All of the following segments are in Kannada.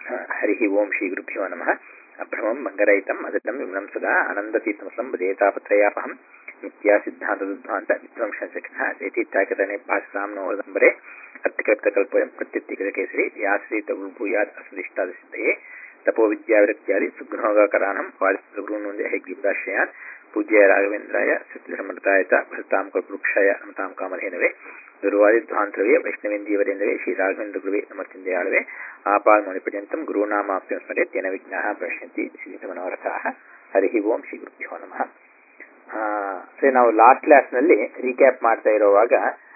ಹರಿ ಓಂ ಶ್ರೀ ಗುರುಭ್ಯೋ ನಮಃ ಅಭ್ರಮಂ ಮಂಗರಹಿತಂ ಅದೃತಂ ವಿಮ್ಲಂ ಸದಾ ಆನಂದತೀರ್ಥಮಸಂ ಬದೇತಾಪತ್ರಯಾಪಹಂ ನಿತ್ಯ ಸಿದ್ಧಾಂತದುದ್ಧಾಂತ ವಿಧ್ವಂಸಕಃ ಯತೀತ್ಯಾಕರಣೆ ಭಾಷಾಂನೋ ಹೃದಂಬರೆ ಅತ್ಯಕೃಪ್ತಕಲ್ಪಯಂ ಪ್ರತ್ಯತ್ಯಕೇಸರಿ ಯಾಶ್ರೀತ ಭೂಯಾತ್ ಅಸದಿಷ್ಟಾದ ಸಿದ್ಧಯೇ ತಪೋ ವಿದ್ಯಾವಿರಕ್ತ್ಯಾದಿ ಸುಗ್ರಹೋಗಕರಾಣಂ ವಾಲಿಸುಗುರುನೊಂದೆ ಹೆಗ್ಗಿಬ್ರಾಶ್ರಯಾನ್ ಪೂಜ್ಯ ರಾಘವೇಂದ್ರಾಯ ಸತ್ಯಸಮರ್ಥಾಯ ಚ ಭರತಾಂ ಕಲ್ಪವೃಕ್ಷಾಯ ನಮತಾಂ ಕಾಮಧೇನವೇ ದುರ್ವಾದಿಧ್ವಾಂತರವೇ ವೈಷ್ಣವೇಂದೀವರೇಂದವೇ ಶ್ರೀ ರಾಘವೇಂದ್ರ ಗುರುವೇ ನಮಸ್ತಿಂದಯಾಳವೇ ಆಪಾಲ್ ಮಣಿಪರ್ಯಂತಂ ಗುರುನಾಮಾಪ್ಯಂ ಸ್ಮರೆತ್ ಯೇನ ವಿಘ್ನಾಃ ಪ್ರಶ್ಯಂತಿ ಶ್ರೀಮನೋರಥಾಃ ಹರಿ ಓಂ ಶ್ರೀ ಗುರುಭ್ಯೋ ನಮಃ ಸರಿ ನಾವು ಲಾಸ್ಟ್ ಕ್ಲಾಸ್ನಲ್ಲಿ ರೀಕ್ಯಾಪ್ ಮಾಡ್ತಾ ಇರುವಾಗ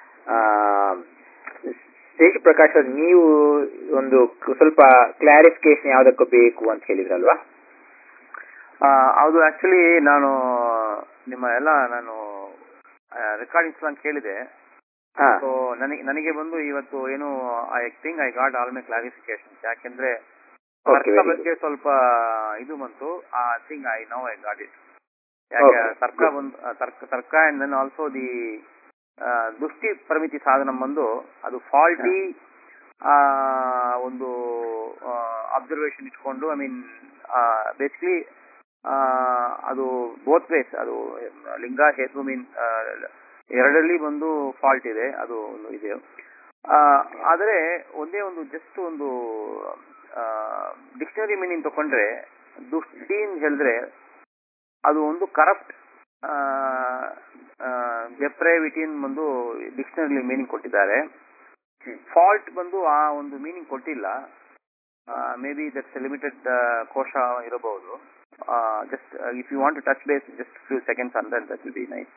ಶೇಷ ಪ್ರಕಾಶ್ ನೀವು ಒಂದು ಸ್ವಲ್ಪ ಕ್ಲಾರಿಫಿಕೇಶನ್ ಯಾವ್ದಕ್ಕೂ ಬೇಕು ಅಂತ ಹೇಳಿದ್ರಲ್ವಾ ಅದು ಆಕ್ಚುಲಿ ನಾನು ನಿಮ್ಮ ಎಲ್ಲ ನಾನು ರೆಕಾರ್ಡಿಂಗ್ಸ್ ನಾನು ಕೇಳಿದೆ ಸೊ ನನಗೆ ನನಗೆ ಬಂದು ಇವತ್ತು ಏನು I think I got all my clarification ಯಾಕೆಂದ್ರೆ ತರ್ಕ ಬಗ್ಗೆ ಸ್ವಲ್ಪ ಇದು ಬಂತು I think I know I got it ಯಾಕೆ ತರ್ಕ ಬಂದು ತರ್ಕ ತರ್ಕ ಅಂಡ್ ದೆನ್ ಆಲ್ಸೋ ದಿ ದೃಷ್ಟಿ ಪರಿಮಿತಿ ಸಾಧನ ಬಂದು ಅದು ಫಾಲ್ಟಿ ಒಂದು ಅಬ್ಸರ್ವೇಷನ್ ಇಟ್ಕೊಂಡು ಐ ಮೀನ್ ಬೇಸಿಕಲಿ ಅದು ಬೋತ್ ವೇಸ್ ಅದು ಲಿಂಗ ಹೇತು ಮೀನ್ ಎರಡರಲ್ಲಿ ಬಂದು ಫಾಲ್ಟ್ ಇದೆ ಅದು ಇದೆ ಆದರೆ ಒಂದೇ ಒಂದು ಜಸ್ಟ್ ಒಂದು ಡಿಕ್ಷನರಿ ಮೀನಿಂಗ್ ತಕೊಂಡ್ರೆ ದುಷ್ಟಿ ಅಂತ ಹೇಳಿದ್ರೆ ಅದು ಒಂದು ಕರಪ್ಟ್ ಡೆಪ್ರೈವಿಟಿನ್ ಬಂದು ಡಿಕ್ಷನರಿ ಮೀನಿಂಗ್ ಕೊಟ್ಟಿದ್ದಾರೆ ಫಾಲ್ಟ್ ಬಂದು ಆ ಒಂದು ಮೀನಿಂಗ್ ಕೊಟ್ಟಿಲ್ಲ ಮೇ ಬಿ ದಟ್ಸ್ ಲಿಮಿಟೆಡ್ ಕೋಶ ಇರಬಹುದು just if you want to touch base just few seconds ಅಂದ್ರೆ ದಟ್ ವಿಲ್ ಬಿ ನೈಸ್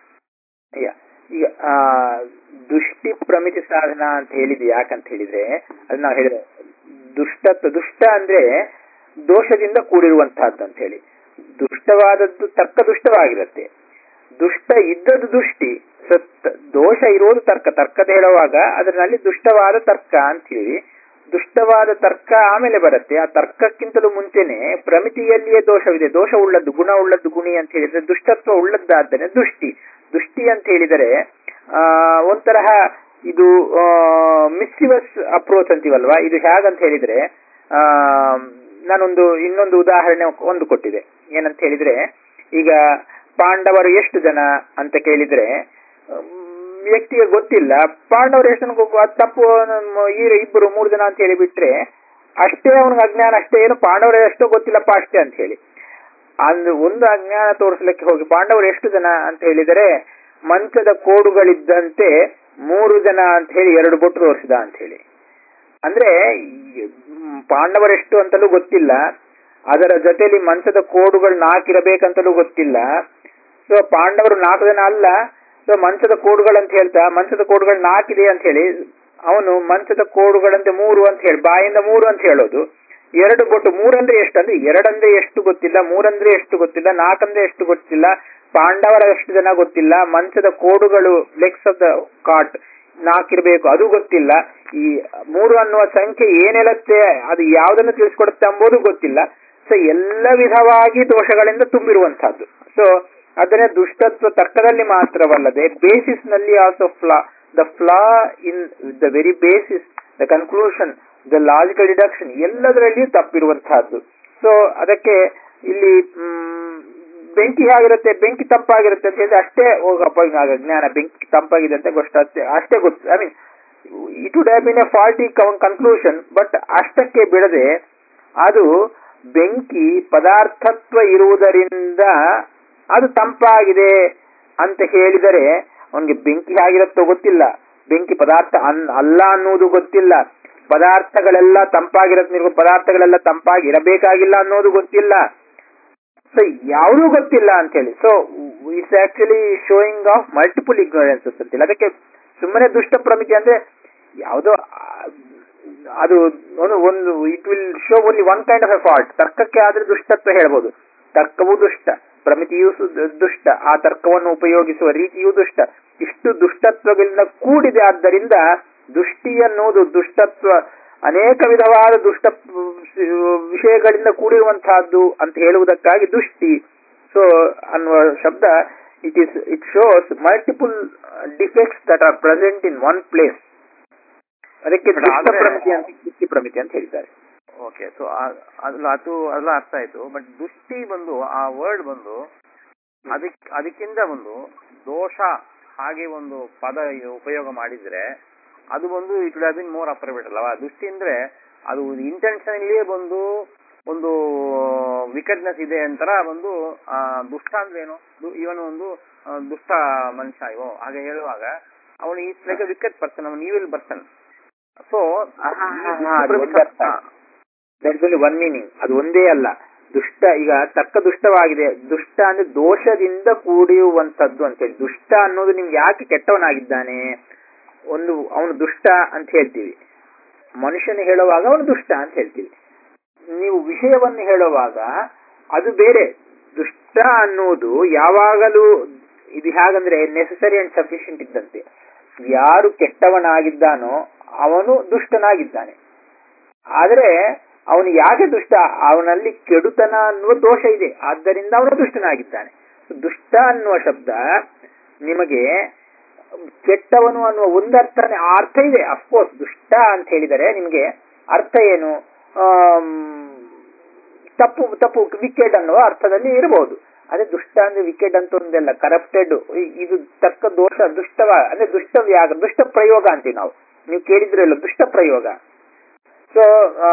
ಈಗ ದುಷ್ಟಿ ಪ್ರಮಿತಿ ಸಾಧನ ಅಂತ ಹೇಳಿದ್ವಿ ಯಾಕಂತ ಹೇಳಿದ್ರೆ ಅದು ನಾವು ಹೇಳಿದ್ರೆ ದುಷ್ಟತ್ವ ದುಷ್ಟ ಅಂದ್ರೆ ದೋಷದಿಂದ ಕೂಡಿರುವಂತಹದ್ದು ಅಂತ ಹೇಳಿ ದುಷ್ಟವಾದದ್ದು ತರ್ಕ ದುಷ್ಟವಾಗಿರುತ್ತೆ ದುಷ್ಟ ಇದ್ದದ್ದು ದುಷ್ಟಿ ದೋಷ ಇರೋದು ತರ್ಕ ತರ್ಕದ ಹೇಳುವಾಗ ಅದರಲ್ಲಿ ದುಷ್ಟವಾದ ತರ್ಕ ಅಂತ ಹೇಳಿ ದುಷ್ಟವಾದ ತರ್ಕ ಆಮೇಲೆ ಬರುತ್ತೆ ಆ ತರ್ಕಕ್ಕಿಂತಲೂ ಮುಂಚೆನೆ ಪ್ರಮಿತಿಯಲ್ಲಿಯೇ ದೋಷವಿದೆ ದೋಷ ಉಳ್ಳದ್ದು ಗುಣ ಉಳ್ಳದ್ದು ಗುಣಿ ಅಂತ ಹೇಳಿದ್ರೆ ದುಷ್ಟತ್ವ ಉಳ್ಳದ್ದಾದರೆ ದುಷ್ಟಿ ದುಷ್ಟಿ ಅಂತ ಹೇಳಿದರೆ ಆ ಒಂತರಹ ಇದು ಮಿಸ್ಸಿವಸ್ ಅಪ್ರೋಚ್ ಅಂತೀವಲ್ವಾ ಇದು ಹೇಗಂತ ಹೇಳಿದ್ರೆ ಆ ನಾನೊಂದು ಇನ್ನೊಂದು ಉದಾಹರಣೆ ಒಂದು ಕೊಟ್ಟಿದೆ ಏನಂತ ಹೇಳಿದ್ರೆ ಈಗ ಪಾಂಡವರು ಎಷ್ಟು ಜನ ಅಂತ ಕೇಳಿದ್ರೆ ವ್ಯಕ್ತಿಗೆ ಗೊತ್ತಿಲ್ಲ ಪಾಂಡವರು ಎಷ್ಟು ತಪ್ಪು ಈ ಇಬ್ಬರು ಮೂರು ಜನ ಅಂತ ಹೇಳಿ ಬಿಟ್ರೆ ಅಷ್ಟೇ ಅವನಿಗೆ ಅಜ್ಞಾನ ಅಷ್ಟೇ ಏನು ಪಾಂಡವರು ಎಷ್ಟೋ ಗೊತ್ತಿಲ್ಲಪ್ಪ ಅಷ್ಟೇ ಅಂತ ಹೇಳಿ ಅಂದ್ ಒಂದು ಅಜ್ಞಾನ ತೋರಿಸ್ಲಿಕ್ಕೆ ಹೋಗಿ ಪಾಂಡವರು ಎಷ್ಟು ಜನ ಅಂತ ಹೇಳಿದರೆ ಮಂಚದ ಕೋಡುಗಳಿದ್ದಂತೆ ಮೂರು ಜನ ಅಂತ ಹೇಳಿ ಎರಡು ಬೊಟ್ಟು ತೋರಿಸಿದ ಅಂತ ಹೇಳಿ ಅಂದ್ರೆ ಪಾಂಡವರೆಷ್ಟು ಅಂತಲೂ ಗೊತ್ತಿಲ್ಲ ಅದರ ಜೊತೆಲಿ ಮಂಚದ ಕೋಡುಗಳು ನಾಲ್ಕಿರಬೇಕಂತಲೂ ಗೊತ್ತಿಲ್ಲ ಸೊ ಪಾಂಡವರು ನಾಲ್ಕು ಜನ ಅಲ್ಲ ಸೊ ಮಂಚದ ಕೋಡುಗಳಂತ ಹೇಳ್ತಾ ಮಂಚದ ಕೋಡುಗಳು ನಾಲ್ಕಿದೆ ಅಂತ ಹೇಳಿ ಅವನು ಮಂಚದ ಕೋಡುಗಳಂತೆ ಮೂರು ಅಂತ ಹೇಳಿ ಬಾಯಿಂದ ಮೂರು ಅಂತ ಹೇಳೋದು ಎರಡು ಬೊಟ್ಟು ಮೂರಂದ್ರೆ ಎಷ್ಟು ಅಂದ್ರೆ ಎರಡಂದ್ರೆ ಎಷ್ಟು ಗೊತ್ತಿಲ್ಲ ಮೂರಂದ್ರೆ ಎಷ್ಟು ಗೊತ್ತಿಲ್ಲ ನಾಲ್ಕಂದ್ರೆ ಎಷ್ಟು ಗೊತ್ತಿಲ್ಲ ಪಾಂಡವರ ಎಷ್ಟು ಜನ ಗೊತ್ತಿಲ್ಲ ಮಂಚದ ಕೋಡುಗಳು ಲೆಗ್ಸ್ ಆಫ್ ದ ಕಾಟ್ ನಾಲ್ಕಿರ್ಬೇಕು ಅದು ಗೊತ್ತಿಲ್ಲ ಈ ಮೂರು ಅನ್ನುವ ಸಂಖ್ಯೆ ಏನೆಲ್ಲತ್ತೆ ಅದು ಯಾವುದನ್ನು ತಿಳಿಸ್ಕೊಡುತ್ತೆ ಎಂಬುದು ಗೊತ್ತಿಲ್ಲ ಸೊ ಎಲ್ಲ ವಿಧವಾಗಿ ದೋಷಗಳಿಂದ ತುಂಬಿರುವಂತಹದ್ದು ಸೊ ಅದನ್ನೇ ದುಷ್ಟತ್ವ ತರ್ಕದಲ್ಲಿ ಮಾತ್ರವಲ್ಲದೆ ಬೇಸಿಸ್ ನಲ್ಲಿ also flaw the flaw in the very basis the conclusion the logical deduction ಎಲ್ಲದರಲ್ಲಿಯೂ ತಪ್ಪಿರುವಂತಹದ್ದು ಸೊ ಅದಕ್ಕೆ ಇಲ್ಲಿ ಬೆಂಕಿ ಹೇಗಿರುತ್ತೆ ಬೆಂಕಿ ತಂಪಾಗಿರುತ್ತೆ ಅಂತ ಹೇಳಿದ್ರೆ ಅಷ್ಟೇ ಹೋಗಪ್ಪ ಜ್ಞಾನ ಬೆಂಕಿ ತಂಪಾಗಿದೆ ಅಂತ ಗೊತ್ತಷ್ಟೇ ಅಷ್ಟೇ ಗೊತ್ತು I mean it would have been a faulty conclusion but ಅಷ್ಟಕ್ಕೆ ಬಿಡದೆ ಅದು ಬೆಂಕಿ ಪದಾರ್ಥತ್ವ ಇರುವುದರಿಂದ ಅದು ತಂಪಾಗಿದೆ ಅಂತ ಹೇಳಿದರೆ ಅವನಿಗೆ ಬೆಂಕಿ ಹೇಗಿರುತ್ತೋ ಗೊತ್ತಿಲ್ಲ ಬೆಂಕಿ ಪದಾರ್ಥ ಅಲ್ಲ ಅನ್ನುವುದು ಗೊತ್ತಿಲ್ಲ ಪದಾರ್ಥಗಳೆಲ್ಲ ತಂಪಾಗಿರತ್ತೆ ಪದಾರ್ಥಗಳೆಲ್ಲ ತಂಪಾಗಿ ಇರಬೇಕಾಗಿಲ್ಲ ಅನ್ನೋದು ಗೊತ್ತಿಲ್ಲ ಸೊ ಯಾವುದೂ ಗೊತ್ತಿಲ್ಲ ಅಂತ ಹೇಳಿ so it's actually showing of multiple ignorances ಅಂತಿಲ್ಲ ಅದಕ್ಕೆ ಸುಮ್ಮನೆ ದುಷ್ಟ ಪ್ರಮಿತಿ ಅಂದ್ರೆ ಯಾವುದೋ ಅದು ಒಂದು ಒಂದು it will show only one kind of a fault ತರ್ಕಕ್ಕೆ ಆದ್ರೆ ದುಷ್ಟತ್ವ ಹೇಳ್ಬೋದು ತರ್ಕವೂ ದುಷ್ಟ ಪ್ರಮಿತಿಯೂ ದುಷ್ಟ ಆ ತರ್ಕವನ್ನು ಉಪಯೋಗಿಸುವ ರೀತಿಯೂ ದುಷ್ಟ ಇಷ್ಟು ದುಷ್ಟತ್ವಗಳಿಂದ ಕೂಡಿದೆ ಆದ್ದರಿಂದ ದುಷ್ಟಿ ಅನ್ನುವುದು ದುಷ್ಟತ್ವ ಅನೇಕ ವಿಧವಾದ ದುಷ್ಟ ವಿಷಯಗಳಿಂದ ಕೂಡಿರುವಂತಹದ್ದು ಅಂತ ಹೇಳುವುದಕ್ಕಾಗಿ ದುಷ್ಟಿ ಸೊ ಅನ್ನುವ ಶಬ್ದ it is it shows multiple defects that are present in one place ಅದಕ್ಕೆ ದುಷ್ಟ ಪ್ರಮಿತಿ ಅಂತ ದುಷ್ಟಿ ಪ್ರಮಿತಿ ಅಂತ ಹೇಳಿದ್ದಾರೆ ಓಕೆ ಸೊ ಅಲ್ಲ ಅದು ಅದೆಲ್ಲ ಅರ್ಥ ಆಯ್ತು ಬಟ್ ದುಷ್ಟಿ ಬಂದು ಆ ವರ್ಡ್ ಬಂದು ಅದಕ್ ಅದಕ್ಕಿಂತ ಒಂದು ದೋಷ ಹಾಗೆ ಒಂದು ಪದ ಉಪಯೋಗ ಮಾಡಿದ್ರೆ ಅದು ಬಂದು it would been more appropriate ಅಲ್ಲವಾ ದುಷ್ಟಿ ಅಂದ್ರೆ ಅದು ಇಂಟೆನ್ಷನಲ್ಲಿಯೇ ಬಂದು ಒಂದು ವಿಕೆಟ್ನೆಸ್ ಇದೆ ಅಂತರ ಒಂದು ಆ, ದುಷ್ಟ ಅಂದ್ರೆ ಏನು ಇವನು ಒಂದು ಆ, ದುಷ್ಟ ಮನುಷ್ಯ ಇವ ಹಾಗೆ ಹೇಳುವಾಗ ಅವನು ಈ ಲೈಕ್ ವಿಕೆಟ್ ಪರ್ಸನ್ ಅವನು evil person so that's only one meaning ಅದು ಒಂದೇ ಅಲ್ಲ ದುಷ್ಟ ಈಗ ತರ್ಕ ದುಷ್ಟವಾಗಿದೆ ದುಷ್ಟ ಅಂದ್ರೆ ದೋಷದಿಂದ ಕೂಡಿರುವಂತದ್ದು ಅಂತೇಳಿ ದುಷ್ಟ ಅನ್ನೋದು ನಿಮ್ಗೆ ಯಾಕೆ ಕೆಟ್ಟವನಾಗಿದ್ದಾನೆ ಒಂದು ಅವನು ದುಷ್ಟ ಅಂತ ಹೇಳ್ತೀವಿ ಮನುಷ್ಯನ ಹೇಳುವಾಗ ಅವನು ದುಷ್ಟ ಅಂತ ಹೇಳ್ತೀವಿ ನೀವು ವಿಷಯವನ್ನು ಹೇಳುವಾಗ ಅದು ಬೇರೆ ದುಷ್ಟ ಅನ್ನುವುದು ಯಾವಾಗಲೂ ಇದು ಹೇಗಂದ್ರೆ ನೆಸಸರಿ ಅಂಡ್ ಸಫಿಶಿಯಂಟ್ ಇದ್ದಂತೆ ಯಾರು ಕೆಟ್ಟವನಾಗಿದ್ದಾನೋ ಅವನು ದುಷ್ಟನಾಗಿದ್ದಾನೆ ಆದರೆ ಅವನು ಯಾಕೆ ದುಷ್ಟ ಅವನಲ್ಲಿ ಕೆಡುತನ ಅನ್ನುವ ದೋಷ ಇದೆ ಆದ್ದರಿಂದ ಅವನು ದುಷ್ಟನಾಗಿದ್ದಾನೆ ದುಷ್ಟ ಅನ್ನುವ ಶಬ್ದ ನಿಮಗೆ ಕೆಟ್ಟವನು ಅನ್ನುವ ಒಂದು ಅರ್ಥನೇ ಆ ಅರ್ಥ ಇದೆ ಅಫ್ಕೋರ್ಸ್ ದುಷ್ಟ ಅಂತ ಹೇಳಿದರೆ ನಿಮಗೆ ಅರ್ಥ ಏನು ಆಮ್, ತಪ್ಪು ತಪ್ಪು ವಿಕೆಟ್ ಅನ್ನುವ ಅರ್ಥದಲ್ಲಿ ಇರಬಹುದು ಅದೇ ದುಷ್ಟ ಅಂದ್ರೆ ವಿಕೆಟ್ ಅಂತ ಒಂದೆಲ್ಲ ಕರಪ್ಟೆಡ್ ಇದು ತಕ್ಕ ದೋಷ ದುಷ್ಟವ ಅಂದ್ರೆ ದುಷ್ಟ ವ್ಯಾಗ ದುಷ್ಟ ಪ್ರಯೋಗ ಅಂತೀವಿ ನಾವು ನೀವು ಕೇಳಿದ್ರಲ್ಲ ದುಷ್ಟ ಪ್ರಯೋಗ ಸೊ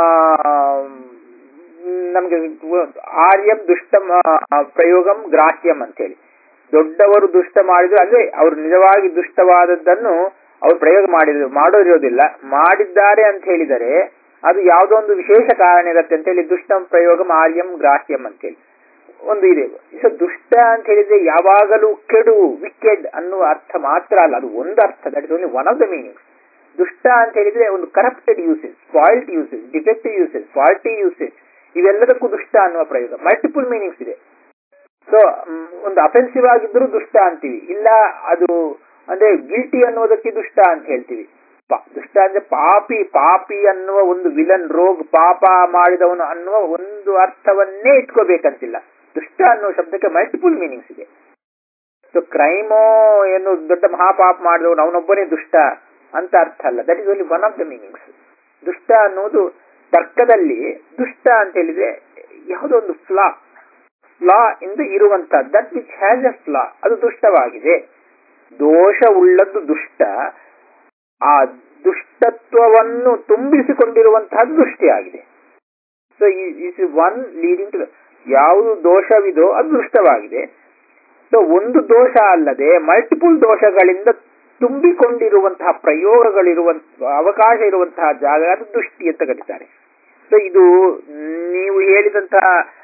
ನಮ್ಗೆ ಆರ್ಯಂ ದುಷ್ಟಂ ಆ, ಪ್ರಯೋಗಂ ಗ್ರಾಹ್ಯಂ ಅಂತೇಳಿ ದೊಡ್ಡವರು ದುಷ್ಟ ಮಾಡಿದ್ರು ಅಂದ್ರೆ ಅವ್ರು ನಿಜವಾಗಿ ದುಷ್ಟವಾದದ್ದನ್ನು ಅವ್ರು ಪ್ರಯೋಗ ಮಾಡಿದ್ರು ಮಾಡೋದಿರೋದಿಲ್ಲ ಮಾಡಿದ್ದಾರೆ ಅಂತ ಹೇಳಿದರೆ ಅದು ಯಾವುದೋ ಒಂದು ವಿಶೇಷ ಕಾರಣ ಇರುತ್ತೆ ಅಂತ ಹೇಳಿ ದುಷ್ಟಂ ಪ್ರಯೋಗಂ ಆರ್ಯಂ ಗ್ರಾಹ್ಯಂ ಅಂತೇಳಿ ಒಂದು ಇದೆ ಸೊ ದುಷ್ಟ ಅಂತ ಹೇಳಿದ್ರೆ ಯಾವಾಗಲೂ ಕೆಡು ವಿಕೆಡ್ ಅನ್ನುವ ಅರ್ಥ ಮಾತ್ರ ಅಲ್ಲ ಅದು ಒಂದು ಅರ್ಥ that is only one of the meanings ದುಷ್ಟ ಅಂತ ಹೇಳಿದ್ರೆ ಒಂದು corrupted usage spoiled usage defective usage faulty usage ಇವೆಲ್ಲದಕ್ಕೂ ದುಷ್ಟ ಅನ್ನುವ ಪ್ರಯೋಗ ಮಲ್ಟಿಪಲ್ ಮೀನಿಂಗ್ಸ್ ಇದೆ ಸೊ ಒಂದು ಅಫೆನ್ಸಿವ್ ಆಗಿದ್ದರೂ ದುಷ್ಟ ಅಂತೀವಿ ಇಲ್ಲ ಅದು ಅಂದ್ರೆ ಗಿಲ್ಟಿ ಅನ್ನೋದಕ್ಕೆ ದುಷ್ಟ ಅಂತ ಹೇಳ್ತೀವಿ ಪಾ- ದುಷ್ಟ ಅಂದ್ರೆ ಪಾಪಿ ಪಾಪಿ ಅನ್ನುವ ಒಂದು ವಿಲನ್ ರೋಗ್ ಪಾಪ ಮಾಡಿದವನು ಅನ್ನುವ ಒಂದು ಅರ್ಥವನ್ನೇ ಇಟ್ಕೋಬೇಕಂತಿಲ್ಲ ದುಷ್ಟ ಅನ್ನುವ ಶಬ್ದಕ್ಕೆ ಮಲ್ಟಿಪಲ್ ಮೀನಿಂಗ್ಸ್ ಇದೆ ಸೊ ಕ್ರೈಮೋ ಏನು ದೊಡ್ಡ ಮಹಾಪಾಪ ಮಾಡಿದವನು ಅವನೊಬ್ಬನೇ ದುಷ್ಟ ಅಂತ ಅರ್ಥ ಅಲ್ಲ that is only one of the meanings ದುಷ್ಟ ಅನ್ನೋದು ತರ್ಕದಲ್ಲಿ ದುಷ್ಟ ಅಂತ ಹೇಳಿದ್ರೆ ಯಾವುದೋ ಒಂದು ಫ್ಲಾ ಫ್ಲಾ ಇಂದ ಇರುವಂತ that which has a flaw ಅದು ದುಷ್ಟವಾಗಿದೆ ದೋಷ ಉಳ್ಳದ್ದು ದುಷ್ಟ ಆ ದುಷ್ಟತ್ವವನ್ನು ತುಂಬಿಸಿಕೊಂಡಿರುವಂತಹದ್ದು ದೃಷ್ಟಿಯಾಗಿದೆ so is one leading to ಯಾವುದು ದೋಷವಿದೋ ಅದು ದುಷ್ಟವಾಗಿದೆ ಸೊ ಒಂದು ದೋಷ ಅಲ್ಲದೆ ಮಲ್ಟಿಪಲ್ ದೋಷಗಳಿಂದ ತುಂಬಿಕೊಂಡಿರುವಂತಹ ಪ್ರಯೋಗಗಳಿರುವಂತಹ ಅವಕಾಶ ಇರುವಂತಹ ಜಾಗ ಅದು ದೃಷ್ಟಿ ಅಂತ ಕರೀತಾರೆ ಸೊ ಇದು ನೀವು ಹೇಳಿದಂತಹ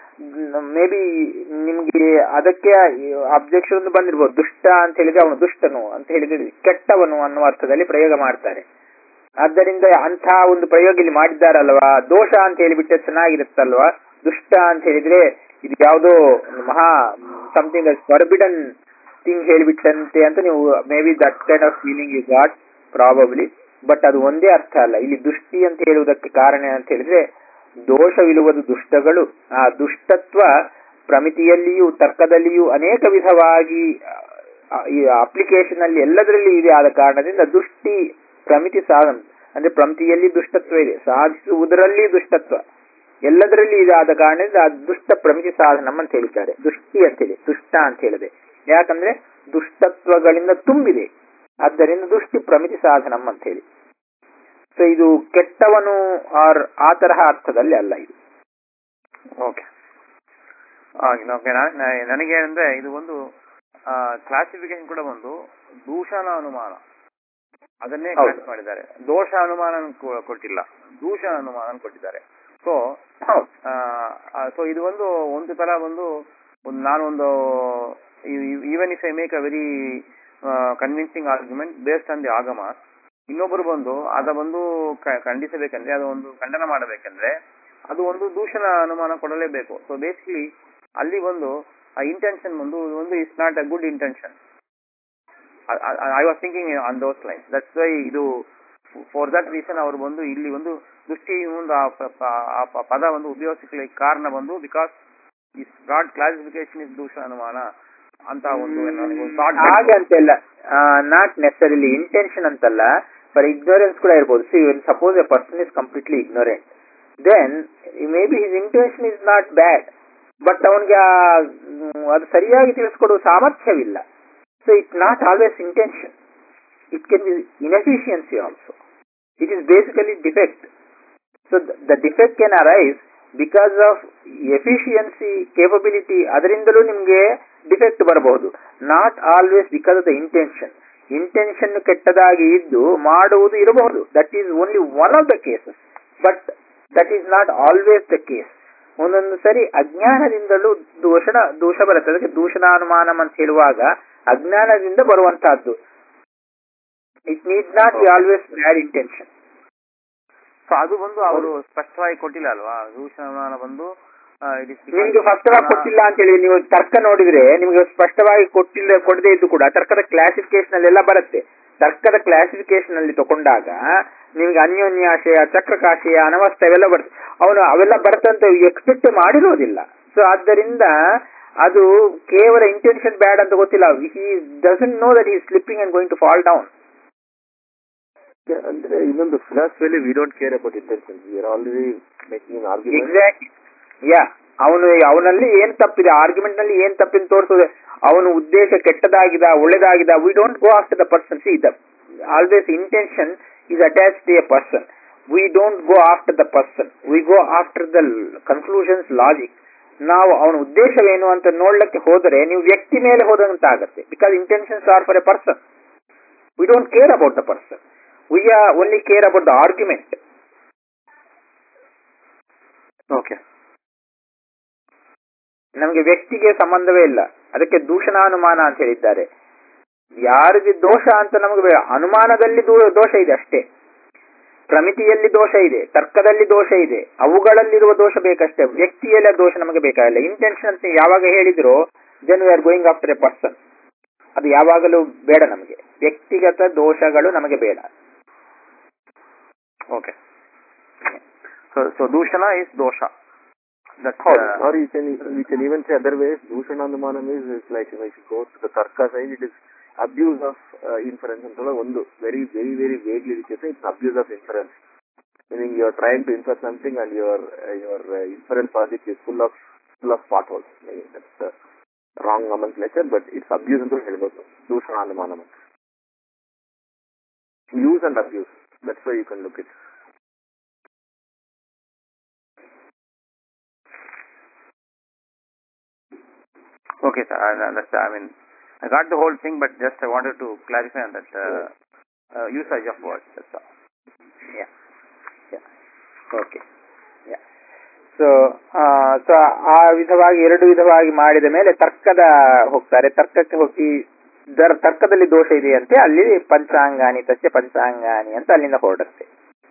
ಮೇ ಬಿ ನಿಮ್ಗೆ ಅದಕ್ಕೆ ಅಬ್ಜೆಕ್ಷನ್ ಬಂದಿರ್ಬೋದು ದುಷ್ಟ ಅಂತ ಹೇಳಿದ್ರೆ ಅವನು ದುಷ್ಟನು ಅಂತ ಹೇಳಿದ್ರೆ ಕೆಟ್ಟವನು ಅನ್ನುವ ಅರ್ಥದಲ್ಲಿ ಪ್ರಯೋಗ ಮಾಡ್ತಾರೆ ಆದ್ದರಿಂದ ಅಂಥ ಒಂದು ಪ್ರಯೋಗ ಇಲ್ಲಿ ಮಾಡಿದ್ದಾರಲ್ವಾ ದೋಷ ಅಂತ ಹೇಳಿಬಿಟ್ಟೆ ಚೆನ್ನಾಗಿರುತ್ತಲ್ವಾ ದುಷ್ಟ ಅಂತ ಹೇಳಿದ್ರೆ ಇದು ಯಾವುದೋ ಒಂದು ಮಹಾ ಸಮಥಿಂಗ್ ಫರ್ಬಿಡನ್ ಥಿಂಗ್ ಹೇಳಿಬಿಟ್ಟಂತೆ ಅಂತ ನೀವು maybe that kind of feeling you got probably but ಅದು ಒಂದೇ ಅರ್ಥ ಅಲ್ಲ ಇಲ್ಲಿ ದುಷ್ಟಿ ಅಂತ ಹೇಳುವುದಕ್ಕೆ ಕಾರಣ ಅಂತ ಹೇಳಿದ್ರೆ ದೋಷವಿರುವುದು ದುಷ್ಟಗಳು ಆ ದುಷ್ಟತ್ವ ಪ್ರಮಿತಿಯಲ್ಲಿಯೂ ತರ್ಕದಲ್ಲಿಯೂ ಅನೇಕ ವಿಧವಾಗಿ ಆ, ಈ ಅಪ್ಲಿಕೇಶನ್ ಅಲ್ಲಿ ಎಲ್ಲದರಲ್ಲಿ ಇದೆ ಆದ ಕಾರಣದಿಂದ ದುಷ್ಟಿ ಪ್ರಮಿತಿ ಸಾಧನ ಅಂದ್ರೆ ಪ್ರಮಿತಿಯಲ್ಲಿ ದುಷ್ಟತ್ವ ಇದೆ ಸಾಧಿಸುವುದರಲ್ಲಿ ದುಷ್ಟತ್ವ ಎಲ್ಲದರಲ್ಲಿ ಇದೆ ಆದ ಕಾರಣದಿಂದ ಆ ದುಷ್ಟ ಪ್ರಮಿತಿ ಸಾಧನಂ ಅಂತ ಹೇಳಿದ್ದಾರೆ ದುಷ್ಟಿ ಅಂತ ಹೇಳಿ ದುಷ್ಟ ಅಂತ ಹೇಳಿದೆ ಯಾಕಂದ್ರೆ ದುಷ್ಟತ್ವಗಳಿಂದ ತುಂಬಿದೆ ಆದ್ದರಿಂದ ದುಷ್ಟಿ ಪ್ರಮಿತಿ ಸಾಧನಂ ಅಂತ ಹೇಳಿ ಸೊ ಇದು ಕೆಟ್ಟವನು ಆರ್ ಆ ತರಹ ಅರ್ಥದಲ್ಲಿ ಅಲ್ಲ ಇದು ಓಕೆ ಓಕೆ ನನಗೆ ಅಂದ್ರೆ ಇದು ಒಂದು ಕ್ಲಾಸಿಫಿಕೇಶನ್ ಕೂಡ ಒಂದು ದೂಷಣ ಅನುಮಾನ ಅದನ್ನೇ ಹೌದು. ಕ್ಲಾಸ್ ಮಾಡಿದ್ದಾರೆ ದೋಷ ಅನುಮಾನ ಕೊಟ್ಟಿಲ್ಲ ದೂಷಣ ಅನುಮಾನ ಕೊಟ್ಟಿದ್ದಾರೆ ಸೊ ಹೌದು ಸೊ ಇದು ಒಂದು ಒಂದು ತರ ಒಂದು ಒಂದು ನಾನು ಒಂದು even if I make a very convincing argument based on the ಆಗಮ ಇನ್ನೊಬ್ಬರು ಬಂದು ಅದ ಬಂದು ಕ- ಖಂಡಿಸಬೇಕಂದ್ರೆ ಅದು ಒಂದು ಖಂಡನ ಮಾಡಬೇಕಂದ್ರೆ ಅದು ಒಂದು ದೂಷಣ ಅನುಮಾನ ಕೊಡಲೇಬೇಕು ಸೊ ಬೇಸಿಕಲಿ ಅಲ್ಲಿ ಒಂದು ಆ ಇಂಟೆನ್ಷನ್ ಬಂದು ಒಂದು it's not a good intention I was thinking on those line that's why ಇದು ಫಾರ್ ದಟ್ ರೀಸನ್ ಅವರು ಬಂದು ಇಲ್ಲಿ ಒಂದು ದೃಷ್ಟಿ ಒಂದು ಆ ಪ- ಪ- ಆ ಪ- ಪದ ಒಂದು ಉಪಯೋಗಿಸಲಿಕ್ಕೆ ಕಾರಣ ಬಂದು because is broad classification is ದೂಷಣ ಅನುಮಾನ ಅಂತ ಒಂದು ನನಗೆ ಒಂದು thought ಬಂತು. ಹಾಗೆ ಅಂತೆಲ್ಲ ನಾಟ್ ನೆಸರಿಲಿ ಇಂಟೆನ್ಷನ್ ಅಂತಲ್ಲ ಫಾರ್ ಇಗ್ನೋರೆನ್ಸ್ ಕೂಡ ಇರ್ಬೋದು see suppose a person is completely ignorant then maybe his intention is not bad but ಅವನಿಗೆ ಅದು ಸರಿಯಾಗಿ ತಿಳಿಸ್ಕೊಡುವ ಸಾಮರ್ಥ್ಯವಿಲ್ಲ so it not always intention it can be inefficiency also it is basically defect so the defect can arise because of efficiency capability ಅದರಿಂದಲೂ ನಿಮಗೆ ಡಿಫೆಕ್ಟ್ ಬರಬಹುದು not always because of the intention intention ಕೆಟ್ಟದಾಗಿ ಇದ್ದು ಮಾಡುವುದು ಇರಬಹುದು that is only one of the cases but that is not always the case ಒಂದೊಂದು ಸರಿ ಅಜ್ಞಾನದಿಂದಲೂ ದೂಷಣ ದೋಷ ಬರುತ್ತೆ ಅದಕ್ಕೆ ದೂಷಣಾನುಮಾನಂ ಅಂತ ಹೇಳುವಾಗ ಅಜ್ಞಾನದಿಂದ ಬರುವಂತಹದ್ದು it need not be always bad intention so ಅದು ಬಂದು ಅವರು ಸ್ಪಷ್ಟವಾಗಿ ಕೊಟ್ಟಿಲ್ಲ ಅಲ್ವಾ ದೂಷಣ ಬಂದು ಆ, it is because- ನಿಮ್ಗೆ ಸ್ಪಷ್ಟವಾಗಿ ಕೊಟ್ಟಿಲ್ಲ ಅಂತ ಹೇಳಿ ನೀವು ತರ್ಕ ನೋಡಿದ್ರೆ ನಿಮ್ಗೆ ಸ್ಪಷ್ಟವಾಗಿ ಕೊಟ್ಟಿಲ್ಲ ಕೊಡದೇ ಇದ್ದು ಕೂಡ ತರ್ಕದ ಕ್ಲಾಸಿಫಿಕೇಶನ್ ಅಲ್ಲೆಲ್ಲ ಬರುತ್ತೆ ತರ್ಕದ ಕ್ಲಾಸಿಫಿಕೇಶನ್ ಅಲ್ಲಿ ತಗೊಂಡಾಗ ನಿಮ್ಗೆ ಅನ್ಯೋನ್ಯಾಶಯ ಚಕ್ರಕಾಶಯ ಅನವಸ್ಥ ಅವೆಲ್ಲ ಬರುತ್ತೆ ಅವನು ಅವೆಲ್ಲ ಬರ್ತಂತ ಎಕ್ಸ್ಪೆಕ್ಟ್ ಮಾಡಿರೋದಿಲ್ಲ ಸೊ ಆದ್ದರಿಂದ ಅದು ಕೇವಲ ಇಂಟೆನ್ಷನ್ ಬ್ಯಾಡ್ ಅಂತ ಗೊತ್ತಿಲ್ಲ ಹಿ ಡಸಂಟ್ ನೋ ದಟ್ ಈ slipping and going to fall down ಅಂದ್ರೆ ಇನ್ನೊಂದು ಫಿಲಾಸಫಿಯಲ್ಲಿ we don't care about intention we are already making argument exact yeah ಅವನು ಅವನಲ್ಲಿ ಏನ್ ತಪ್ಪಿದೆ ಆರ್ಗ್ಯುಮೆಂಟ್ ನಲ್ಲಿ ಏನ್ ತಪ್ಪಿನ ತೋರಿಸೋದೆ ಅವನ ಉದ್ದೇಶ ಕೆಟ್ಟದಾಗಿದ ಒಳ್ಳೇದಾಗಿದ we don't go after the person see the always intention is attach to a person we don't go after the person we go after the conclusions logic ನಾವು ಅವನ ಉದ್ದೇಶವೇನು ಅಂತ ನೋಡ್ಲಿಕ್ಕೆ ಹೋದರೆ ನೀವು ವ್ಯಕ್ತಿ ಮೇಲೆ ಹೋದಂತ ಆಗುತ್ತೆ because intentions are for a person we don't care about the person we are only care about the argument okay ನಮಗೆ ವ್ಯಕ್ತಿಗೆ ಸಂಬಂಧವೇ ಇಲ್ಲ ಅದಕ್ಕೆ ದೂಷಣಾನುಮಾನ ಅಂತ ಹೇಳಿದ್ದಾರೆ ಯಾರಿಗೆ ದೋಷ ಅಂತ ನಮಗೆ ಬೇಡ ಅನುಮಾನದಲ್ಲಿ ದೂ- ದೋಷ ಇದೆ ಅಷ್ಟೇ ಪ್ರಮಿತಿಯಲ್ಲಿ ದೋಷ ಇದೆ ತರ್ಕದಲ್ಲಿ ದೋಷ ಇದೆ ಅವುಗಳಲ್ಲಿರುವ ದೋಷ ಬೇಕಷ್ಟೇ ವ್ಯಕ್ತಿಯಲ್ಲ ದೋಷ ನಮಗೆ ಬೇಕಾಗಿಲ್ಲ ಇಂಟೆನ್ಷನ್ ಅಂತ ಯಾವಾಗ ಹೇಳಿದ್ರು then we are going after a person ಅದು ಯಾವಾಗಲೂ ಬೇಡ ನಮಗೆ ವ್ಯಕ್ತಿಗತ ದೋಷಗಳು ನಮಗೆ ಬೇಡ ಓಕೆ ಸೊ ಸೊ ದೂಷಣ ಇಸ್ ದೋಷ that or you can you can even say other ways dushanandamanam is is like you know if you go to the tarka side it is abuse of uh, inference ಅಂತ ಒಂದು very very very vaguely we can say it's abuse of inference meaning you are trying to infer something and your uh, your uh, inference logic is full of full of potholes meaning that's uh, wrong nomenclature but it's abuse ಅಂತ ಹೇಳ್ಬೋದು ದೂಷಣಾನುಮಾನಂ ಅಂತ use and abuse that's why you can look it Okay, sir. I, that's, I mean, I got the whole thing, but just I wanted to clarify on that uh, uh, usage of words. That's all. Okay so so ಆ ವಿಧವಾಗಿ ಎರಡು ವಿಧವಾಗಿ ಮಾಡಿದ ಮೇಲೆ ತರ್ಕದ ಹೋಗ್ತಾರೆ ತರ್ಕಕ್ಕೆ ಹೋಗಿ ದರ್ ತರ್ಕದಲ್ಲಿ ದೋಷ ಇದೆಯಂತೆ ಅಲ್ಲಿ ಪಂಚಾಂಗಾನಿ ತಸ್ಯ ಪಂಚಾಂಗಾನಿ ಅಂತ ಅಲ್ಲಿಂದ ಹೊರಡುತ್ತೆ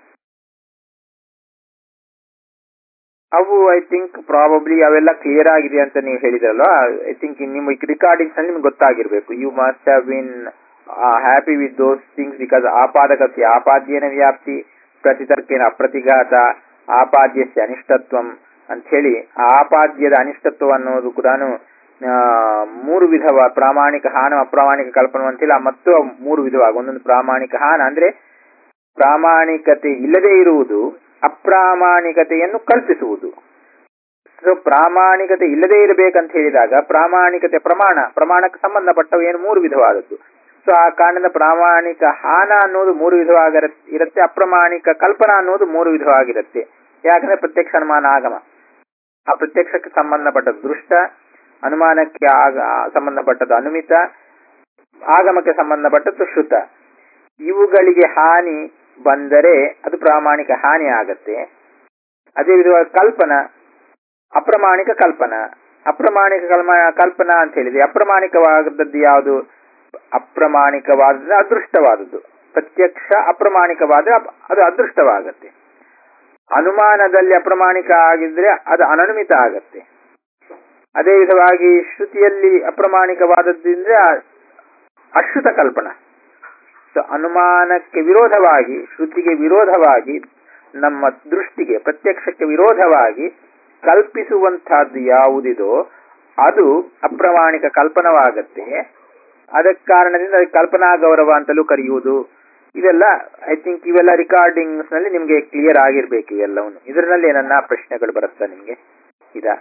ಅವು ಐ ಥಿಂಕ್ ಪ್ರಾಬಬ್ಲಿ ಅವೆಲ್ಲ ಕ್ಲಿಯರ್ ಆಗಿದೆ ಅಂತ ನೀವು ಹೇಳಿದ್ರಲ್ಲ ಐ ಥಿಂಕ್ ನಿಮ್ಮ ರಿಕಾರ್ಡಿಂಗ್ಸ್ ನಲ್ಲಿ ನಿಮ್ಗೆ ಗೊತ್ತಾಗಿರ್ಬೇಕು you must have been happy with those things because ಆಪಾದಕಸ್ಯ ಆಪಾದ್ಯನ ವ್ಯಾಪ್ತಿ ಪ್ರತಿತರ್ಕೇನ ಅಪ್ರತಿಘಾತ ಆಪಾದ್ಯಸ್ಯ ಅನಿಷ್ಟತ್ವಂ ಅಂತ ಹೇಳಿ ಆಪಾದ್ಯದ ಅನಿಷ್ಟತ್ವ ಅನ್ನೋದು ಕೂಡ ಮೂರು ವಿಧವ ಪ್ರಾಮಾಣಿಕ ಹಾನ ಅಪ್ರಾಮಾಣಿಕ ಕಲ್ಪನೆ ಅಂತೇಳಿ ಮತ್ತು ಮೂರು ವಿಧವಾಗಿ ಒಂದೊಂದು ಪ್ರಾಮಾಣಿಕ ಹಾನ ಅಂದ್ರೆ ಪ್ರಾಮಾಣಿಕತೆ ಇಲ್ಲದೆ ಇರುವುದು ಅಪ್ರಾಮಾಣಿಕತೆಯನ್ನು ಕಲ್ಪಿಸುವುದು ಸೊ ಪ್ರಾಮಾಣಿಕತೆ ಇಲ್ಲದೆ ಇರಬೇಕಂತ ಹೇಳಿದಾಗ ಪ್ರಾಮಾಣಿಕತೆ ಪ್ರಮಾಣ ಪ್ರಮಾಣಕ್ಕೆ ಸಂಬಂಧಪಟ್ಟವು ಏನು ಮೂರು ವಿಧವಾದದ್ದು ಸೊ ಆ ಕಾರಣದ ಪ್ರಾಮಾಣಿಕ ಹಾನ ಅನ್ನೋದು ಮೂರು ವಿಧವಾಗಿ ಇರುತ್ತೆ ಅಪ್ರಾಮಾಣಿಕ ಕಲ್ಪನಾ ಅನ್ನೋದು ಮೂರು ವಿಧವಾಗಿರುತ್ತೆ ಯಾಕಂದ್ರೆ ಪ್ರತ್ಯಕ್ಷ ಅನುಮಾನ ಆಗಮ ಆ ಪ್ರತ್ಯಕ್ಷಕ್ಕೆ ಸಂಬಂಧಪಟ್ಟದ್ದು ದೃಷ್ಟ ಅನುಮಾನಕ್ಕೆ ಆಗ ಸಂಬಂಧಪಟ್ಟದ್ದು ಅನುಮಿತ ಆಗಮಕ್ಕೆ ಸಂಬಂಧಪಟ್ಟದ್ದು ಶ್ರುತ ಇವುಗಳಿಗೆ ಹಾನಿ ಬಂದರೆ ಅದು ಪ್ರಾಮಾಣಿಕ ಹಾನಿ ಆಗತ್ತೆ ಅದೇ ವಿಧವಾಗಿ ಕಲ್ಪನ ಅಪ್ರಮಾಣಿಕ ಕಲ್ಪನ ಅಪ್ರಮಾಣಿಕ ಕಲ್ಮ ಕಲ್ಪನಾ ಅಂತ ಹೇಳಿದ್ರೆ ಅಪ್ರಮಾಣಿಕವಾದದ್ದು ಯಾವುದು ಅಪ್ರಮಾಣಿಕವಾದದ್ದು ಅದೃಷ್ಟವಾದದ್ದು ಪ್ರತ್ಯಕ್ಷ ಅಪ್ರಮಾಣಿಕವಾದ್ರೆ ಅದು ಅದೃಷ್ಟವಾಗತ್ತೆ ಅನುಮಾನದಲ್ಲಿ ಅಪ್ರಮಾಣಿಕ ಆಗಿದ್ರೆ ಅದು ಅನನುಮಿತ ಆಗತ್ತೆ ಅದೇ ವಿಧವಾಗಿ ಶ್ರುತಿಯಲ್ಲಿ ಅಪ್ರಮಾಣಿಕವಾದದ್ದಿಂದ್ರೆ ಅಶ್ರುತ ಕಲ್ಪನಾ ಸೊ ಅನುಮಾನಕ್ಕೆ ವಿರೋಧವಾಗಿ ಶ್ರುತಿಗೆ ವಿರೋಧವಾಗಿ ನಮ್ಮ ದೃಷ್ಟಿಗೆ ಪ್ರತ್ಯಕ್ಷಕ್ಕೆ ವಿರೋಧವಾಗಿ ಕಲ್ಪಿಸುವಂತಹದ್ದು ಯಾವುದಿದೋ ಅದು ಅಪ್ರಮಾಣಿಕ ಕಲ್ಪನವಾಗತ್ತೆ ಅದಕ್ಕೆ ಕಾರಣದಿಂದ ಅದಕ್ಕೆ ಕಲ್ಪನಾ ಗೌರವ ಅಂತಲೂ ಕರೆಯುವುದು ಇದೆಲ್ಲ ಐ ಥಿಂಕ್ ಇವೆಲ್ಲ ರಿಕಾರ್ಡಿಂಗ್ಸ್ ನಲ್ಲಿ ನಿಮ್ಗೆ ಕ್ಲಿಯರ್ ಆಗಿರ್ಬೇಕು ಇವೆಲ್ಲವನ್ನು ಇದರಲ್ಲಿ ಏನನ್ನ ಪ್ರಶ್ನೆಗಳು ಬರುತ್ತಾ ನಿಮ್ಗೆ ಇದಾ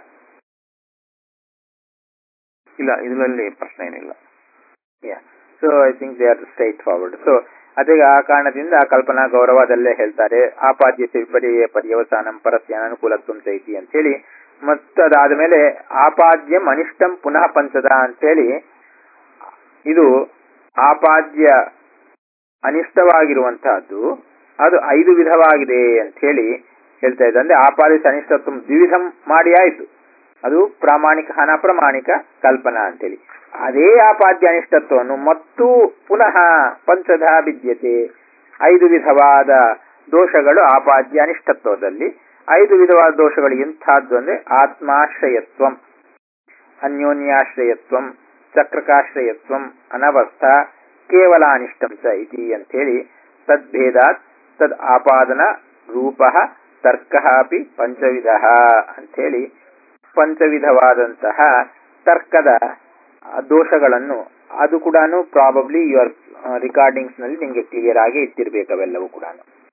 ಇಲ್ಲ ಇದರಲ್ಲಿ ಪ್ರಶ್ನೆ ಏನಿಲ್ಲ so I think they are straightforward so ಅದೇ ಆ ಕಾರಣದಿಂದ ಆ ಕಲ್ಪನಾ ಗೌರವದಲ್ಲೇ ಹೇಳ್ತಾರೆ ಆಪಾದ್ಯ ವಿಪರ್ಯ ಪರ್ಯವಸಾನಂ ಪರಸ್ಯ ಅನುಕೂಲತ್ವಂ ಚೈತಿ ಅಂತ ಹೇಳಿ ಮತ್ತು ಅದಾದ ಮೇಲೆ ಆಪಾದ್ಯಂ ಅನಿಷ್ಟಂ ಪುನಃ ಪಂಚದ ಅಂತೇಳಿ ಇದು ಆಪಾದ್ಯ ಅನಿಷ್ಟವಾಗಿರುವಂತಹದ್ದು ಅದು ಐದು ವಿಧವಾಗಿದೆ ಅಂತ ಹೇಳಿ ಹೇಳ್ತಾ ಇದ್ದ ಅಂದ್ರೆ ಆಪಾದಿತ ಅನಿಷ್ಟತ್ವ ದ್ವಿವಿಧಂ ಮಾಡಿ ಆಯ್ತು ಅದು ಪ್ರಾಮಾಣಿಕ ಅನಪ್ರಾಮಾಣಿಕ ಕಲ್ಪನಾ ಅಂತೇಳಿ ಅದೇ ಆಪಾದ್ಯ ಅನಿಷ್ಟತ್ವವನ್ನು ಮತ್ತು ಪುನಃ ಪಂಚಧ ಬಿದ್ಯತೆ ಐದು ವಿಧವಾದ ದೋಷಗಳು ಆಪಾದ್ಯ ಅನಿಷ್ಟತ್ವದಲ್ಲಿ ಐದು ವಿಧವಾದ ದೋಷಗಳು ಎಂಥದ್ದು ಅಂದ್ರೆ ಆತ್ಮಾಶ್ರಯತ್ವಂ ಅನ್ಯೋನ್ಯಾಶ್ರಯತ್ವಂ ಚಕ್ರಕಾಶ್ರಯತ್ವಂ ಅನವಸ್ಥ ಕೇವಲ ಅನಿಷ್ಟಂ ಚ ಇತಿ ಅಂತೇಳಿ ತದ್ಭೇದಾತ್ ತದ್ ಆಪಾದನ ರೂಪ ತರ್ಕ ಅಪಿ ಪಂಚವಿಧ ಅಂಥೇಳಿ ಪಂಚವಿಧವಾದಂತಹ ತರ್ಕದ ದೋಷಗಳನ್ನು ಅದು ಕೂಡ ಪ್ರಾಬಬ್ಲಿ ಯುವರ್ ರಿಕಾರ್ಡಿಂಗ್ಸ್ ನಲ್ಲಿ ನಿಮ್ಗೆ ಕ್ಲಿಯರ್ ಆಗಿ ಇಟ್ಟಿರ್ಬೇಕು ಅವೆಲ್ಲವೂ ಕೂಡ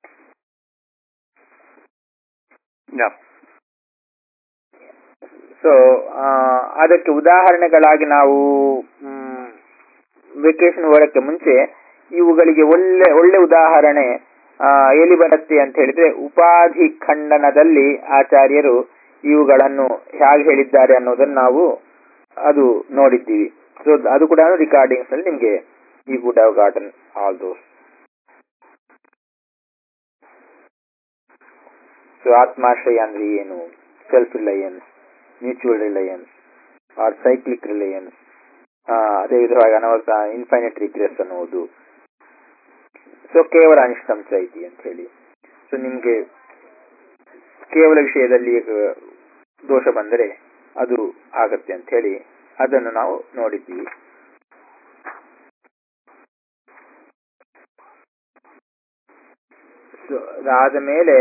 ಸೊ ಅದಕ್ಕೆ ಉದಾಹರಣೆಗಳಾಗಿ ನಾವು ವೆಕೇಶನ್ ಹೋಗಕ್ಕೆ ಮುಂಚೆ ಇವುಗಳಿಗೆ ಒಳ್ಳೆ ಒಳ್ಳೆ ಉದಾಹರಣೆ ಎಲ್ಲಿ ಬರುತ್ತೆ ಅಂತ ಹೇಳಿದ್ರೆ ಉಪಾಧಿ ಖಂಡನದಲ್ಲಿ ಆಚಾರ್ಯರು ಇವುಗಳನ್ನು ಹೇಗೆ ಹೇಳಿದ್ದಾರೆ ಅನ್ನೋದನ್ನು ನಾವು ಅದು ನೋಡಿದ್ದೀವಿ ಸೊ ಅದು ಕೂಡ ರಿಕಾರ್ಡಿಂಗ್ಸ್ ಅಲ್ಲಿ ನಿಮ್ಗೆ ಈ would have gotten all those so ಆತ್ಮಾಶ್ರಯ ಅಂದ್ರೆ ಏನು self reliance mutual reliance or cyclic reliance ಅದೇ ವಿಧವಾಗಿ ಅನವರ್ತ ಇನ್ಫೈನೈಟ್ ರಿಗ್ರೆಸ್ ಅನ್ನುವುದು ಸೊ ಕೇವಲ ಅನಿಷ್ಟಂಶ ಐತಿ ಅಂತ ಹೇಳಿ ಸೊ ನಿಮ್ಗೆ ಕೇವಲ ವಿಷಯದಲ್ಲಿ ದೋಷ ಬಂದರೆ ಅದು ಆಗತ್ತೆ ಅಂತ ಹೇಳಿ ಅದನ್ನು ನಾವು ನೋಡಿದ್ದೀವಿ ಅದಾದ ಮೇಲೆ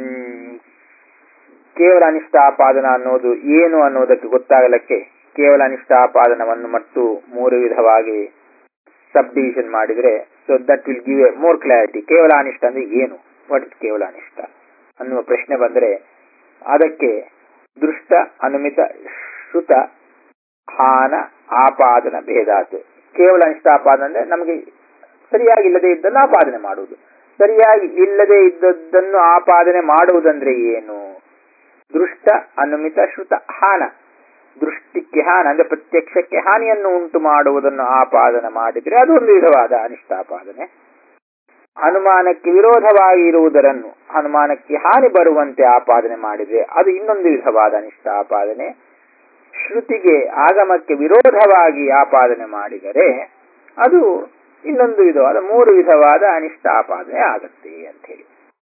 ಕೇವಲ ಅನಿಷ್ಟ ಆಪಾದನ ಅನ್ನೋದು ಏನು ಅನ್ನೋದಕ್ಕೆ ಗೊತ್ತಾಗಲಿಕ್ಕೆ ಕೇವಲ ಅನಿಷ್ಟ ಆಪಾದನವನ್ನು ಮತ್ತು ಮೂರು ವಿಧವಾಗಿ ಸಬ್ ಡಿವಿಷನ್ ಮಾಡಿದ್ರೆ so that will give a more clarity ಕೇವಲ ಅನಿಷ್ಟ ಅಂದ್ರೆ ಏನು ವಾಟ್ ಇಸ್ ಕೇವಲ ಅನಿಷ್ಟ ಅನ್ನುವ ಪ್ರಶ್ನೆ ಬಂದರೆ ಅದಕ್ಕೆ ದೃಷ್ಟ ಅನುಮಿತ ಶ್ರುತ ಹಾನ ಆಪಾದನ ಭೇದಾತ್ ಕೇವಲ ಅನಿಷ್ಟ ಆಪಾದನ ಅಂದ್ರೆ ನಮಗೆ ಸರಿಯಾಗಿ ಇಲ್ಲದೆ ಇದ್ದನ್ನು ಆಪಾದನೆ ಮಾಡುವುದು ಸರಿಯಾಗಿ ಇಲ್ಲದೆ ಇದ್ದದ್ದನ್ನು ಆಪಾದನೆ ಮಾಡುವುದಂದ್ರೆ ಏನು ದೃಷ್ಟ ಅನುಮಿತ ಶ್ರುತ ಹಾನ ದೃಷ್ಟಿಕ್ಕೆ ಹಾನ ಅಂದ್ರೆ ಪ್ರತ್ಯಕ್ಷಕ್ಕೆ ಹಾನಿಯನ್ನು ಉಂಟು ಮಾಡುವುದನ್ನು ಆಪಾದನ ಮಾಡಿದ್ರೆ ಅದು ಒಂದು ವಿಧವಾದ ಅನಿಷ್ಟಾಪಾದನೆ ಅನುಮಾನಕ್ಕೆ ವಿರೋಧವಾಗಿ ಇರುವುದರನ್ನು ಅನುಮಾನಕ್ಕೆ ಹಾನಿ ಬರುವಂತೆ ಆಪಾದನೆ ಮಾಡಿದ್ರೆ ಅದು ಇನ್ನೊಂದು ವಿಧವಾದ ಅನಿಷ್ಟ ಆಪಾದನೆ ಶ್ರುತಿಗೆ ಆಗಮಕ್ಕೆ ವಿರೋಧವಾಗಿ ಆಪಾದನೆ ಮಾಡಿದರೆ ಅದು ಇನ್ನೊಂದು ವಿಧವಾದ ಮೂರು ವಿಧವಾದ ಅನಿಷ್ಟ ಆಪಾದನೆ ಆಗತ್ತೆ ಅಂತ ಹೇಳಿ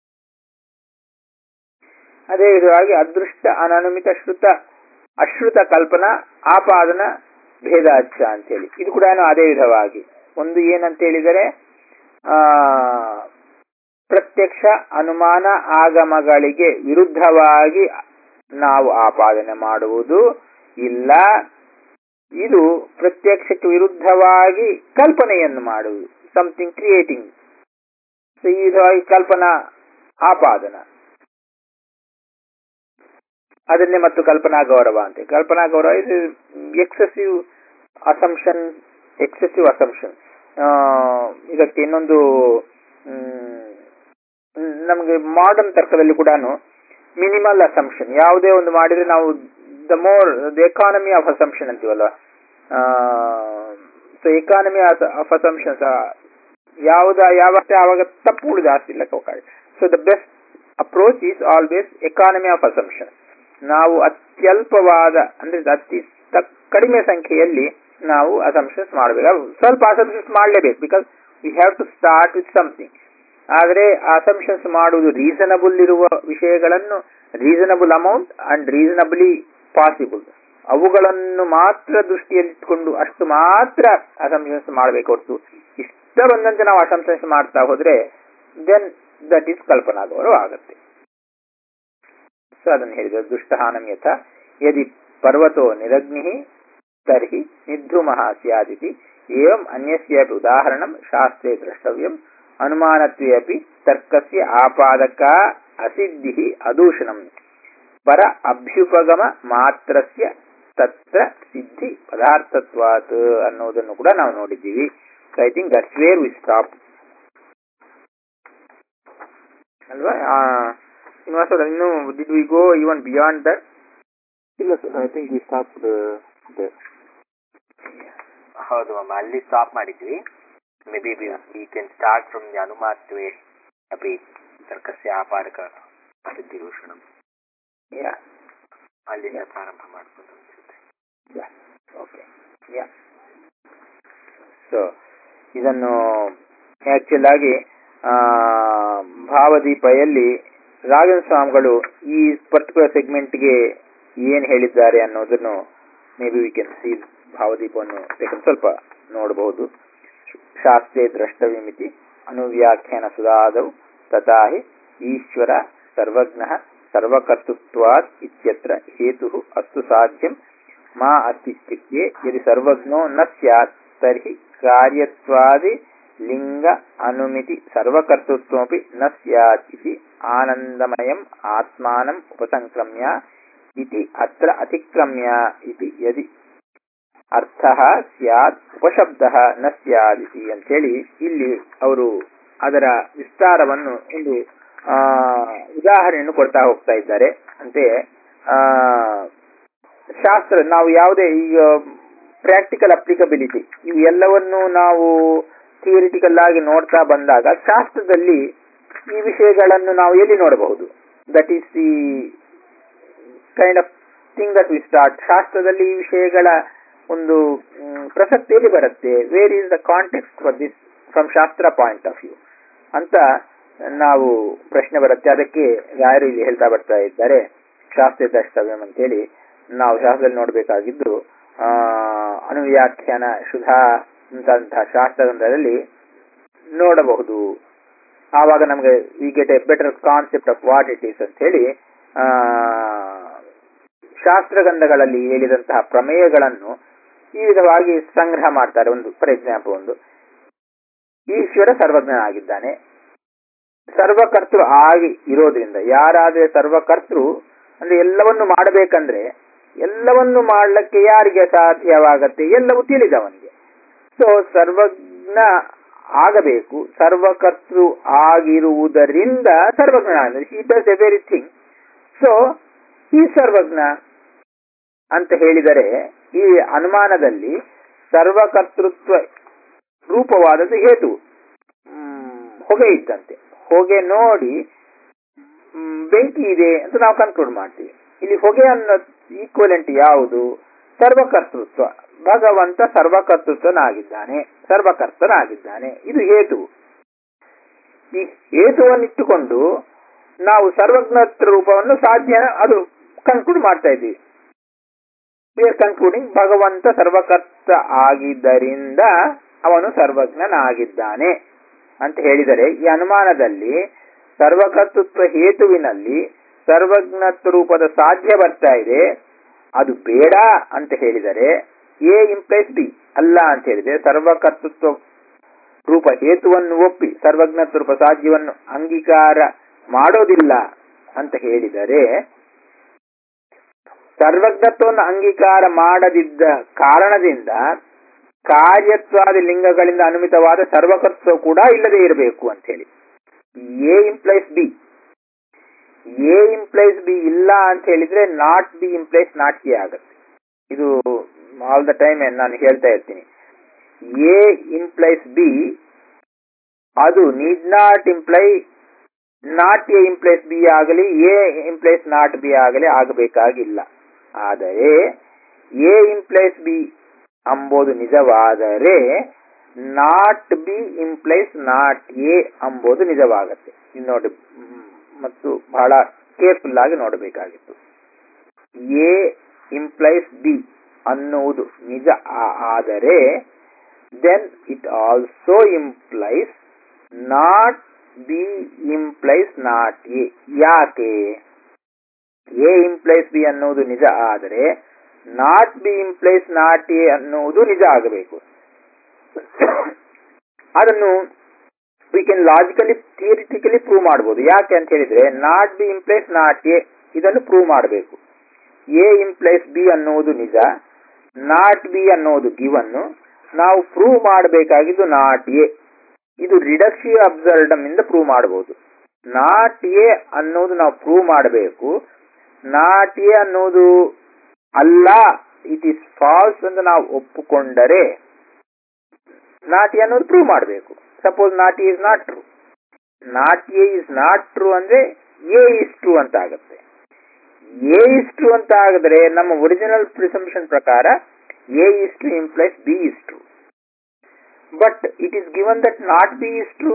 ಅದೇ ವಿಧವಾಗಿ ಅದೃಷ್ಟ ಅನನುಮಿತ ಶ್ರುತ ಅಶ್ರುತ ಕಲ್ಪನಾ ಆಪಾದನ ಭೇದಾಚ್ಛ ಅಂತೇಳಿ ಇದು ಕೂಡ ಅದೇ ವಿಧವಾಗಿ ಒಂದು ಏನಂತ ಹೇಳಿದರೆ ಆ ಪ್ರತ್ಯಕ್ಷ ಅನುಮಾನ ಆಗಮಗಳಿಗೆ ವಿರುದ್ಧವಾಗಿ ನಾವು ಆಪಾದನೆ ಮಾಡುವುದು ಇಲ್ಲ ಇದು ಪ್ರತ್ಯಕ್ಷಕ್ಕೆ ವಿರುದ್ಧವಾಗಿ ಕಲ್ಪನೆಯನ್ನು ಮಾಡುವುದು ಸಮಥಿಂಗ್ ಕ್ರಿಯೇಟಿಂಗ್ ಈ ವಿಧವಾಗಿ ಕಲ್ಪನಾ ಆಪಾದನ ಅದನ್ನೇ ಮತ್ತು ಕಲ್ಪನಾ ಗೌರವ ಅಂತ ಕಲ್ಪನಾ ಗೌರವ ಇದು ಎಕ್ಸೆಸಿವ್ ಅಸಂಪ್ಷನ್ ಎಕ್ಸೆಸಿವ್ ಅಸಂಪ್ಷನ್ ಇದಕ್ಕೆ ಇನ್ನೊಂದು ನಮಗೆ ಮಾಡರ್ನ್ ತರ್ಕದಲ್ಲಿ ಕೂಡ ಮಿನಿಮಲ್ ಅಸಂಪ್ಷನ್ ಯಾವುದೇ ಒಂದು ಮಾಡಿದ್ರೆ ನಾವು the more the economy of assumption ಅಂತೀವಲ್ವ ಸೊ ಎಕಾನಮಿ ಆಫ್ ಅಸಂಪ್ಷನ್ಸ್ ಯಾವ್ದ ಯಾವತ್ತೆ ಆವಾಗ ತಪ್ಪು ಉಳಿದ ಜಾಸ್ತಿ ಇಲ್ಲ so the best approach is always economy of assumption ನಾವು ಅತ್ಯಲ್ಪವಾದ ಅಂದ್ರೆ ಅತಿ ಕಡಿಮೆ ಸಂಖ್ಯೆಯಲ್ಲಿ ನಾವು ಅಸಂಪ್ಷನ್ಸ್ ಮಾಡಬೇಕು ಸ್ವಲ್ಪ ಅಸಂಪ್ಷನ್ಸ್ ಮಾಡಲೇಬೇಕು because we have to start with something ಆದರೆ ಅಸಂಪ್ಷನ್ಸ್ ಮಾಡುವುದು ರೀಸನಬಲ್ ಇರುವ ವಿಷಯಗಳನ್ನು reasonable amount and reasonably possible ಅವುಗಳನ್ನು ಮಾತ್ರ ದೃಷ್ಟಿಯಲ್ಲಿಟ್ಕೊಂಡು ಅಷ್ಟು ಮಾತ್ರ ಅಸಂಪ್ಷನ್ಸ್ ಮಾಡಬೇಕು ಹೊರತು ಇಷ್ಟ ಬಂದಂತೆ ನಾವು ಅಸಂಪ್ಷನ್ಸ್ ಮಾಡ್ತಾ ಹೋದ್ರೆ ದೆನ್ ದಟ್ ಈಸ್ ಕಲ್ಪನಾ ಗೌರವ ಆಗುತ್ತೆ ಸೊ ಅದನ್ನು ಹೇಳಿದ ದುಷ್ಟಹಾನಂ ಯಥ ಯದಿ ಪರ್ವತೋ ನಿರಗ್ನಿ ತರ್ಹಿ ನಿದ್ರುಮಃ ಸ್ಯಾದಿತಿ ಏವಂ ಅನ್ಯಸ್ಯಾಪಿ ಉದಾಹರಣಂ ಶಾಸ್ತ್ರೇ ದ್ರಷ್ಟವ್ಯಂ ಅನುಮಾನತ್ವೇ ಅಪಿ ತರ್ಕಸ್ಯ ಆಪಾದಕ ಅಸಿದ್ಧಿ ಅದೂಷಣಂ ಪರ ಅಭ್ಯುಪಗಮ ಮಾತ್ರಸ್ಯ ತತ್ರ ಸಿದ್ಧಿ ಪದಾರ್ಥತ್ವಾತ್ ಅನ್ನೋದನ್ನು ಕೂಡ ನಾವು ನೋಡಿದ್ದೀವಿ so I think that's where we stop ಅಲ್ವಾ ಶ್ರೀನಿವಾಸ ಇನ್ನು did we go even beyond that ಇಲ್ಲ sir I think we stop ಹೌದು ಮ್ಯಾಮ್ ಅಲ್ಲಿ ಸ್ಟಾಪ್ ಮಾಡಿದ್ವಿ maybe we can start from the ಅನುಮಾತ್ವೇ ಅಪಿ ತರ್ಕಸ್ಯ ಆಪಾದಕ ಸಿದ್ಧಿಭೂಷಣಂ ಯಾ ಅಲ್ಲಿಂದ ಪ್ರಾರಂಭ ಮಾಡ್ಬೋದು ಅನ್ಸುತ್ತೆ ಓಕೆ ಯಾ ಸೊ ಇದನ್ನು ಆಕ್ಚುಲ್ ಆಗಿ ಆ, ಭಾವದೀಪಯಲ್ಲಿ ರಾಘವೇಂದ್ರ ಸ್ವಾಮಿಗಳು ಈ ಪರ್ಟಿಕ್ಯುಲರ್ ಸೆಗ್ಮೆಂಟ್ಗೆ ಏನ್ ಹೇಳಿದ್ದಾರೆ ಅನ್ನೋದನ್ನು maybe we can see ಭಾವದೀಪವನ್ನು ಬೇಕಂದ್ರೆ ಸ್ವಲ್ಪ ನೋಡಬಹುದು ಶಾಸ್ತ್ರೇ ದ್ರಷ್ಟವ್ಯಮಿತಿ ಅನುವ್ಯಾಖ್ಯಾನ ಸುಧಾದವು ತಥಾ ಹಿ ಈಶ್ವರ ಸರ್ವಜ್ಞ ಸರ್ವಕರ್ತೃತ್ವಾತ್ ಇತ್ಯತ್ರ ಹೇತು ಅಸ್ತು ಸಾಧ್ಯಂ ಮಾ ಅಸ್ತಿ ಇತ್ಯುಕ್ತೆ ಯದಿ ಸರ್ವಜ್ಞೋ ನ ಸ್ಯಾತ್ ತರ್ಹಿ ಕಾರ್ಯತ್ವಾದಿ ಲಿಂಗ ಅನುಮಿತಿ ಸರ್ವಕರ್ತೃತ್ವಮಪಿ ನ ಸ್ಯಾತ್ ಇತಿ ಆನಂದಮಯಂ ಆತ್ಮಾನಂ ಉಪಸಂಕ್ರಮ್ಯ ಇತಿ ಅತ್ರ ಅತಿಕ್ರಮ್ಯ ಇತಿ ಯದಿ ಅರ್ಥ ಸ್ಯಾತ್ ಉಪಶಬ್ದ ನ ಸ್ಯಾದಿತಿ ಅಂತೇಳಿ ಇಲ್ಲಿ ಅವರು ಅದರ ವಿಸ್ತಾರವನ್ನು ಒಂದು ಆ, ಉದಾಹರಣೆಯನ್ನು ಕೊಡ್ತಾ ಹೋಗ್ತಾ ಇದ್ದಾರೆ ಅಂತೆ ಆ, ಶಾಸ್ತ್ರ ನಾವು ಯಾವುದೇ ಈಗ ಪ್ರಾಕ್ಟಿಕಲ್ ಅಪ್ಲಿಕಬಿಲಿಟಿ ಇವು ಎಲ್ಲವನ್ನು ನಾವು ಥಿಯರಿಟಿಕಲ್ ಆಗಿ ನೋಡ್ತಾ ಬಂದಾಗ ಶಾಸ್ತ್ರದಲ್ಲಿ ಈ ವಿಷಯಗಳನ್ನು ನಾವು ಎಲ್ಲಿ ನೋಡಬಹುದು that is the kind of thing that we start ಶಾಸ್ತ್ರದಲ್ಲಿ ಈ ವಿಷಯಗಳ ಒಂದು ಮ್, ಪ್ರಸಕ್ತಿ ಎಲ್ಲಿ ಬರುತ್ತೆ where is the context for this from ಶಾಸ್ತ್ರ ಪಾಯಿಂಟ್ ಆಫ್ ವ್ಯೂ ಅಂತ ನಾವು ಪ್ರಶ್ನೆ ಬರುತ್ತೆ ಅದಕ್ಕೆ ಯಾರು ಇಲ್ಲಿ ಹೇಳ್ತಾ ಬರ್ತಾ ಇದ್ದಾರೆ ಶಾಸ್ತ್ರ ದ್ರಷ್ಟವ್ಯಂ ಅಂತೇಳಿ ನಾವು ಶಾಸ್ತ್ರದಲ್ಲಿ ನೋಡಬೇಕಾಗಿದ್ದು ಆ ಅನುವ್ಯಾಖ್ಯಾನ ಶುಧಾ ಅಂತಹ ಶಾಸ್ತ್ರದಲ್ಲಿ ನೋಡಬಹುದು ಆವಾಗ ನಮಗೆ we get a better concept of what it is ಅಂತ ಹೇಳಿ ಆ ಶಾಸ್ತ್ರಗಂಧಗಳಲ್ಲಿ ಹೇಳಿದಂತಹ ಪ್ರಮೇಯಗಳನ್ನು ಈ ವಿಧವಾಗಿ ಸಂಗ್ರಹ ಮಾಡ್ತಾರೆ ಒಂದು ಫಾರ್ ಎಕ್ಸಾಂಪಲ್ ಒಂದು ಈಶ್ವರ ಸರ್ವಜ್ಞನಾಗಿದ್ದಾನೆ ಸರ್ವಕರ್ತೃ ಆಗಿ ಇರೋದ್ರಿಂದ ಯಾರಾದ್ರೆ ಸರ್ವಕರ್ತೃ ಅಂದ್ರೆ ಎಲ್ಲವನ್ನು ಮಾಡಬೇಕಂದ್ರೆ ಎಲ್ಲವನ್ನು ಮಾಡ್ಲಿಕ್ಕೆ ಯಾರಿಗೆ ಸಾಧ್ಯವಾಗತ್ತೆ ಎಲ್ಲವೂ ತಿಳಿದವನಿಗೆ ಸೊ ಸರ್ವಜ್ಞ ಆಗಬೇಕು ಸರ್ವಕರ್ತೃ ಆಗಿರುವುದರಿಂದ ಸರ್ವಜ್ಞ ಹಿ ಡಸ್ ಎವ್ರಿಥಿಂಗ್ ಸೊ ಈ ಸರ್ವಜ್ಞ ಅಂತ ಹೇಳಿದರೆ ಈ ಅನುಮಾನದಲ್ಲಿ ಸರ್ವಕರ್ತೃತ್ವ ರೂಪವಾದದ್ದು ಹೇತು ಮ್, ಹೊಗೆ ಇದ್ದಂತೆ ಹೊಗೆ ನೋಡಿ ಮ್, ಬೆಂಕಿ ಇದೆ ಅಂತ ನಾವು ಕನ್ಕ್ಲೂಡ್ ಮಾಡ್ತೀವಿ ಇಲ್ಲಿ ಹೊಗೆ ಅನ್ನೋ ಈಕ್ವಲೆಂಟ್ ಯಾವುದು ಸರ್ವಕರ್ತೃತ್ವ ಭಗವಂತ ಸರ್ವಕರ್ತೃತ್ವನಾಗಿದ್ದಾನೆ ಸರ್ವಕರ್ತನಾಗಿದ್ದಾನೆ ಇದು ಹೇತು ಈ ಹೇತುವನ್ನಿಟ್ಟುಕೊಂಡು ನಾವು ಸರ್ವಜ್ಞತ್ವ ರೂಪವನ್ನು ಸಾಧ್ಯ ಅದು ಕನ್ಕ್ಲೂಡ್ ಮಾಡ್ತಾ ಇದ್ದೀವಿ ವಿ ಆರ್ ಕನ್ಕ್ಲೂಡಿಂಗ್ ಭಗವಂತ ಸರ್ವಕರ್ತ ಆಗಿದ್ದರಿಂದ ಅವನು ಸರ್ವಜ್ಞನಾಗಿದ್ದಾನೆ ಅಂತ ಹೇಳಿದರೆ ಈ ಅನುಮಾನದಲ್ಲಿ ಸರ್ವಕರ್ತೃತ್ವ ಹೇತುವಿನಲ್ಲಿ ಸರ್ವಜ್ಞತ್ವ ರೂಪದ ಸಾಧ್ಯ ಬರ್ತಾ ಇದೆ ಅದು ಬೇಡ ಅಂತ ಹೇಳಿದರೆ ಎ ಇಂಪ್ಲೈಸ್ ಬಿ ಅಲ್ಲ ಅಂತ ಹೇಳಿದ್ರೆ ಸರ್ವಕರ್ತೃತ್ವ ರೂಪ ಹೇತುವನ್ನು ಒಪ್ಪಿ ಸರ್ವಜ್ಞತ್ವ ರೂಪ ಸಾಧ್ಯವನ್ನು ಅಂಗೀಕಾರ ಮಾಡೋದಿಲ್ಲ ಅಂತ ಹೇಳಿದರೆ ಸರ್ವಜ್ಞತ್ವವನ್ನು ಅಂಗೀಕಾರ ಮಾಡದಿದ್ದ ಕಾರಣದಿಂದ ಕಾರ್ಯತ್ವಾದಿ ಲಿಂಗಗಳಿಂದ ಅನುಮಿತವಾದ ಸರ್ವಕರ್ತೃತ್ವ ಕೂಡ ಇಲ್ಲದೆ ಇರಬೇಕು ಅಂತ ಹೇಳಿ A implies B A implies B ಇಲ್ಲ ಅಂತ ಹೇಳಿದ್ರೆ not B implies not A ಆಗುತ್ತೆ ಇದು ಆಲ್ ದ ಟೈಮ್ ನಾನು ಹೇಳ್ತಾ ಇರ್ತೀನಿ ಎ ಇಂಪ್ಲೈಸ್ ಬಿ ಅದು need not imply not A implies B ಆಗಲಿ ಎ ಇಂಪ್ಲೈಸ್ ನಾಟ್ ಬಿ ಆಗಲಿ ಆಗಬೇಕಾಗಿಲ್ಲ ಆದರೆ ಎ ಇಂಪ್ಲೈಸ್ ಬಿ ಅಂಬೋದು ನಿಜವಾದರೆ not B implies not A ಅಂಬೋದು ನಿಜವಾಗತ್ತೆ ಇದು ನೋಡಿ ಮ್, ಮತ್ತು ಬಹಳ ಕೇರ್ಫುಲ್ ಆಗಿ ನೋಡಬೇಕಾಗಿತ್ತು ಎ ಇಂಪ್ಲೈಸ್ ಬಿ ಅನ್ನುವುದು ನಿಜ ಆ- ಆದರೆ then it also implies not B implies not A ಯಾಕೆ ಎ ಇಂಪ್ಲೈಸ್ ಬಿ ಅನ್ನುವುದು ನಿಜ ಆದರೆ not B implies not A ಅನ್ನುವುದು ನಿಜ ಆಗಬೇಕು ಅದನ್ನು we can logically theoretically prove ಮಾಡಬಹುದು ಯಾಕೆ ಅಂತ ಹೇಳಿದ್ರೆ not B implies not A ಇದನ್ನು ಪ್ರೂವ್ ಮಾಡಬೇಕು ಎ ಇಂಪ್ಲೈಸ್ ಬಿ ಅನ್ನುವುದು ನಿಜ ನಾಟ್ ಬಿ ಅನ್ನೋದು ಗಿವನ್ನು ನಾವು ಪ್ರೂವ್ ಮಾಡಬೇಕಾಗಿದ್ದು ನಾಟ್ ಎ ಇದು ರಿಡಕ್ಷಿಯ ಅಬ್ಸರ್ಡಮ್ ಇಂದ ಪ್ರೂವ್ ಮಾಡಬಹುದು ನಾಟ್ ಎ ಅನ್ನೋದು ನಾವು ಪ್ರೂವ್ ಮಾಡಬೇಕು ನಾಟ್ ಎ ಅನ್ನೋದು ಅಲ್ಲ ಇಟ್ ಇಸ್ ಫಾಲ್ಸ್ ಅಂತ ನಾವು ಒಪ್ಪುಕೊಂಡರೆ ನಾಟ್ ಎ ಅನ್ನೋದು ಪ್ರೂವ್ ಮಾಡಬೇಕು suppose not A is not true not A is not true ಅಂದ್ರೆ ಎ ಇಸ್ ಟ್ರೂ ಅಂತ ಆಗುತ್ತೆ ಎ ಇಸ್ ಟ್ರೂ ಅಂತ ಆಗಿದ್ರೆ ನಮ್ಮ ಒರಿಜಿನಲ್ ಪ್ರಿಸಂಪ್ಷನ್ ಪ್ರಕಾರ A is true implies B is true but it is given that not B is true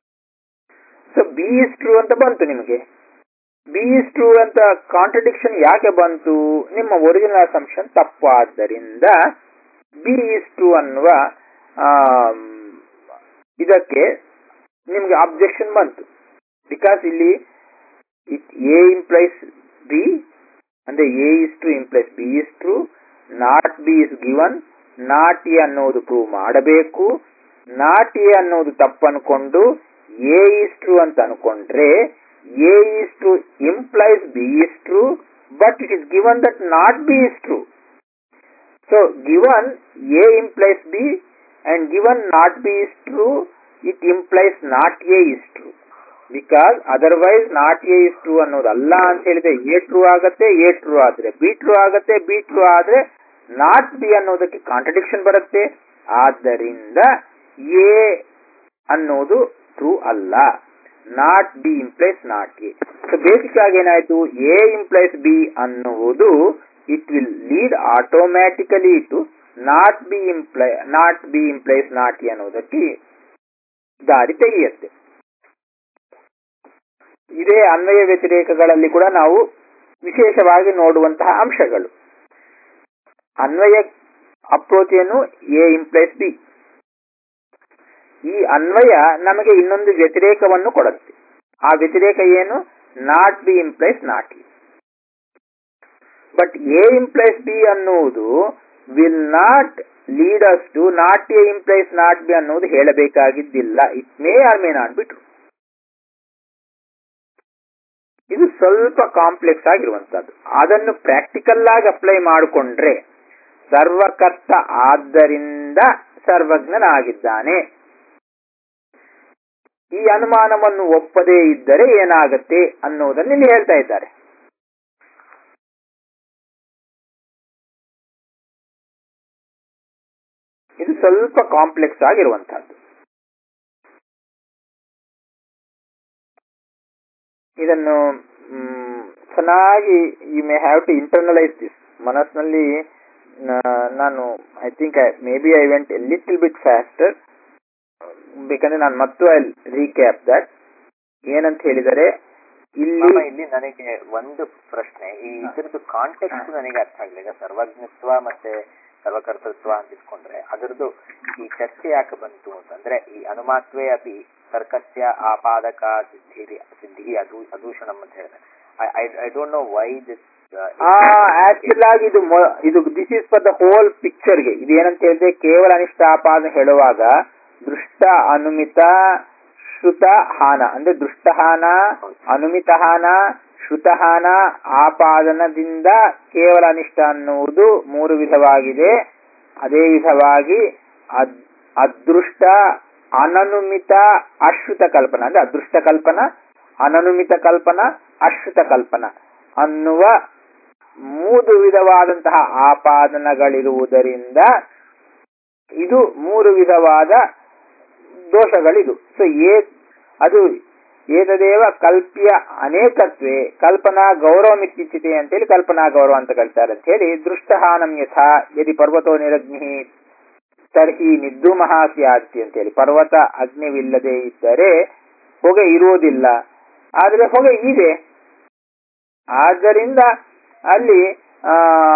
so B is true ಅಂತ ಬಂತು ನಿಮಗೆ ಬಿ ಇಸ್ ಟ್ರೂ ಅಂತ ಕಾಂಟ್ರಡಿಕ್ಷನ್ ಯಾಕೆ ಬಂತು ನಿಮ್ಮ original assumption ತಪ್ಪಾದ್ದರಿಂದ B is true ಅನ್ನುವ ಆಮ್, ಇದಕ್ಕೆ ನಿಮ್ಗೆ ಅಬ್ಜೆಕ್ಷನ್ ಬಂತು ಬಿಕಾಸ್ ಇಲ್ಲಿ ಇಟ್ ಎ ಇಂಪ್ಲೈಸ್ ಬಿ ಅಂದ್ರೆ A is true implies B is true not B is given not A ಅನ್ನೋದು ಪ್ರೂವ್ ಮಾಡಬೇಕು ನಾಟ್ ಎ ಅನ್ನೋದು ತಪ್ಪನ್ಕೊಂಡು ಎ ಇಸ್ ಟ್ರೂ ಅಂತ ಅನ್ಕೊಂಡ್ರೆ A is true implies B is true but it is given that not B is true so given A implies B and given not B is true it implies not A is true because otherwise not A is true ಅನ್ನೋದು ಅಲ್ಲ ಅಂತ ಹೇಳಿದ್ರೆ ಎ ಟ್ರೂ ಆಗತ್ತೆ ಎ ಟ್ರೂ ಆದ್ರೆ ಬಿ ಟ್ರೂ ಆಗತ್ತೆ ಬಿ ಟ್ರೂ ಆದ್ರೆ ನಾಟ್ ಬಿ ಅನ್ನೋದಕ್ಕೆ ಕಾಂಟ್ರಡಿಕ್ಷನ್ ಬರುತ್ತೆ ಆದ್ದರಿಂದ ಎ ಅನ್ನೋದು ಟ್ರೂ ಅಲ್ಲ not B implies not A so basic ಆಗಿ ಏನಾಯ್ತು ಎ ಇಂಪ್ಲೈಸ್ ಬಿ ಅನ್ನುವುದು it will lead automatically to not B imply not B implies not A ಅನ್ನೋದಕ್ಕೆ ದಾರಿ ತೆಗೆಯುತ್ತೆ ಇದೇ ಅನ್ವಯ ವ್ಯತಿರೇಕಗಳಲ್ಲಿ ಕೂಡ ನಾವು ವಿಶೇಷವಾಗಿ ನೋಡುವಂತಹ ಅಂಶಗಳು ಅನ್ವಯ ಅಪ್ರೋಚ್ ಏನು ಎ ಇಂಪ್ಲೈಸ್ ಬಿ ಈ ಅನ್ವಯ ನಮಗೆ ಇನ್ನೊಂದು ವ್ಯತಿರೇಕವನ್ನು ಕೊಡುತ್ತೆ ಆ ವ್ಯತಿರೇಕ ಏನು not B implies not A but A implies B ಅನ್ನುವುದು will not lead us to not A implies not B ಅನ್ನೋದು ಹೇಳಬೇಕಾಗಿದ್ದಿಲ್ಲ it may or may not be true ಇದು ಸ್ವಲ್ಪ ಕಾಂಪ್ಲೆಕ್ಸ್ ಆಗಿರುವಂತದ್ದು ಅದನ್ನು ಪ್ರಾಕ್ಟಿಕಲ್ ಆಗಿ ಅಪ್ಲೈ ಮಾಡಿಕೊಂಡ್ರೆ ಸರ್ವಕರ್ತ ಆದ್ದರಿಂದ ಸರ್ವಜ್ಞನಾಗಿದ್ದಾನೆ ಈ ಅನುಮಾನವನ್ನು ಒಪ್ಪದೇ ಇದ್ದರೆ ಏನಾಗತ್ತೆ ಅನ್ನೋದನ್ನು ಇಲ್ಲಿ ಹೇಳ್ತಾ ಇದ್ದಾರೆ ಇದು ಸ್ವಲ್ಪ ಕಾಂಪ್ಲೆಕ್ಸ್ ಆಗಿರುವಂತಹದ್ದು ಇದನ್ನು ಮ್, ಚೆನ್ನಾಗಿ you may have to internalize this ಮನಸ್ಸಿನಲ್ಲಿ ನಾ- ನಾನು I think maybe I went a little bit faster ಬೇಕಂದ್ರೆ ನಾನು ಮತ್ತು ಐ ರೀಕ್ಯಾಪ್ ದಟ್ ಏನಂತ ಹೇಳಿದರೆ ಇಲ್ಲಿ ಮಾಮ, ಇಲ್ಲಿ ನನಗೆ ಒಂದು ಪ್ರಶ್ನೆ ಈ ಇದ್ರದ್ದು ಕಾಂಟೆಕ್ಸ್ಟ್ ನನಗೆ ಅರ್ಥ ಆಗ್ಲಿಲ್ಲ ಸರ್ವಜ್ಞತ್ವ ಮತ್ತೆ ಸರ್ವಕರ್ತೃತ್ವ ಅಂತ ಇಟ್ಕೊಂಡ್ರೆ ಅದರದ್ದು ಈ ಚರ್ಚೆ ಯಾಕೆ ಬಂತು ಅಂತಂದ್ರೆ ಈ ಅನುಮಾತ್ವೇ ಅಪಿ ತರ್ಕಸ್ಯ ಆಪಾದಕ ಸಿದ್ಧಿ ಸಿದ್ಧಿ ಅದು ಅದೂಷಣಂ ಅಂತ ಹೇಳಿದ್ರೆ I don't know why this actual ಆಗಿ ಇದು ಮೊ- ಇದು this is for the whole ಪಿಕ್ಚರ್ಗೆ ಇದು ಏನಂತ ಹೇಳಿದ್ರೆ ಕೇವಲ ಅನಿಷ್ಟ ಆಪಾದನೆ ಹೇಳುವಾಗ ದೃಷ್ಟ ಅನುಮಿತ ಶ್ರುತ ಹಾನ ಅಂದ್ರೆ ದೃಷ್ಟಹಾನ ಅನುಮಿತಹಾನ ಶ್ರುತಹಾನ ಆಪಾದನದಿಂದ ಕೇವಲ ಅನಿಷ್ಟ ಅನ್ನುವುದು ಮೂರು ವಿಧವಾಗಿದೆ ಅದೇ ವಿಧವಾಗಿ ಅದ್- ಅದೃಷ್ಟ ಅನನುಮಿತ ಅಶ್ರುತ ಕಲ್ಪನ ಅಂದ್ರೆ ಅದೃಷ್ಟ ಕಲ್ಪನ ಅನನುಮಿತ ಕಲ್ಪನ ಅಶ್ರುತ ಕಲ್ಪನ ಅನ್ನುವ ಮೂರು ವಿಧವಾದಂತಹ ಆಪಾದನಗಳಿರುವುದರಿಂದ ಇದು ಮೂರು ವಿಧವಾದ ದೋಷಗಳಿದು ಸೊ ಏ ಅದು ಏತದೇವ ಕಲ್ಪ್ಯ ಅನೇಕತ್ವೇ ಕಲ್ಪನಾ ಗೌರವ ಮಿತ್ಯಿಚ್ಚಿತೆ ಅಂತೇಳಿ ಕಲ್ಪನಾ ಗೌರವ ಅಂತ ಕಳ್ತಾರೆ ಅಂತ ಹೇಳಿ ದೃಷ್ಟಹಾನಂ ಯಥಾ ಯದಿ ಪರ್ವತೋ ನಿರಗ್ನಿ ತರ್ಹಿ ನಿರ್ಧೂಮಃ ಸ್ಯಾತಿ ಅಂತೇಳಿ ಪರ್ವತ ಅಗ್ನಿವಿಲ್ಲದೆ ಇದ್ದರೆ ಹೊಗೆ ಇರುವುದಿಲ್ಲ ಆದರೆ ಹೊಗೆ ಇದೆ ಆದ್ದರಿಂದ ಅಲ್ಲಿ ಆ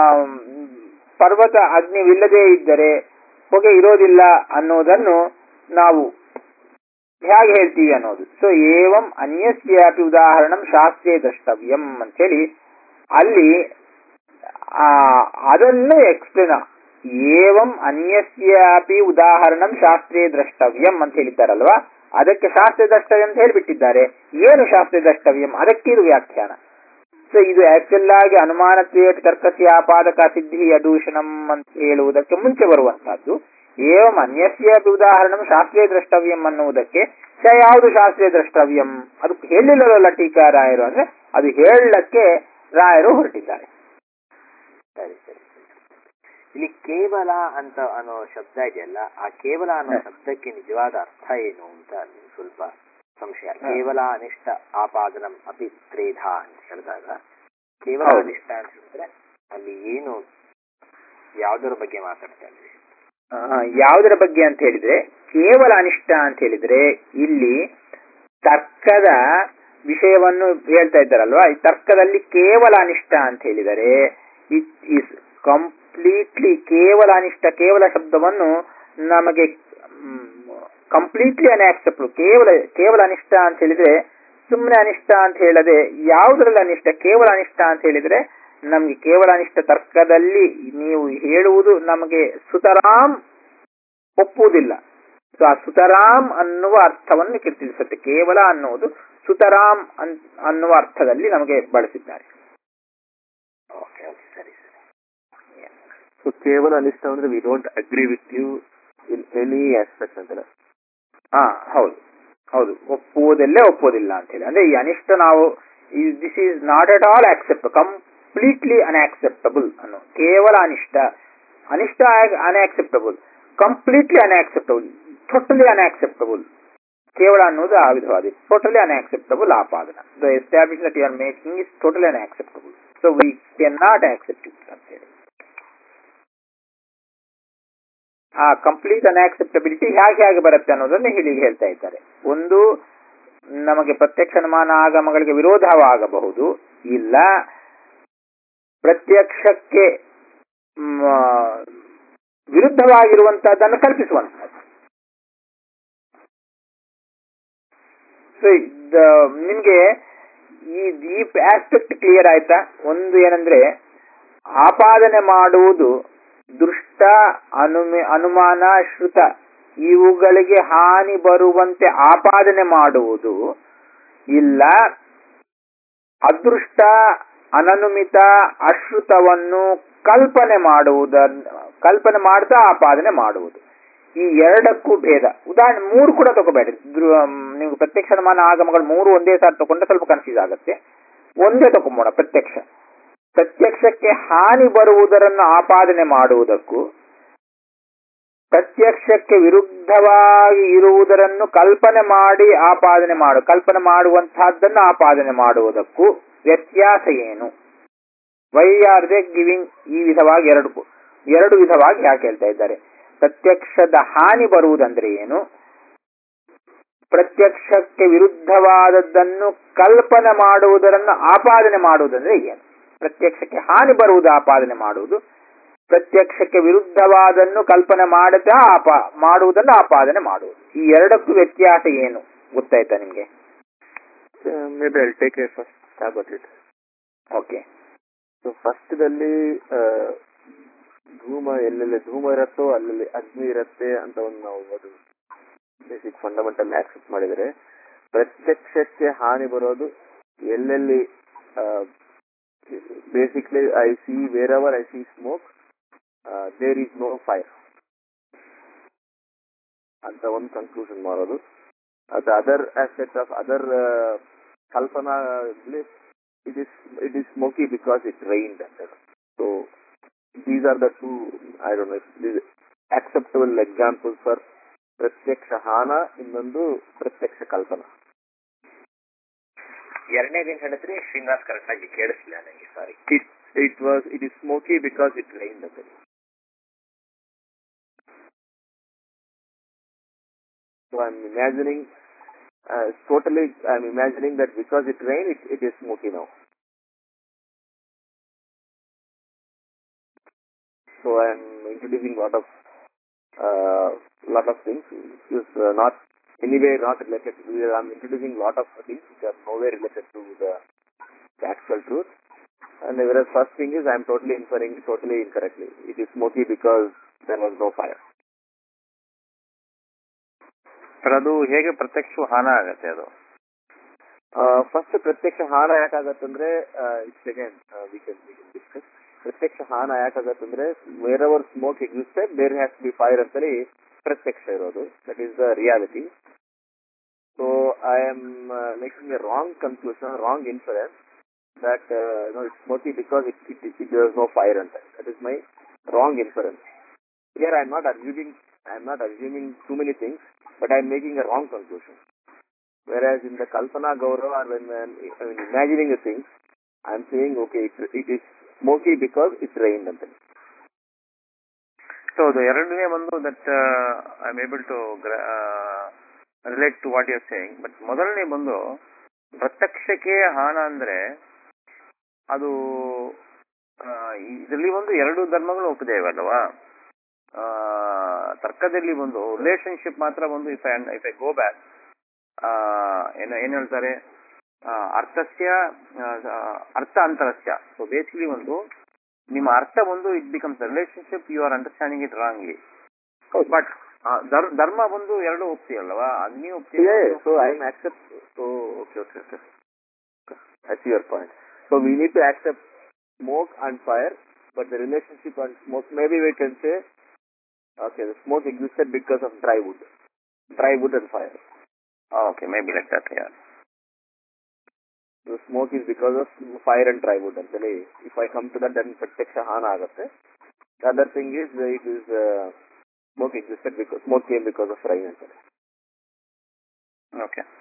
ಪರ್ವತ ಅಗ್ನಿವಿಲ್ಲದೆ ಇದ್ದರೆ ಹೊಗೆ ಇರೋದಿಲ್ಲ ಅನ್ನೋದನ್ನು ನಾವು ಹೇಗೆ ಹೇಳ್ತೀವಿ ಅನ್ನೋದು ಸೊ ಏವಂ ಅನ್ಯಸ್ಯಾಪಿ ಉದಾಹರಣಂ ಶಾಸ್ತ್ರೇ ದ್ರಷ್ಟವ್ಯಂ ಅಂತೇಳಿ ಅಲ್ಲಿ ಆ ಅದನ್ನು ಎಕ್ಸ್ಪ್ಲೇನ್ ಏವಂ ಅನ್ಯಸ್ಯಾಪಿ ಉದಾಹರಣಂ ಶಾಸ್ತ್ರೇ ದ್ರಷ್ಟವ್ಯಂ ಅಂತ ಹೇಳಿದ್ದಾರಲ್ವಾ ಅದಕ್ಕೆ ಶಾಸ್ತ್ರ ದ್ರಷ್ಟವ್ಯ ಅಂತ ಹೇಳಿಬಿಟ್ಟಿದ್ದಾರೆ ಏನು ಶಾಸ್ತ್ರ ದ್ರಷ್ಟವ್ಯಂ ಅದಕ್ಕಿದು ವ್ಯಾಖ್ಯಾನ ಸೊ ಇದು ಆಕ್ಚುಲ್ ಆಗಿ ಅನುಮಾನತ್ವೇಟ ತರ್ಕಸ್ಯ ಆಪಾದಕ ಸಿದ್ಧಿ ಅದೂಷಣಂ ಅಂತ ಹೇಳುವುದಕ್ಕೆ ಮುಂಚೆ ಬರುವಂತಹದ್ದು ಏವಂ ಅನ್ಯಸ್ಯ ಉದಾಹರಣಂ ಶಾಸ್ತ್ರೀಯ ದ್ರಷ್ಟವ್ಯಂ ಅನ್ನುವುದಕ್ಕೆ ಸ ಯಾವುದು ಶಾಸ್ತ್ರೀಯ ದ್ರಷ್ಟವ್ಯಂ ಅದು ಹೇಳಿಲ್ಲವಲ್ಲ ಟೀಕಾರಾಯರು ಅಂದ್ರೆ ಅದು ಹೇಳಕ್ಕೆ ರಾಯರು ಹೊರಟಿದ್ದಾರೆ ಸರಿ ಸರಿ ಸರಿ. ಇಲ್ಲಿ ಕೇವಲ ಅಂತ ಅನ್ನೋ ಶಬ್ದ ಇದೆಯಲ್ಲ ಆ ಕೇವಲ ಅನ್ನೋ ಶಬ್ದಕ್ಕೆ ನಿಜವಾದ ಅರ್ಥ ಏನು ಅಂತ ನಂಗೆ ಸ್ವಲ್ಪ ಸಂಶಯ ಕೇವಲ ಅನಿಷ್ಟ ಆಪಾದನಂ ಅಪಿ ತ್ರೇಧ ಅಂತ ಹೇಳಿದಾಗ ಕೇವಲ ಹೌದು. ಅನಿಷ್ಟ ಅಂತ ಹೇಳಿದ್ರೆ ಅಲ್ಲಿ ಏನು ಯಾವ್ದರ ಬಗ್ಗೆ ಮಾತಾಡ್ತಾ ಇದ್ವಿ ಆ, ಯಾವುದರ ಬಗ್ಗೆ ಅಂತ ಹೇಳಿದ್ರೆ ಕೇವಲ ಅನಿಷ್ಟ ಅಂತ ಹೇಳಿದ್ರೆ ಇಲ್ಲಿ ತರ್ಕದ ವಿಷಯವನ್ನು ಹೇಳ್ತಾ ಇದ್ದಾರಲ್ವಾ ಈ ತರ್ಕದಲ್ಲಿ ಕೇವಲ ಅನಿಷ್ಟ ಅಂತ ಹೇಳಿದರೆ ಇಟ್ ಇಸ್ ಕಂಪ್ಲೀಟ್ಲಿ ಕೇವಲ ಅನಿಷ್ಟ ಕೇವಲ ಶಬ್ದವನ್ನು ನಮಗೆ ಕಂಪ್ಲೀಟ್ಲಿ ಅನ್ಆಕ್ಸೆಪ್ಟಬಲ್ ಕೇವಲ ಕೇವಲ ಅನಿಷ್ಟ ಅಂತ ಹೇಳಿದ್ರೆ ಸುಮ್ಮನೆ ಅನಿಷ್ಟ ಅಂತ ಹೇಳದೆ ಯಾವುದರಲ್ಲಿ ಅನಿಷ್ಟ ಕೇವಲ ಅನಿಷ್ಟ ಅಂತ ಹೇಳಿದ್ರೆ ನಮ್ಗೆ ಕೇವಲ ಅನಿಷ್ಟ ತರ್ಕದಲ್ಲಿ ನೀವು ಹೇಳುವುದು ನಮಗೆ ಸುತರಾಮ್ ಒಪ್ಪುವುದಿಲ್ಲ ಸೊ ಆ ಸುತರಾಮ್ ಅನ್ನುವ ಅರ್ಥವನ್ನು ತಿಳಿಸುತ್ತೆ ಕೇವಲ ಅನ್ನುವುದು ಸುತರಾಮ್ ಅನ್- ಅನ್ನುವ ಅರ್ಥದಲ್ಲಿ ನಮಗೆ ಬಳಸಿದ್ದಾರೆ ಓಕೆ ಓಕೆ ಸರಿ ಸರಿ ಸೊ ಕೇವಲ ಅನಿಷ್ಟ ಅಂದ್ರೆ we don't agree with you in any aspect ಅಂತಾರೆ ಹಾ ಹೌದು ಹೌದು ಒಪ್ಪುವುದಲ್ಲೇ ಒಪ್ಪುವುದಿಲ್ಲ ಅಂತ ಹೇಳಿ ಅಂದ್ರೆ ಈ ಅನಿಷ್ಟ ನಾವು this is not at all accept completely unacceptable ಅನ್ನೋ ಕೇವಲ ಅನಿಷ್ಟ ಅನಿಷ್ಟ unacceptable completely unacceptable totally unacceptable ಕೇವಲ ಅನ್ನೋದು ಆ ವಿಧವಾದ ಟೋಟಲಿ ಅನ್ಆಕ್ಸೆಪ್ಟಬಲ್ ಆಪಾದನ the establish that you are making is totally unacceptable so we can not accept it ಅಂತ ಹೇಳಿ ಆ ಕಂಪ್ಲೀಟ್ ಅನ್ಆಕ್ಸೆಪ್ಟಬಿಲಿಟಿ ಹೇಗೆ ಹೇಗೆ ಬರುತ್ತೆ ಅನ್ನೋದನ್ನು ಹೇಳಿ ಹೇಳ್ತಾ ಇದ್ದಾರೆ ಒಂದು ನಮಗೆ ಪ್ರತ್ಯಕ್ಷ ಅನುಮಾನ ಆಗಮಗಳಿಗೆ ವಿರೋಧವಾಗಬಹುದು ಇಲ್ಲ ಪ್ರತ್ಯಕ್ಷಕ್ಕೆ ಮ್, ವಿರುದ್ಧವಾಗಿರುವಂತಹದ್ದನ್ನು ಕಲ್ಪಿಸುವಂತಹದ್ದು ಸೊ ನಿಮ್ಗೆ ಈ ಈ ಆಸ್ಪೆಕ್ಟ್ ಕ್ಲಿಯರ್ ಆಯ್ತಾ ಒಂದು ಏನಂದ್ರೆ ಆಪಾದನೆ ಮಾಡುವುದು ದೃಷ್ಟ ಅನುಮೆ ಅನುಮಾನ ಶ್ರುತ ಇವುಗಳಿಗೆ ಹಾನಿ ಬರುವಂತೆ ಆಪಾದನೆ ಮಾಡುವುದು ಇಲ್ಲ ಅದೃಷ್ಟ ಅನನುಮಿತ ಅಶ್ರುತವನ್ನು ಕಲ್ಪನೆ ಮಾಡುವುದನ್ನು ಕಲ್ಪನೆ ಮಾಡ್ತಾ ಆಪಾದನೆ ಮಾಡುವುದು ಈ ಎರಡಕ್ಕೂ ಭೇದ ಉದಾಹರಣೆ ಮೂರು ಕೂಡ ತಗೋಬೇಡಿ ದೃ- ನೀವು ಪ್ರತ್ಯಕ್ಷ ಅನುಮಾನ ಆಗಮಗಳು ಮೂರು ಒಂದೇ ಸಾರಿ ತಗೊಂಡ್ರೆ ಸ್ವಲ್ಪ ಕನ್ಫ್ಯೂಸ್ ಆಗುತ್ತೆ ಒಂದೇ ತಗೊಂಬೋಣ ಪ್ರತ್ಯಕ್ಷ ಪ್ರತ್ಯಕ್ಷಕ್ಕೆ ಹಾನಿ ಬರುವುದರನ್ನು ಆಪಾದನೆ ಮಾಡುವುದಕ್ಕೂ ಪ್ರತ್ಯಕ್ಷಕ್ಕೆ ವಿರುದ್ಧವಾಗಿ ಇರುವುದರನ್ನು ಕಲ್ಪನೆ ಮಾಡಿ ಆಪಾದನೆ ಮಾಡು ಕಲ್ಪನೆ ಮಾಡುವಂತಹದ್ದನ್ನು ಆಪಾದನೆ ಮಾಡುವುದಕ್ಕೂ ವ್ಯತ್ಯಾಸ ಏನು ವೈ ಆರ್ ದೇ ಗಿವಿಂಗ್ ಈ ವಿಧವಾಗಿ ಎರಡು ಎರಡು ವಿಧವಾಗಿ ಯಾಕೆ ಹೇಳ್ತಾ ಇದ್ದಾರೆ ಪ್ರತ್ಯಕ್ಷದ ಹಾನಿ ಬರುವುದಂದ್ರೆ ಏನು ಪ್ರತ್ಯಕ್ಷಕ್ಕೆ ವಿರುದ್ಧವಾದದ್ದನ್ನು ಕಲ್ಪನೆ ಮಾಡುವುದರನ್ನು ಆಪಾದನೆ ಮಾಡುವುದಂದ್ರೆ ಏನು ಪ್ರತ್ಯಕ್ಷಕ್ಕೆ ಹಾನಿ ಬರುವುದು ಆಪಾದನೆ ಮಾಡುವುದು ಪ್ರತ್ಯಕ್ಷಕ್ಕೆ ವಿರುದ್ಧವಾದನ್ನು ಕಲ್ಪನೆ ಮಾಡದ ಆಪ ಮಾಡುವುದನ್ನು ಆಪಾದನೆ ಮಾಡುವುದು ಈ ಎರಡಕ್ಕೂ ವ್ಯತ್ಯಾಸ ಏನು ಗೊತ್ತಾಯ್ತಾ ನಿಮ್ಗೆ maybe I take a first stop at it okay so ಫಸ್ಟ್ದಲ್ಲಿ ಧೂಮ ಎಲ್ಲೆಲ್ಲಿ ಧೂಮ ಇರುತ್ತೋ ಅಲ್ಲಲ್ಲಿ ಅಗ್ನಿ ಇರುತ್ತೆ ಅಂತ ಒಂದು ನಾವು ಅದು ಬೇಸಿಕ್ ಫಂಡಮೆಂಟಲ್ ಆಕ್ಸೆಪ್ಟ್ ಮಾಡಿದರೆ ಪ್ರತ್ಯಕ್ಷಕ್ಕೆ ಹಾನಿ ಬರೋದು ಎಲ್ಲೆಲ್ಲಿ basically I see wherever I see smoke there is no fire ಅಂತ ಒಂದು ಕನ್ಕ್ಲೂಷನ್ ಮಾಡೋದು ಅದು ಅದರ್ ಆಸ್ಪೆಕ್ಟ್ ಆಫ್ ಅದರ್ ಕಲ್ಪನಾ it is it is smoky because it rained. So these are the two I don't know if these acceptable examples for ಪ್ರತ್ಯಕ್ಷ ಹಾನ ಇನ್ನೊಂದು ಪ್ರತ್ಯಕ್ಷ ಕಲ್ಪನಾ ಎರಡನೇದೇನ್ ಹೇಳಿದ್ರಿ ಶ್ರೀನಿವಾಸ್ ಕರೆಕ್ಟ್ ಆಗಿ ಕೇಳಿಸ್ಲಿಲ್ಲ ನನಗೆ sorry it it was it is smoky because it rain ಅಂತ so I am imagining totally I am imagining that because it rain it it is smoky now so I am introducing lot of uh, lot of things which is uh, not anyway not related to I am introducing lot of things which are nowhere related to the, the actual truth and the whereas first thing is I am totally inferring totally incorrectly it is smoky because there was no fire sir ಅದು ಹೇಗೆ ಪ್ರತ್ಯಕ್ಷ ಹಾನ ಆಗತ್ತೆ ಅದು ಫಸ್ಟ್ ಪ್ರತ್ಯಕ್ಷ ಹಾನ ಯಾಕಾಗತ್ತಂದ್ರೆ it's again we can we can discuss ಪ್ರತ್ಯಕ್ಷ ಹಾನ ಯಾಕಾಗತ್ತಂದ್ರೆ wherever smoke existed there has be fire ಅಂತೇಳಿ ಪ್ರತ್ಯಕ್ಷ ಇರೋದು that is the reality so I am making a wrong conclusion wrong inference that uh, you know it's smoky because it, it, it, there's no fire on that. That is my wrong inference. Here I'm not assuming I'm not assuming too many things, but I'm making a wrong conclusion. Whereas in the Kalpana Gaurav or when I'm, I'm imagining a thing, I'm saying okay, it, it is smoky because it's rained on them. So ಅದು ಎರಡನೇ ಒಂದು that I am able to relate to what you're saying but ಮೊದಲನೇ ಬಂದು ಪ್ರತ್ಯಕ್ಷಕ್ಕೆ ಹಾನ ಅಂದ್ರೆ ಅದು ಇದರಲ್ಲಿ ಒಂದು ಎರಡು ಧರ್ಮಗಳು ಒಪ್ಪಿದ್ದೇವೆ ಅಲ್ವಾ ಆ, ತರ್ಕದಲ್ಲಿ ಒಂದು ರಿಲೇಶನ್ಶಿಪ್ ಮಾತ್ರ ಒಂದು if I if I go back ಏನು ಏನ್ ಹೇಳ್ತಾರೆ ಆ, ಅರ್ಥಸ್ಯ ಆ, ಅರ್ಥ ಅಂತರಸ್ಯ ಸೊ ಬೇಸಿಕಲಿ ಒಂದು ನಿಮ್ಮ ಅರ್ಥ ಒಂದು it becomes relationship you are understanding it wrongly but ಧರ್ಮ ಬಂದು ಎರಡು ಒಪ್ತೀಯಲ್ವಾ ಅದ್ ನೀವು Yeah, ಒಪ್ತೀಯ yeah, so I'm accept. So okay, okay, okay. I see your point. So we need to accept smoke and fire, but the relationship on smoke, maybe we can say, okay, the smoke existed because of dry wood, dry wood and fire. Okay maybe like that ಯಾರ್ The smoke is because of fire and dry wood. Actually, if I come to that, then pratyaksha hana agate. The other thing is uh, it is uh, smoke existed because smoke came because of rain. Actually. Okay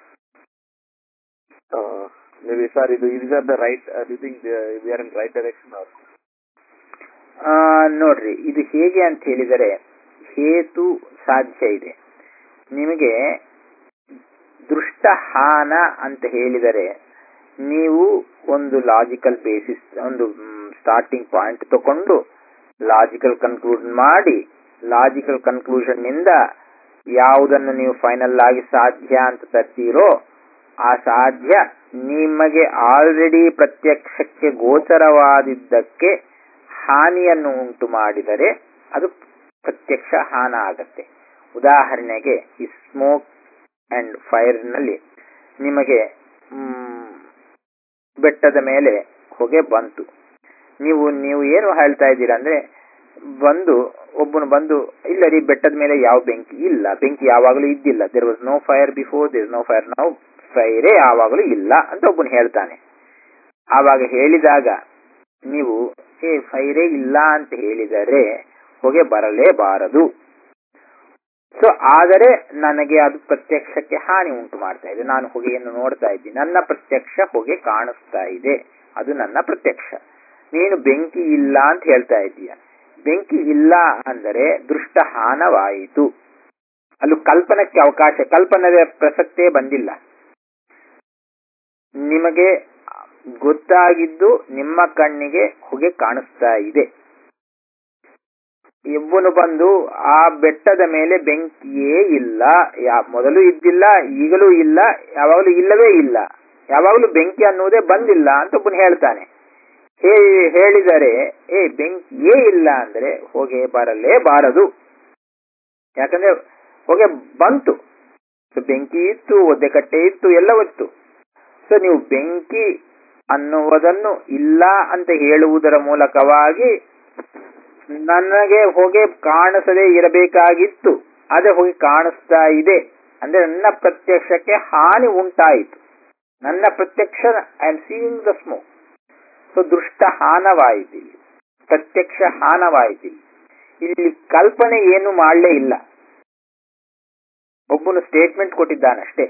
Uh, maybe sir, these are the right. Uh, do you think uh, we are in right direction or? ಆ, ನೋಡ್ರಿ ಇದು ಹೇಗೆ ಅಂತ ಹೇಳಿದರೆ ಹೇತು ಸಾಧ್ಯ ಇದೆ ನಿಮಗೆ ದೃಷ್ಟ ಹಾನ ಅಂತ ಹೇಳಿದರೆ ನೀವು ಒಂದು ಲಾಜಿಕಲ್ ಬೇಸಿಸ್ ಒಂದು ಸ್ಟಾರ್ಟಿಂಗ್ ಪಾಯಿಂಟ್ ತಕೊಂಡು ಲಾಜಿಕಲ್ ಕನ್ಕ್ಲೂಡ್ ಮಾಡಿ ಲಾಜಿಕಲ್ ಕನ್ಕ್ಲೂಷನ್ ನಿಂದ ಯಾವುದನ್ನು ನೀವು ಫೈನಲ್ ಆಗಿ ಸಾಧ್ಯ ಅಂತ ತರ್ತೀರೋ ಆ ಸಾಧ್ಯ ನಿಮಗೆ ಆಲ್ರೆಡಿ ಪ್ರತ್ಯಕ್ಷಕ್ಕೆ ಗೋಚರವಾದಿದ್ದಕ್ಕೆ ಹಾನಿಯನ್ನು ಉಂಟು ಮಾಡಿದರೆ ಅದು ಪ್ರತ್ಯಕ್ಷ ಹಾನ ಆಗತ್ತೆ ಉದಾಹರಣೆಗೆ ಈ ಸ್ಮೋಕ್ ಅಂಡ್ ಫೈರ್ ನಲ್ಲಿ ನಿಮಗೆ ಮ್, ಬೆಟ್ಟದ ಮೇಲೆ ಹೊಗೆ ಬಂತು ನೀವು ನೀವು ಏನು ಹೇಳ್ತಾ ಇದ್ದೀರಾ ಅಂದ್ರೆ ಬಂದು ಒಬ್ಬನು ಬಂದು ಇಲ್ಲ ರೀ ಬೆಟ್ಟದ ಮೇಲೆ ಯಾವ ಬೆಂಕಿ ಇಲ್ಲ ಬೆಂಕಿ ಯಾವಾಗಲೂ ಇದ್ದಿಲ್ಲ there was no fire before there no fire now ಫೈರೇ ಯಾವಾಗಲೂ ಇಲ್ಲ ಅಂತ ಒಬ್ಬನು ಹೇಳ್ತಾನೆ ಆವಾಗ ಹೇಳಿದಾಗ ನೀವು ಏ ಫೈರೇ ಇಲ್ಲ ಅಂತ ಹೇಳಿದರೆ ಹೊಗೆ ಬರಲೇಬಾರದು ಸೊ ಆದರೆ ನನಗೆ ಅದು ಪ್ರತ್ಯಕ್ಷಕ್ಕೆ ಹಾನಿ ಉಂಟು ಮಾಡ್ತಾ ಇದೆ ನಾನು ಹೊಗೆಯನ್ನು ನೋಡ್ತಾ ಇದ್ದೀನಿ ನನ್ನ ಪ್ರತ್ಯಕ್ಷ ಹೊಗೆ ಕಾಣಿಸ್ತಾ ಇದೆ ಅದು ನನ್ನ ಪ್ರತ್ಯಕ್ಷ ನೀನು ಬೆಂಕಿ ಇಲ್ಲ ಅಂತ ಹೇಳ್ತಾ ಇದ್ದೀಯ ಬೆಂಕಿ ಇಲ್ಲ ಅಂದರೆ ದೃಷ್ಟ ಹಾನವಾಯಿತು ಅಲ್ಲೂ ಕಲ್ಪನಕ್ಕೆ ಅವಕಾಶ ಕಲ್ಪನದ ಪ್ರಸಕ್ತೇ ಬಂದಿಲ್ಲ ನಿಮಗೆ ಗೊತ್ತಾಗಿದ್ದು ನಿಮ್ಮ ಕಣ್ಣಿಗೆ ಹೊಗೆ ಕಾಣಿಸ್ತಾ ಇದೆ ಇಬ್ಬನು ಬಂದು ಆ ಬೆಟ್ಟದ ಮೇಲೆ ಬೆಂಕಿಯೇ ಇಲ್ಲ ಯಾ ಮೊದಲು ಇದ್ದಿಲ್ಲ ಈಗಲೂ ಇಲ್ಲ ಯಾವಾಗಲೂ ಇಲ್ಲವೇ ಇಲ್ಲ ಯಾವಾಗಲೂ ಬೆಂಕಿ ಅನ್ನುವುದೇ ಬಂದಿಲ್ಲ ಅಂತ ಒಬ್ಬನು ಹೇಳ್ತಾನೆ ಹೇ ಹೇಳಿದರೆ ಏ ಬೆಂಕಿಯೇ ಇಲ್ಲ ಅಂದ್ರೆ ಹೊಗೆ ಬರಲೇಬಾರದು ಯಾಕಂದ್ರೆ ಹೊಗೆ ಬಂತು ಸೊ ಬೆಂಕಿ ಇತ್ತು ಒದ್ದೆಕಟ್ಟೆ ಇತ್ತು ಎಲ್ಲವಿತ್ತು ಸೊ ನೀವು ಬೆಂಕಿ ಅನ್ನುವುದನ್ನು ಇಲ್ಲ ಅಂತ ಹೇಳುವುದರ ಮೂಲಕವಾಗಿ ನನಗೆ ಹೊಗೆ ಕಾಣಿಸದೇ ಇರಬೇಕಾಗಿತ್ತು ಅದೇ ಹೊಗೆ ಕಾಣಿಸ್ತಾ ಇದೆ ಅಂದ್ರೆ ನನ್ನ ಪ್ರತ್ಯಕ್ಷಕ್ಕೆ ಹಾನಿ ಉಂಟಾಯಿತು ನನ್ನ ಪ್ರತ್ಯಕ್ಷ I am seeing the smoke so ದೃಷ್ಟ ಹಾನವಾಯಿತಿಲ್ಲಿ ಪ್ರತ್ಯಕ್ಷ ಹಾನವಾಯಿತಿಲ್ಲಿ ಇಲ್ಲಿ ಕಲ್ಪನೆ ಏನು ಮಾಡಲೇ ಇಲ್ಲ ಒಬ್ಬನು ಸ್ಟೇಟ್ಮೆಂಟ್ ಕೊಟ್ಟಿದ್ದಾನಷ್ಟೇ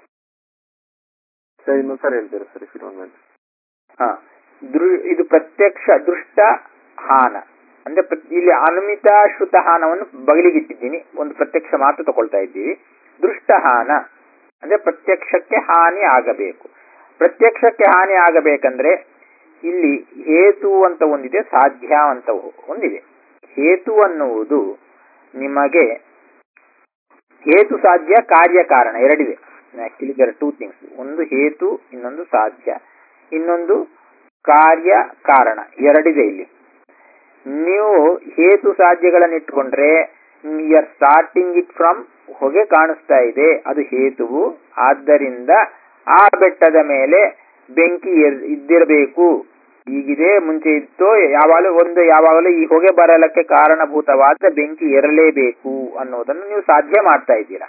ಸರ್ ಇನ್ನೊಂದು ಸರ್ ಹೇಳ್ತೀರಾ ಸರ್ ಇಫ್ ಡೋಂಟ್ ಹ ದೃ- ಇದು ಪ್ರತ್ಯಕ್ಷ ದೃಷ್ಟ ಹಾನ ಅಂದ್ರೆ ಪ್ರ- ಇಲ್ಲಿ ಅನುಮಿತ ಶ್ರುತ ಹಾನವನ್ನು ಬಗಲಿಗಿಟ್ಟಿದ್ದೀನಿ ಒಂದು ಪ್ರತ್ಯಕ್ಷ ಮಾತ್ರ ತಗೊಳ್ತಾ ಇದ್ದೀವಿ ದೃಷ್ಟ ಹಾನ ಅಂದ್ರೆ ಪ್ರತ್ಯಕ್ಷಕ್ಕೆ ಹಾನಿ ಆಗಬೇಕು ಪ್ರತ್ಯಕ್ಷಕ್ಕೆ ಹಾನಿ ಆಗಬೇಕಂದ್ರೆ ಇಲ್ಲಿ ಹೇತು ಅಂತ ಒಂದಿದೆ ಸಾಧ್ಯ ಅಂತ ಒಂದಿದೆ ಹೇತು ಅನ್ನುವುದು ನಿಮಗೆ ಹೇತು ಸಾಧ್ಯ ಕಾರ್ಯ ಕಾರಣ ಎರಡಿದೆ ಆಕ್ಚುಲಿ ದರ್ ಟೂ ಥಿಂಗ್ಸ್ ಒಂದು ಹೇತು ಇನ್ನೊಂದು ಸಾಧ್ಯ ಇನ್ನೊಂದು ಕಾರ್ಯ ಕಾರಣ ಎರಡಿದೆ ಇಲ್ಲಿ ನೀವು ಹೇತು ಸಾಧ್ಯಗಳನ್ನು ಇಟ್ಕೊಂಡ್ರೆ ಆರ್ ಸ್ಟಾರ್ಟಿಂಗ್ ಇಟ್ ಫ್ರಮ್ ಹೊಗೆ ಕಾಣಿಸ್ತಾ ಇದೆ ಅದು ಹೇತುವು ಆದ್ದರಿಂದ ಆ ಬೆಟ್ಟದ ಮೇಲೆ ಬೆಂಕಿ ಎರ್- ಇದ್ದಿರಬೇಕು ಈಗಿದೆ ಮುಂಚೆ ಇತ್ತು ಯಾವಾಗಲೂ ಒಂದು ಯಾವಾಗಲೂ ಈ ಹೊಗೆ ಬರಲಕ್ಕೆ ಕಾರಣಭೂತವಾದ ಬೆಂಕಿ ಇರಲೇಬೇಕು ಅನ್ನೋದನ್ನು ನೀವು ಸಾಧ್ಯ ಮಾಡ್ತಾ ಇದ್ದೀರಾ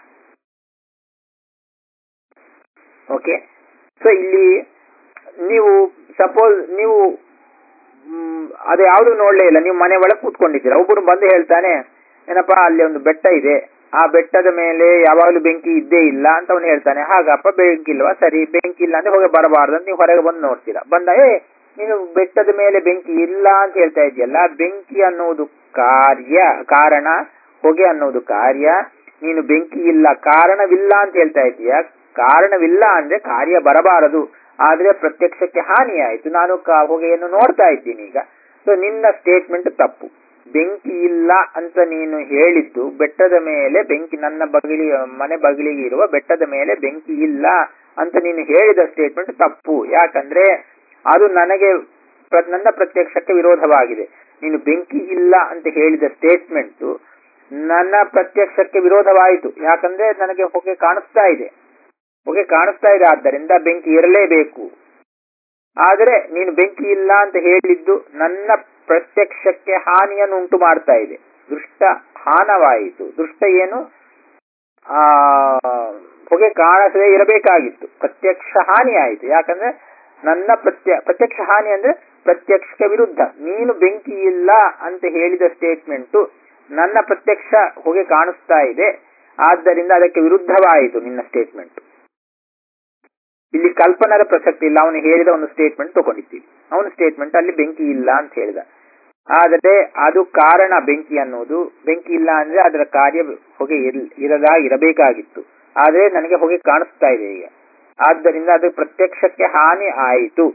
ಓಕೆ ಸೊ ಇಲ್ಲಿ ನೀವು ಸಪೋಸ್ ನೀವು ಮ್, ಅದು ಯಾವುದು ನೋಡ್ಲೇ ಇಲ್ಲ ನೀವು ಮನೆ ಒಳಗೆ ಕೂತ್ಕೊಂಡಿದ್ದೀರಾ ಒಬ್ಬರು ಬಂದು ಹೇಳ್ತಾನೆ ಏನಪ್ಪಾ ಅಲ್ಲಿ ಒಂದು ಬೆಟ್ಟ ಇದೆ ಆ ಬೆಟ್ಟದ ಮೇಲೆ ಯಾವಾಗಲೂ ಬೆಂಕಿ ಇದ್ದೇ ಇಲ್ಲ ಅಂತ ಅವನು ಹೇಳ್ತಾನೆ ಹಾಗಪ್ಪ ಬೆಂಕಿ ಇಲ್ವಾ ಸರಿ ಬೆಂಕಿ ಇಲ್ಲ ಅಂದ್ರೆ ಹೊಗೆ ಬರಬಾರ್ದು ಅಂತ ನೀವು ಹೊರಗೆ ಬಂದು ನೋಡ್ತೀರಾ ಬಂದ ಏ ನೀನು ಬೆಟ್ಟದ ಮೇಲೆ ಬೆಂಕಿ ಇಲ್ಲ ಅಂತ ಹೇಳ್ತಾ ಇದೆಯಲ್ಲ ಬೆಂಕಿ ಅನ್ನುವುದು ಕಾರ್ಯ ಕಾರಣ ಹೊಗೆ ಅನ್ನೋದು ಕಾರ್ಯ ನೀನು ಬೆಂಕಿ ಇಲ್ಲ ಕಾರಣವಿಲ್ಲ ಅಂತ ಹೇಳ್ತಾ ಇದೀಯ ಕಾರಣವಿಲ್ಲ ಅಂದ್ರೆ ಕಾರ್ಯ ಬರಬಾರದು ಆದ್ರೆ ಪ್ರತ್ಯಕ್ಷಕ್ಕೆ ಹಾನಿ ಆಯ್ತು ನಾನು ಕ- ಹೊಗೆಯನ್ನು ನೋಡ್ತಾ ಇದ್ದೀನಿ ಈಗ ಸೊ ನಿನ್ನ ಸ್ಟೇಟ್ಮೆಂಟ್ ತಪ್ಪು ಬೆಂಕಿ ಇಲ್ಲ ಅಂತ ನೀನು ಹೇಳಿದ್ದು ಬೆಟ್ಟದ ಮೇಲೆ ಬೆಂಕಿ ನನ್ನ ಬಗಲಿ ಮನೆ ಬಗಲಿಗೆ ಇರುವ ಬೆಟ್ಟದ ಮೇಲೆ ಬೆಂಕಿ ಇಲ್ಲ ಅಂತ ನೀನು ಹೇಳಿದ ಸ್ಟೇಟ್ಮೆಂಟ್ ತಪ್ಪು ಯಾಕಂದ್ರೆ ಅದು ನನಗೆ ಪ್ರ- ನನ್ನ ಪ್ರತ್ಯಕ್ಷಕ್ಕೆ ವಿರೋಧವಾಗಿದೆ ನೀನು ಬೆಂಕಿ ಇಲ್ಲ ಅಂತ ಹೇಳಿದ ಸ್ಟೇಟ್ಮೆಂಟ್ ನನ್ನ ಪ್ರತ್ಯಕ್ಷಕ್ಕೆ ವಿರೋಧವಾಯಿತು ಯಾಕಂದ್ರೆ ನನಗೆ ಹೊಗೆ ಕಾಣಿಸ್ತಾ ಇದೆ ಹೊಗೆ ಕಾಣಿಸ್ತಾ ಇದೆ ಆದ್ದರಿಂದ ಬೆಂಕಿ ಇರಲೇಬೇಕು ಆದರೆ ನೀನು ಬೆಂಕಿ ಇಲ್ಲ ಅಂತ ಹೇಳಿದ್ದು ನನ್ನ ಪ್ರತ್ಯಕ್ಷಕ್ಕೆ ಹಾನಿಯನ್ನು ಉಂಟು ಮಾಡ್ತಾ ಇದೆ ದೃಷ್ಟ ಹಾನವಾಯಿತು ದೃಷ್ಟ ಏನು ಆ ಹೊಗೆ ಕಾಣಿಸದೇ ಇರಬೇಕಾಗಿತ್ತು ಪ್ರತ್ಯಕ್ಷ ಹಾನಿ ಆಯಿತು ಯಾಕಂದ್ರೆ ನನ್ನ ಪ್ರತ್ಯ ಪ್ರತ್ಯಕ್ಷ ಹಾನಿ ಅಂದ್ರೆ ಪ್ರತ್ಯಕ್ಷಕ್ಕೆ ವಿರುದ್ಧ ನೀನು ಬೆಂಕಿ ಇಲ್ಲ ಅಂತ ಹೇಳಿದ ಸ್ಟೇಟ್ಮೆಂಟು ನನ್ನ ಪ್ರತ್ಯಕ್ಷ ಹೊಗೆ ಕಾಣಿಸ್ತಾ ಇದೆ ಆದ್ದರಿಂದ ಅದಕ್ಕೆ ವಿರುದ್ಧವಾಯಿತು ನಿನ್ನ ಸ್ಟೇಟ್ಮೆಂಟ್ ಇಲ್ಲಿ ಕಲ್ಪನರ ಪ್ರಸಕ್ತಿ ಇಲ್ಲ ಅವನು ಹೇಳಿದ ಒಂದು ಸ್ಟೇಟ್ಮೆಂಟ್ ತಗೊಂಡಿದ್ದೀವಿ ಅವನ ಸ್ಟೇಟ್ಮೆಂಟ್ ಅಲ್ಲಿ ಬೆಂಕಿ ಇಲ್ಲ ಅಂತ ಹೇಳಿದ ಆದರೆ ಅದು ಕಾರಣ ಬೆಂಕಿ ಅನ್ನೋದು ಬೆಂಕಿ ಇಲ್ಲ ಅಂದ್ರೆ ಅದರ ಕಾರ್ಯ ಹೊಗೆ ಇರ್- ಇರದ ಇರಬೇಕಾಗಿತ್ತು ಆದ್ರೆ ನನಗೆ ಹೊಗೆ ಕಾಣಿಸ್ತಾ ಇದೆ ಈಗ ಆದ್ದರಿಂದ ಅದು ಪ್ರತ್ಯಕ್ಷಕ್ಕೆ ಹಾನಿ ಆಯಿತು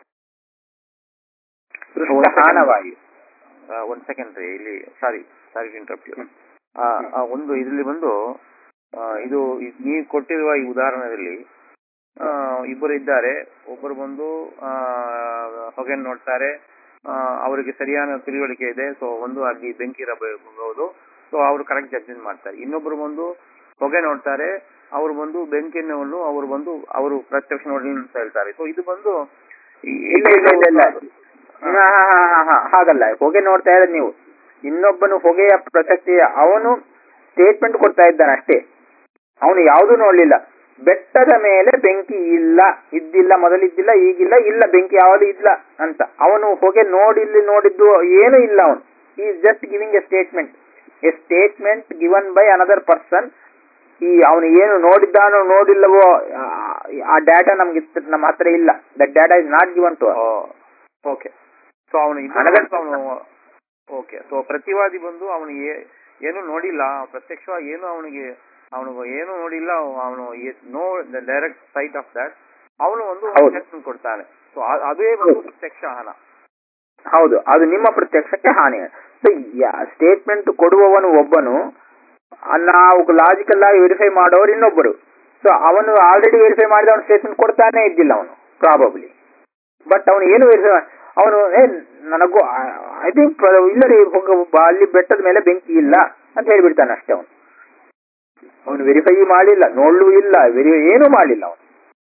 ದೃಷ್ಟ ಹಾನವಾಯಿತು ಒಂದ್ ಸೆಕೆಂಡ್ ರೀ ಇಲ್ಲಿ ಸಾರಿ ಸಾರಿ ಇಂಟರಪ್ಟ್ ಒಂದು ಇದರಲ್ಲಿ ಬಂದು ಆ, ಇದು ಇದ್ ನೀವು ಕೊಟ್ಟಿರುವ ಈ ಉದಾಹರಣೆಯಲ್ಲಿ ಆ, ಇಬ್ಬರು ಇದ್ದಾರೆ ಒಬ್ಬರು ಬಂದು ಆ, ಹೊಗೆ ನೋಡ್ತಾರೆ ಆ, ಅವರಿಗೆ ಸರಿಯಾದ ತಿಳುವಳಿಕೆ ಇದೆ ಸೊ ಒಂದು ಅಲ್ಲಿ ಬೆಂಕಿ ಇರಬಹುದು ಸೊ ಅವರು ಕರೆಕ್ಟ್ ಜಡ್ಜ್ಮೆಂಟ್ ಮಾಡ್ತಾರೆ ಇನ್ನೊಬ್ರು ಬಂದು ಹೊಗೆ ನೋಡ್ತಾರೆ ಅವರು ಬಂದು ಬೆಂಕಿಯನ್ನು ಅವರು ಬಂದು ಅವರು ಪ್ರತ್ಯಕ್ಷ ನೋಡಿ ಅಂತ ಹೇಳ್ತಾರೆ ಸೊ ಇದು ಬಂದು ಈ- ಇಲ್ಲ ಇಲ್ಲ ಇಲ್ಲ ಇಲ್ಲ ಹಾ, ಹಾ, ಹಾ, ಹಾ, ಹಾ, ಹಾಗಲ್ಲ ಹೊಗೆ ನೋಡ್ತಾ ಇರೋದು ನೀವು ಇನ್ನೊಬ್ಬನು ಹೊಗೆಯ ಪ್ರಸಕ್ತಿ ಅವನು ಸ್ಟೇಟ್ಮೆಂಟ್ ಕೊಡ್ತಾ ಇದ್ದಾನೆ ಅಷ್ಟೇ ಅವನು ಯಾವುದು ನೋಡ್ಲಿಲ್ಲ ಬೆಟ್ಟದ ಮೇಲೆ ಬೆಂಕಿ ಇಲ್ಲ ಇದ್ದಿಲ್ಲ ಮೊದಲಿದ್ದಿಲ್ಲ ಈಗಿಲ್ಲ ಇಲ್ಲ ಬೆಂಕಿ ಯಾವುದು ಇಲ್ಲ ಅಂತ ಅವನು ಹೊಗೆ ನೋಡಿಲ್ಲಿ ನೋಡಿದ್ದು ಏನು ಇಲ್ಲ ಅವನು is just giving a statement a statement given by another person ಈ ಅವನು ಏನು ನೋಡಿದ್ದಾನೋ ನೋಡಿಲ್ಲವೋ ಆ- ಆ ಡಾಟಾ ನಮ್ಗೆ ಇತ್ತು- ನಮ್ಮ ಹತ್ರ ಇಲ್ಲ that data is not given to okay so ಅವನು ನನಗಂತ- ಅವನು ಓಕೆ ಸೊ ಪ್ರತಿವಾದಿ ಬಂದು ಅವನು ಏನು ನೋಡಿಲ್ಲ ಪ್ರತ್ಯಕ್ಷವಾಗಿ ಏನು ಅವನಿಗೆ ಅವನು ಏನು ನೋಡಿಲ್ಲ ಅವನು no direct sight of that ಅವನು ಒಂದು ಹೌದು. ಸ್ಟೇಟ್ಮೆಂಟ್ ಕೊಡ್ತಾನೆ ಸೊ ಅದೇ ಒಂದು ಪ್ರತ್ಯಕ್ಷ ಹಣ ಹೌದು ಅದು ನಿಮ್ಮ ಪ್ರತ್ಯಕ್ಷಕ್ಕೆ ಹಾನಿ ಸೊ ಸ್ಟೇಟ್ಮೆಂಟ್ ಕೊಡುವವನು ಒಬ್ಬನು ಆ, ನಾವು ಲಾಜಿಕಲ್ ಆಗಿ ವೆರಿಫೈ ಮಾಡೋರು ಇನ್ನೊಬ್ಬರು ಸೊ ಅವನು ಆಲ್ರೆಡಿ ವೆರಿಫೈ ಮಾಡಿದ ಅವನು ಸ್ಟೇಟ್ಮೆಂಟ್ ಕೊಡ್ತಾನೆ ಇದ್ದಿಲ್ಲ ಅವನು ಪ್ರಾಬಬ್ಲಿ ಬಟ್ ಅವನು ಏನು ವೆರಿಫೈ ಅವನು ಏ ನನಗೂ ಐ ಥಿಂಕ್ ಇಲ್ಲ ರೀ ಹೋಗ- ಬ- ಅಲ್ಲಿ ಬೆಟ್ಟದ ಮೇಲೆ ಬೆಂಕಿ ಇಲ್ಲ ಅಂತ ಹೇಳ್ಬಿಡ್ತಾನೆ ಅಷ್ಟೇ ಅವನು ಅವನು ವೆರಿಫೈ ಮಾಡಿಲ್ಲ ನೋಡ್ಲೂ ಇಲ್ಲ ವೆರಿ ಏನೂ ಮಾಡಿಲ್ಲ ಅವನು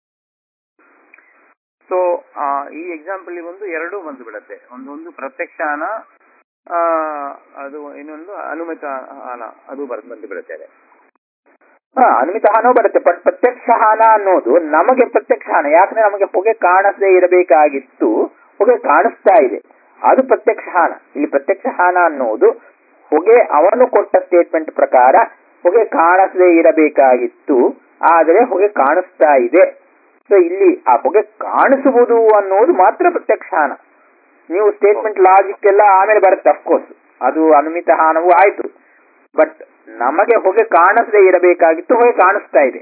ಸೊ ಈ ಎಕ್ಸಾಂಪಲ್ ಬಂದು ಎರಡೂ ಬಂದು ಬಿಡುತ್ತೆ ಒಂದು ಒಂದು ಪ್ರತ್ಯಕ್ಷ ಹಣ ಆ, ಅದು ಇನ್ನೊಂದು ಅನುಮಿತ ಹಣ ಅದು ಬರ್ ಬಂದು ಬಿಡುತ್ತೆ ಅದೇ ಹಾ ಅನುಮಿತ ಹಾನೋ ಬರುತ್ತೆ ಬಟ್ ಪ್ರತ್ಯಕ್ಷ ಹಾನ ಅನ್ನೋದು ನಮಗೆ ಪ್ರತ್ಯಕ್ಷ ಹಾನ ಯಾಕಂದ್ರೆ ನಮಗೆ ಹೊಗೆ ಕಾಣಿಸದೇ ಇರಬೇಕಾಗಿತ್ತು ಹೊಗೆ ಕಾಣಿಸ್ತಾ ಇದೆ ಅದು ಪ್ರತ್ಯಕ್ಷ ಹಾನ ಇಲ್ಲಿ ಪ್ರತ್ಯಕ್ಷ ಹಾನ ಅನ್ನೋದು ಹೊಗೆ ಅವನು ಕೊಟ್ಟ ಸ್ಟೇಟ್ಮೆಂಟ್ ಪ್ರಕಾರ ಹೊಗೆ ಕಾಣಿಸದೇ ಇರಬೇಕಾಗಿತ್ತು ಆದರೆ ಹೊಗೆ ಕಾಣಿಸ್ತಾ ಇದೆ ಸೊ ಇಲ್ಲಿ ಆ ಹೊಗೆ ಕಾಣಿಸುವುದು ಅನ್ನೋದು ಮಾತ್ರ ಪ್ರತ್ಯಕ್ಷ ಹಾನ ನೀವು ಸ್ಟೇಟ್ಮೆಂಟ್ ಲಾಜಿಕ್ ಎಲ್ಲ ಆಮೇಲೆ ಬರುತ್ತೆ ಅಫ್ಕೋರ್ಸ್ ಅದು ಅನುಮಿತ ಹಾನವೂ ಆಯ್ತು ಬಟ್ ನಮಗೆ ಹೊಗೆ ಕಾಣಿಸದೇ ಇರಬೇಕಾಗಿತ್ತು ಹೊಗೆ ಕಾಣಿಸ್ತಾ ಇದೆ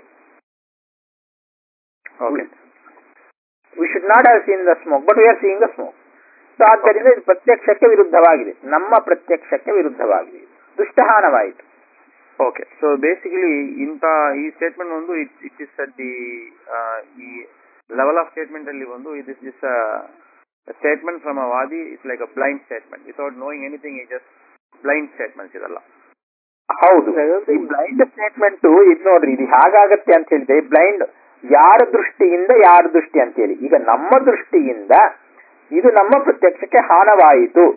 okay we should not have seen the smoke but we are seeing the smoke so ಆದ್ದರಿಂದ ಇದು ಪ್ರತ್ಯಕ್ಷಕ್ಕೆ ವಿರುದ್ಧವಾಗಿದೆ ನಮ್ಮ ಪ್ರತ್ಯಕ್ಷಕ್ಕೆ ವಿರುದ್ಧವಾಗಿದೆ ದುಷ್ಟಹಾನವಾಯಿತು ಓಕೆ ಸೊ ಬೇಸಿಕಲಿ ಇಂತ ಈ ಸ್ಟೇಟ್ಮೆಂಟ್ ಒಂದು ಇಟ್ ಇಸ್ ಅಟ್ ದಿ ಈ ಲೆವೆಲ್ ಆಫ್ ಸ್ಟೇಟ್ಮೆಂಟ್ ಅಲ್ಲಿ ಒಂದು it is this statement from a ವಾದಿ it's like a blind statement without knowing anything is just blind statements ಇದಲ್ಲ ಹೌದು ಈ ಬ್ಲೈಂಡ್ ಸ್ಟೇಟ್ಮೆಂಟ್ ಇದು ನೋಡ್ರಿ ಇದು ಹೇಗಾಗತ್ತೆ ಅಂತ ಹೇಳಿದ್ರೆ ಬ್ಲೈಂಡ್ ಯಾರ ದೃಷ್ಟಿಯಿಂದ ಯಾರ ದೃಷ್ಟಿ ಅಂತ ಹೇಳಿ ಈಗ ನಮ್ಮ ದೃಷ್ಟಿಯಿಂದ ಇದು ನಮ್ಮ ಪ್ರತ್ಯಕ್ಷಕ್ಕೆ ಹಾನವಾಯಿತು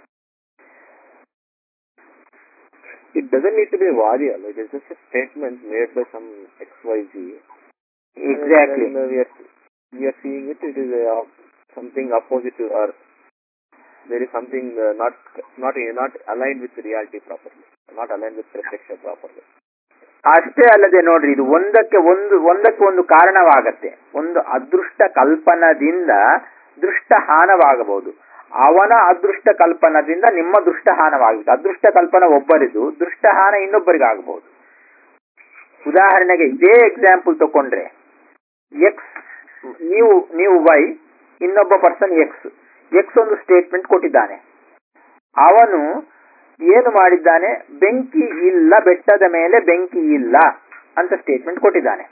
It doesn't need to be a varya. Like it's just a statement made by some XYZ. Exactly And, uh, we, are, we are seeing it, it is uh, something opposite to our. There is something uh, not not not aligned with reality properly, not aligned with protecture properly. ಅಷ್ಟೇ ಅಲ್ಲದೆ ನೋಡ್ರಿ ಇದು ಒಂದಕ್ಕೆ ಒಂದು ಒಂದಕ್ಕೆ ಒಂದು ಕಾರಣವಾಗತ್ತೆ ಒಂದು ಅದೃಷ್ಟ ಕಲ್ಪನದಿಂದ ದೃಷ್ಟ ಹಾನವಾಗಬಹುದು ಅವನ ಅದೃಷ್ಟ ಕಲ್ಪನದಿಂದ ನಿಮ್ಮ ದೃಷ್ಟ ಹಾನವಾಗುತ್ತೆ ಅದೃಷ್ಟ ಕಲ್ಪನ ಒಬ್ಬರಿದು ದೃಷ್ಟ ಹಾನ ಇನ್ನೊಬ್ಬರಿಗಾಗಬಹುದು ಉದಾಹರಣೆಗೆ ಇದೇ ಎಕ್ಸಾಂಪಲ್ ತಕೊಂಡ್ರೆ ಎಕ್ಸ್ ನೀವು ನೀವು ವೈ ಇನ್ನೊಬ್ಬ ಪರ್ಸನ್ ಎಕ್ಸ್ ಎಕ್ಸ್ ಒಂದು ಸ್ಟೇಟ್ಮೆಂಟ್ ಕೊಟ್ಟಿದ್ದಾನೆ ಅವನು ಏನು ಮಾಡಿದ್ದಾನೆ ಬೆಂಕಿ ಇಲ್ಲ ಬೆಟ್ಟದ ಮೇಲೆ ಬೆಂಕಿ ಇಲ್ಲ ಅಂತ ಸ್ಟೇಟ್ಮೆಂಟ್ ಕೊಟ್ಟಿದ್ದಾನೆ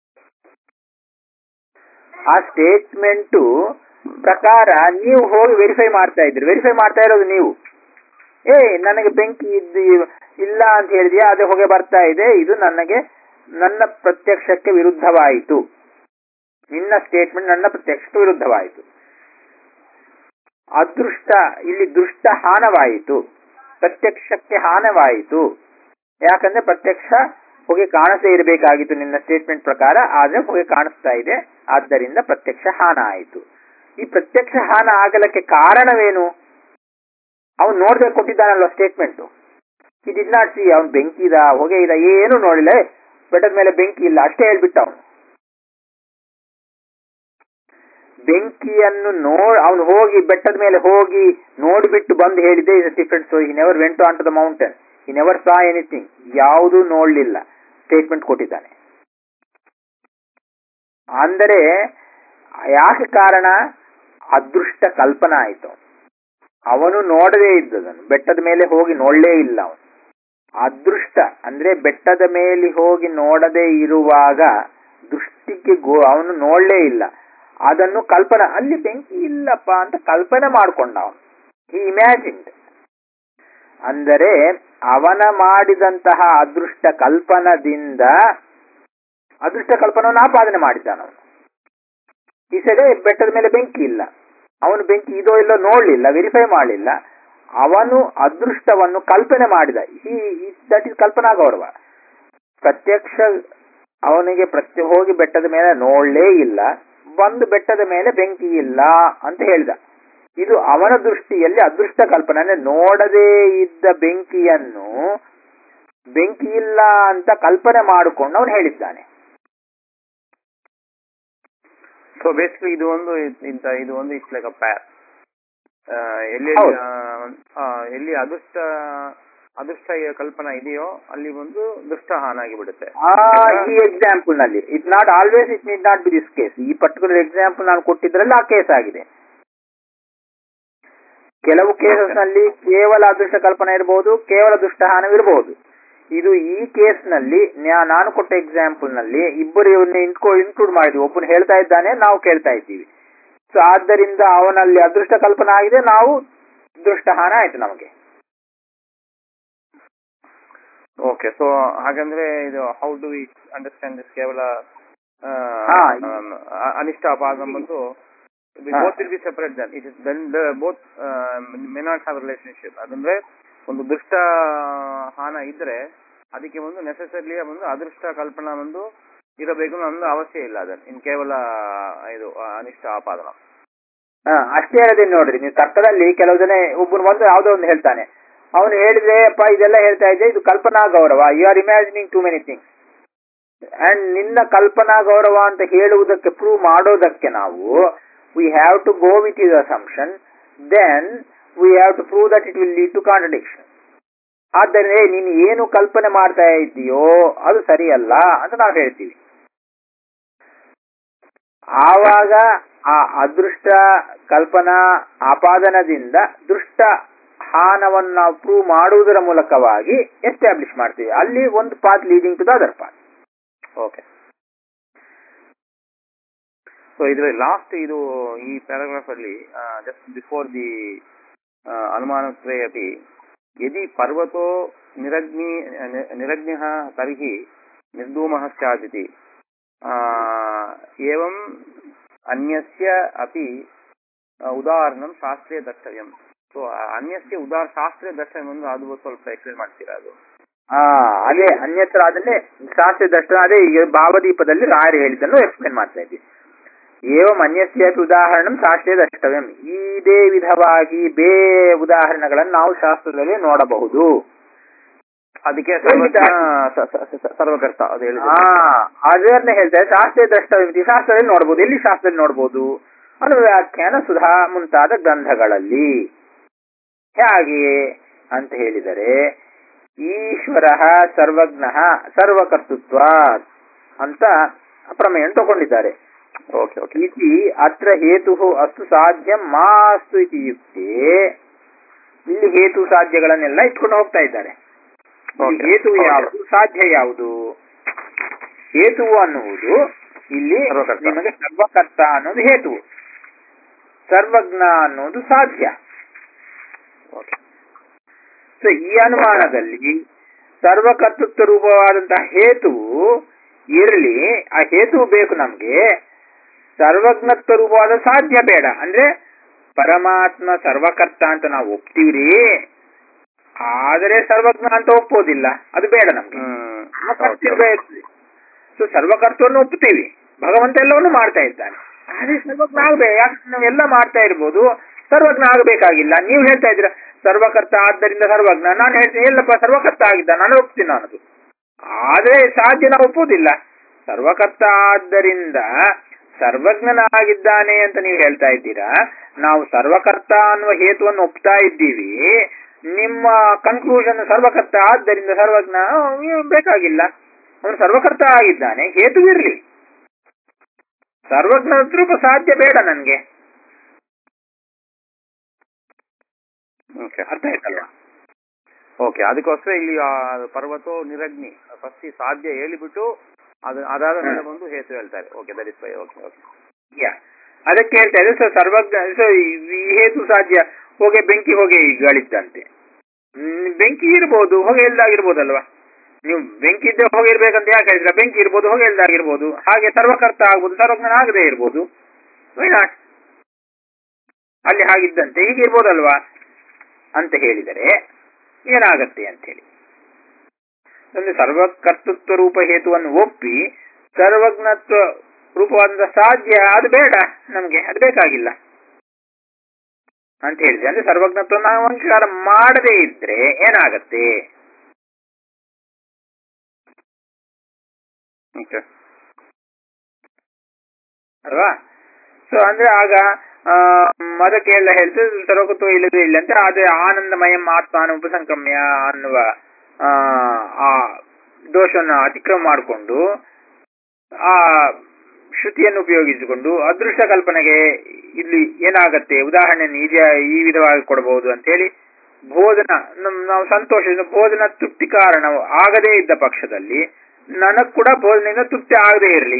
ಆ ಸ್ಟೇಟ್ಮೆಂಟು ಪ್ರಕಾರ ನೀವು ಹೋಗಿ ವೆರಿಫೈ ಮಾಡ್ತಾ ಇದ್ರಿ ವೆರಿಫೈ ಮಾಡ್ತಾ ಇರೋದು ನೀವು ಏ ನನಗೆ ಬೆಂಕಿ ಇದ್ದು ಇಲ್ಲ ಅಂತ ಹೇಳಿದ್ಯಾ ಅದೇ ಹೊಗೆ ಬರ್ತಾ ಇದೆ ಇದು ನನಗೆ ನನ್ನ ಪ್ರತ್ಯಕ್ಷಕ್ಕೆ ವಿರುದ್ಧವಾಯಿತು ನಿನ್ನ ಸ್ಟೇಟ್ಮೆಂಟ್ ನನ್ನ ಪ್ರತ್ಯಕ್ಷಕ್ಕೆ ವಿರುದ್ಧವಾಯಿತು ಅದೃಷ್ಟ ಇಲ್ಲಿ ದೃಷ್ಟ ಹಾನವಾಯಿತು ಪ್ರತ್ಯಕ್ಷಕ್ಕೆ ಹಾನವಾಯಿತು ಯಾಕಂದ್ರೆ ಪ್ರತ್ಯಕ್ಷ ಹೊಗೆ ಕಾಣಿಸದೇ ಇರಬೇಕಾಗಿತ್ತು ನಿನ್ನ ಸ್ಟೇಟ್ಮೆಂಟ್ ಪ್ರಕಾರ ಆದ್ರೆ ಹೊಗೆ ಕಾಣಿಸ್ತಾ ಇದೆ ಆದ್ದರಿಂದ ಪ್ರತ್ಯಕ್ಷ ಹಾನ ಆಯಿತು ಈ ಪ್ರತ್ಯಕ್ಷ ಹಾನ ಆಗಲಕ್ಕೆ ಕಾರಣವೇನು ಅವನು ನೋಡ್ದೆ ಕೊಟ್ಟಿದ್ದಾನಲ್ವ ಸ್ಟೇಟ್ಮೆಂಟ್ ಈ ಡಿಡ್ ನಾಟ್ ಸಿ ಅವ್ನು ಬೆಂಕಿ ಇದ ಹೊಗೆ ಇದ ಏನು ನೋಡಿಲ್ಲ ಏ, ಬೆಟ್ಟದ ಮೇಲೆ ಬೆಂಕಿ ಇಲ್ಲ ಅಷ್ಟೇ ಹೇಳ್ಬಿಟ್ಟ ಅವನು ಬೆಂಕಿಯನ್ನು ನೋ ಅವನು ಹೋಗಿ ಬೆಟ್ಟದ ಮೇಲೆ ಹೋಗಿ ನೋಡಿಬಿಟ್ಟು ಬಂದು ಹೇಳಿದೆ is different so he never went on to the mountain he never saw anything ಯಾವುದೂ ನೋಡ್ಲಿಲ್ಲ ಸ್ಟೇಟ್ಮೆಂಟ್ ಕೊಟ್ಟಿದ್ದಾನೆ ಅಂದರೆ ಯಾಕೆ ಕಾರಣ ಅದೃಷ್ಟ ಕಲ್ಪನಾ ಆಯಿತು ಅವನು ನೋಡದೇ ಇದ್ದದನ್ನು ಬೆಟ್ಟದ ಮೇಲೆ ಹೋಗಿ ನೋಡಲೇ ಇಲ್ಲ ಅವನು ಅದೃಷ್ಟ ಅಂದ್ರೆ ಬೆಟ್ಟದ ಮೇಲೆ ಹೋಗಿ ನೋಡದೇ ಇರುವಾಗ ದೃಷ್ಟಿಗೆ ಗೋ ಅವನು ನೋಡಲೇ ಇಲ್ಲ ಅದನ್ನು ಕಲ್ಪನಾ ಅಲ್ಲಿ ಬೆಂಕಿ ಇಲ್ಲಪ್ಪ ಅಂತ ಕಲ್ಪನೆ ಮಾಡ್ಕೊಂಡ ಅವನು ಈ ಇಮ್ಯಾಜಿನ್ಡ್ ಅಂದರೆ ಅವನ ಮಾಡಿದಂತಹ ಅದೃಷ್ಟ ಕಲ್ಪನದಿಂದ ಅದೃಷ್ಟ ಕಲ್ಪನವನ್ನು ಆಪಾದನೆ ಮಾಡಿದ್ದಾನ ಅವನು ಈ ಸಡೆ ಬೆಟ್ಟದ ಮೇಲೆ ಬೆಂಕಿ ಇಲ್ಲ ಅವನು ಬೆಂಕಿ ಇದೋ ಇಲ್ಲೋ ನೋಡ್ಲಿಲ್ಲ ವೆರಿಫೈ ಮಾಡಲಿಲ್ಲ ಅವನು ಅದೃಷ್ಟವನ್ನು ಕಲ್ಪನೆ ಮಾಡಿದ ಈ ದಟ್ ಇಸ್ ಕಲ್ಪನಾ ಗೌರವ ಪ್ರತ್ಯಕ್ಷ ಅವನಿಗೆ ಪ್ರತ್ಯ ಹೋಗಿ ಬೆಟ್ಟದ ಮೇಲೆ ನೋಡ್ಲೇ ಇಲ್ಲ ಬಂದು ಬೆಟ್ಟದ ಮೇಲೆ ಬೆಂಕಿ ಇಲ್ಲ ಅಂತ ಹೇಳಿದ ಇದು ಅವನ ದೃಷ್ಟಿಯಲ್ಲಿ ಅದೃಷ್ಟ ಕಲ್ಪನೆ ಅಂದ್ರೆ ನೋಡದೇ ಇದ್ದ ಬೆಂಕಿಯನ್ನು ಬೆಂಕಿ ಇಲ್ಲ ಅಂತ ಕಲ್ಪನೆ ಮಾಡಿಕೊಂಡು ಅವನು ಹೇಳಿದ್ದಾನೆ ಸೊ ಬೇಸಿಕಲಿ ಇದು ಒಂದು ಇಂತ ಇದು ಒಂದು ಇಟ್ಸ್ ಲೈಕ್ ಅ ಪ್ಯಾರ್ ಎಲ್ಲಿ ಹೌದು. ಆ, ಎಲ್ಲಿ ಅದೃಷ್ಟ ಅದೃಷ್ಟ ಕಲ್ಪನಾ ಇದೆಯೋ ಅಲ್ಲಿ ಒಂದು ದುಷ್ಟ ಹಾನಾಗಿ ಬಿಡುತ್ತೆ ಆ ಈ ಎಕ್ಸಾಂಪಲ್ ನಲ್ಲಿ it not always it need not be this case ಈ ಪರ್ಟಿಕ್ಯುಲರ್ ಎಕ್ಸಾಂಪಲ್ ನಾನು ಕೊಟ್ಟಿದ್ರಲ್ಲಿ ಆ ಕೇಸ್ ಆಗಿದೆ ಕೆಲವು ಕೇಸಸ್ ನಲ್ಲಿ ಕೇವಲ ಅದೃಷ್ಟ ಕಲ್ಪನೆ ಇರಬಹುದು ಕೇವಲ ದುಷ್ಟಹಾನವಿರಬಹುದು ಇದು ಈ ಕೇಸ್ ನಲ್ಲಿ ನ್ಯಾ- ನಾನು ಕೊಟ್ಟ ಎಕ್ಸಾಂಪಲ್ ನಲ್ಲಿ ಇಬ್ಬರು ಇವನ್ನ ಇನ್ಕ್ಲೂಡ್ ಮಾಡಿದ್ವಿ ಒಬ್ಬನು ಹೇಳ್ತಾ ಇದ್ದಾನೆ ನಾವು ಕೇಳ್ತಾ ಇದ್ದೀವಿ ಸೊ ಆದ್ದರಿಂದ ಅವನಲ್ಲಿ ಅದೃಷ್ಟ ಕಲ್ಪನೆ ಆಗಿದೆ ನಾವು ದೃಷ್ಟಹಾನ ಆಯ್ತು ನಮಗೆ ಓಕೆ ಸೊ ಹಾಗಂದ್ರೆ ಇದು how do we understand this ಕೇವಲ ಆ, ಹಾ. ಆ, ಅನಿಷ್ಟ ಅಪಾದಂ ಬಂದು ಹಾ. Both will be separate then it is then both may not have relationship ಅದಂದ್ರೆ ಒಂದು ದುಷ್ಟ ಹಾನ ಇದ್ರೆ ಅದಕ್ಕೆ ಒಂದು ನೆಸೆಸರ್ಲಿ ಒಂದು ಅದೃಷ್ಟ ಕಲ್ಪನಾ ಒಂದು ಇರಬೇಕು ಅನ್ನೋ ಒಂದು ಅವಶ್ಯ ಇಲ್ಲ ಅದನ್ನು ಇನ್ ಕೇವಲ ಇದು ಆ, ಅನಿಷ್ಟ ಆಪಾದನ ಹಾ ಅಷ್ಟೇ ಹೇಳದೆ ನೋಡ್ರಿ ನೀವು ತರ್ಕದಲ್ಲಿ ಕೆಲವು ಜನ ಒಬ್ಬನು ಬಂದು ಯಾವುದೋ ಒಂದು ಹೇಳ್ತಾನೆ ಅವನು ಹೇಳಿದ್ರೆ ಅಪ್ಪ ಇದೆಲ್ಲ ಹೇಳ್ತಾ ಇದ್ದೆ ಇದು ಕಲ್ಪನಾ ಗೌರವ you are imagining too many things and ನಿನ್ನ ಕಲ್ಪನಾ ಗೌರವ ಅಂತ ಹೇಳುವುದಕ್ಕೆ ಪ್ರೂವ್ ಮಾಡೋದಕ್ಕೆ ನಾವು we have to go with is assumption then we have to prove that it will lead to contradiction ಆದ್ದರಿಂದ ನೀನು ಏನು ಕಲ್ಪನೆ ಮಾಡ್ತಾ ಇದ್ದೀಯೋ ಅದು ಸರಿಯಲ್ಲ ಅಂತ ನಾವು ಹೇಳ್ತೀವಿ ಆವಾಗ ಆ ಅದೃಷ್ಟ ಕಲ್ಪನಾ ಆಪಾದನದಿಂದ ದೃಷ್ಟ ಹಾನವನ್ನು ನಾವು ಪ್ರೂವ್ ಮಾಡುವುದರ ಮೂಲಕವಾಗಿ ಎಸ್ಟಾಬ್ಲಿಷ್ ಮಾಡ್ತೀವಿ ಅಲ್ಲಿ ಒಂದು path leading to the other path okay so ಇದರಲ್ಲಿ ಲಾಸ್ಟ್ ಇದು ಈ ಪ್ಯಾರಾಗ್ರಾಫ್ ಅಲ್ಲಿ ಜಸ್ಟ್ ಬಿಫೋರ್ ದಿ ಅನುಮಾನತ್ರಯ ಅಪಿ यदि पर्वतो निरग्नि नि- निरग्निः तर्हि निर्धूमः स्यादिति आ, एवम् अन्यस्य अपि ಆ, ಉದಾಹರಣಂ ಶಾಸ್ತ್ರೀಯ ದರ್ತವ್ಯಂ ಸೊ ಅನ್ಯಸ್ಯ ಉದಾಹ ಶಾಸ್ತ್ರೀಯ ದರ್ತವ್ಯಂ ಅಂದ್ರೆ ಅದು ಸ್ವಲ್ಪ ಎಕ್ಸ್ಪ್ಲೇನ್ ಮಾಡ್ತೀರಾ ಅದು ಆ ಅದೇ ಅನ್ಯತ್ರ ಅದನ್ನೇ ಶಾಸ್ತ್ರೀಯ ದರ್ಶನ ಅದೇ ಈಗ ಭಾವದೀಪದಲ್ಲಿ ರಾಯರು ಹೇಳಿದ್ದನ್ನು ಎಕ್ಸ್ಪ್ಲೇನ್ ಮಾಡ್ತಾ ಇದ್ವಿ ಏವಂ ಅನ್ಯಸ್ಯಾಪಿ ಉದಾಹರಣಂ ಶಾಸ್ತ್ರೀಯ ದರ್ತವ್ಯಂ ಇದೇ ವಿಧವಾಗಿ ಬೇ ಉದಾಹರಣೆಗಳನ್ನು ನಾವು ಶಾಸ್ತ್ರದಲ್ಲಿ ನೋಡಬಹುದು ಅದಕ್ಕೆ ಸರ್ವಜ್ಞ ಸ- ಸ- ಸ- ಸರ್ವಕರ್ತ ಅದು ಹೇಳಿದ್ರು ಆ ಅದನ್ನೇ ಹೇಳ್ತಾರೆ ಶಾಸ್ತ್ರೀಯ ದೃಷ್ಟವಿಧಿ ಶಾಸ್ತ್ರದಲ್ಲಿ ನೋಡಬಹುದು ಎಲ್ಲಿ ಶಾಸ್ತ್ರದಲ್ಲಿ ನೋಡಬಹುದು ಅದು ವ್ಯಾಖ್ಯಾನ ಸುಧಾ ಮುಂತಾದ ಗ್ರಂಥಗಳಲ್ಲಿ ಹೇಗೆ ಅಂತ ಹೇಳಿದರೆ ಈಶ್ವರ ಸರ್ವಜ್ಞ ಸರ್ವಕರ್ತೃತ್ವ ಅಂತ ಪ್ರಮೇಯ ತಗೊಂಡಿದ್ದಾರೆ ಓಕೆ ಓಕೆ ಇತಿ ಅತ್ರ ಹೇತು ಅಸ್ತು ಸಾಧ್ಯ ಮಾಸ್ತು ಇತಿ ಯುಕ್ತಿ ಇಲ್ಲಿ ಹೇತು ಸಾಧ್ಯಗಳನ್ನೆಲ್ಲ ಇಟ್ಕೊಂಡು ಹೋಗ್ತಾ ಇದ್ದಾರೆ ಇಲ್ಲಿ Okay. ಹೇತು Okay. ಯಾವುದು ಸಾಧ್ಯ ಯಾವುದು ಹೇತು ಅನ್ನುವುದು ಇಲ್ಲಿ ಸರ್ವಕರ್ತ. ನಿಮಗೆ ಸರ್ವಕರ್ತ ಅನ್ನೋದು ಹೇತು ಸರ್ವಜ್ಞ ಅನ್ನೋದು ಸಾಧ್ಯ ಓಕೆ ಸೊ ಈ ಅನುಮಾನದಲ್ಲಿ ಸರ್ವಕರ್ತೃತ್ವ ರೂಪವಾದಂತಹ ಹೇತುವು ಇರಲಿ ಆ ಹೇತು ಬೇಕು ನಮ್ಗೆ ಸರ್ವಜ್ಞತ್ವ ರೂಪವಾದ ಸಾಧ್ಯ ಬೇಡ ಅಂದ್ರೆ ಪರಮಾತ್ಮ ಸರ್ವಕರ್ತ ಅಂತ ನಾವು ಒಪ್ತೀವ್ರಿ ಆದರೆ ಸರ್ವಜ್ಞ ಅಂತ ಒಪ್ಪೋದಿಲ್ಲ ಅದು ಬೇಡ ನಮ್ಗೆ ಹ್ಮ್ ಸರ್ವಕರ್ತಿರ್ಬೇಕು ಸೊ ಸರ್ವಕರ್ತವನ್ನು ಒಪ್ಪುತ್ತೀವಿ ಭಗವಂತ ಎಲ್ಲವನ್ನು ಮಾಡ್ತಾ ಇದ್ದಾನೆ ಆದ್ರೆ ಸರ್ವಜ್ಞ ಆಗ್ಬೇಕು ಯಾಕೆ ನಾವೆಲ್ಲ ಮಾಡ್ತಾ ಇರ್ಬೋದು ಸರ್ವಜ್ಞ ಆಗಬೇಕಾಗಿಲ್ಲ ನೀವು ಹೇಳ್ತಾ ಇದ್ದೀರಾ ಸರ್ವಕರ್ತ ಆದ್ದರಿಂದ ಸರ್ವಜ್ಞ ನಾನು ಹೇಳ್ತೀನಿ ಎಲ್ಲಪ್ಪ ಸರ್ವಕರ್ತ ಆಗಿದ್ದ ನಾನು ಒಪ್ತೀನಿ ಅನ್ನೋದು ಆದ್ರೆ ಸಾಧ್ಯ ನಾವು ಒಪ್ಪುವುದಿಲ್ಲ ಸರ್ವಕರ್ತ ಆದ್ದರಿಂದ ಸರ್ವಜ್ಞನಾಗಿದ್ದಾನೆ ಅಂತ ನೀವು ಹೇಳ್ತಾ ಇದ್ದೀರಾ ನಾವು ಸರ್ವಕರ್ತ ಅನ್ನುವ ಹೇತುವನ್ನು ಒಪ್ತಾ ಇದ್ದೀವಿ ನಿಮ್ಮ ಕನ್ಕ್ಲೂಷನ್ ಸರ್ವಕರ್ತ ಆದ್ದರಿಂದ ಸರ್ವಜ್ಞ ಅಹ್, ಬೇಕಾಗಿಲ್ಲ ಅವನು ಸರ್ವಕರ್ತ ಆಗಿದ್ದಾನೆ ಹೇತು ಇರ್ಲಿ ಸರ್ವಜ್ಞ ರೂಪ ಸಾಧ್ಯ ಬೇಡ ನನ್ಗೆ ಓಕೆ ಅರ್ಥ ಆಯ್ತಲ್ವಾ ಓಕೆ ಅದಕ್ಕೋಸ್ಕರ ಇಲ್ಲಿ ಆ ಪರ್ವತೋ ನಿರಗ್ನಿ ಫಸ್ಟ್ ಸಾಧ್ಯ ಹೇಳಿಬಿಟ್ಟು ಅದು ಅದಾದ ಮೇಲೆ ಬಂದು ಹೇತು ಹೇಳ್ತಾರೆ okay that is fine okay okay yeah ಅದಕ್ಕೆ ಹೇಳ್ತಾ ಇದ್ದೆ ಸೊ ಸರ್ವಜ್ಞ ಸೊ ಈ ಹೇತು ಸಾಧ್ಯ ಹೋಗಿ ಬೆಂಕಿ ಹೋಗಿ ಗಳಿದ್ದಂತೆ ಹ್ಮ್, ಬೆಂಕಿ ಇರ್ಬೋದು ಹೊಗೆ ಇಲ್ದಾಗಿರ್ಬೋದಲ್ವಾ ನೀವು ಬೆಂಕಿ ಇದ್ದೇ ಹೊಗೆ ಇರ್ಬೇಕಂತ ಯಾಕೆ ಹೇಳಿದ್ರ ಬೆಂಕಿ ಇರ್ಬೋದು ಹೊಗೆ ಇಲ್ದಾಗಿರ್ಬೋದು ಹಾಗೆ ಸರ್ವಕರ್ತ ಆಗ್ಬೋದು ಸರ್ವಜ್ಞನ ಆಗದೆ ಇರ್ಬೋದು ವೈ ನಾಟ್ ಅಲ್ಲಿ ಹಾಗಿದ್ದಂತೆ ಹೀಗೆ ಇರ್ಬೋದಲ್ವಾ ಅಂತ ಹೇಳಿದರೆ ಏನಾಗತ್ತೆ ಅಂತ ಹೇಳಿ ಒಂದು ಸರ್ವಕರ್ತೃತ್ವ ರೂಪ ಹೇತುವನ್ನು ಒಪ್ಪಿ ಸರ್ವಜ್ಞತ್ವ ರೂಪವಾದ ಸಾಧ್ಯ ಅದು ಬೇಡ ನಮಗೆ ಅದು ಬೇಕಾಗಿಲ್ಲ ಅಂತ ಹೇಳಿದೆ ಅಂದ್ರೆ ಸರ್ವಜ್ಞತ್ವ ನಾವು ಅಂಗೀಕಾರ ಮಾಡದೇ ಇದ್ರೆ ಏನಾಗತ್ತೆ ಓಕೆ ಅಲ್ವಾ ಸೊ ಅಂದ್ರೆ ಆಗ ಆ, ಅದಕ್ಕೆ ಎಲ್ಲ ಹೇಳ್ತದೆ ಸರ್ವಕತ್ವ ಇಲ್ಲದೆ ಇಲ್ಲ ಅಂತ ಅದೇ ಆನಂದಮಯಂ ಆತ್ಮಾನ ಉಪಸಂಕ್ರಮ್ಯ ಅನ್ನುವ ಆ, ಆ ದೋಷವನ್ನು ಅತಿಕ್ರಮ ಮಾಡಿಕೊಂಡು ಆ ಶ್ರುತಿಯನ್ನು ಉಪಯೋಗಿಸಿಕೊಂಡು ಅದೃಷ್ಟ ಕಲ್ಪನೆಗೆ ಇಲ್ಲಿ ಏನಾಗತ್ತೆ ಉದಾಹರಣೆ ನಿಜ ಈ ವಿಧವಾಗಿ ಕೊಡಬಹುದು ಅಂತ ಹೇಳಿ ಬೋಧನ ನಮ್- ನಾವು ಸಂತೋಷದಿಂದ ಬೋಧನ ತೃಪ್ತಿ ಕಾರಣ ಆಗದೇ ಇದ್ದ ಪಕ್ಷದಲ್ಲಿ ನನಗ್ ಕೂಡ ಬೋಧನೆಯಿಂದ ತೃಪ್ತಿ ಆಗದೇ ಇರಲಿ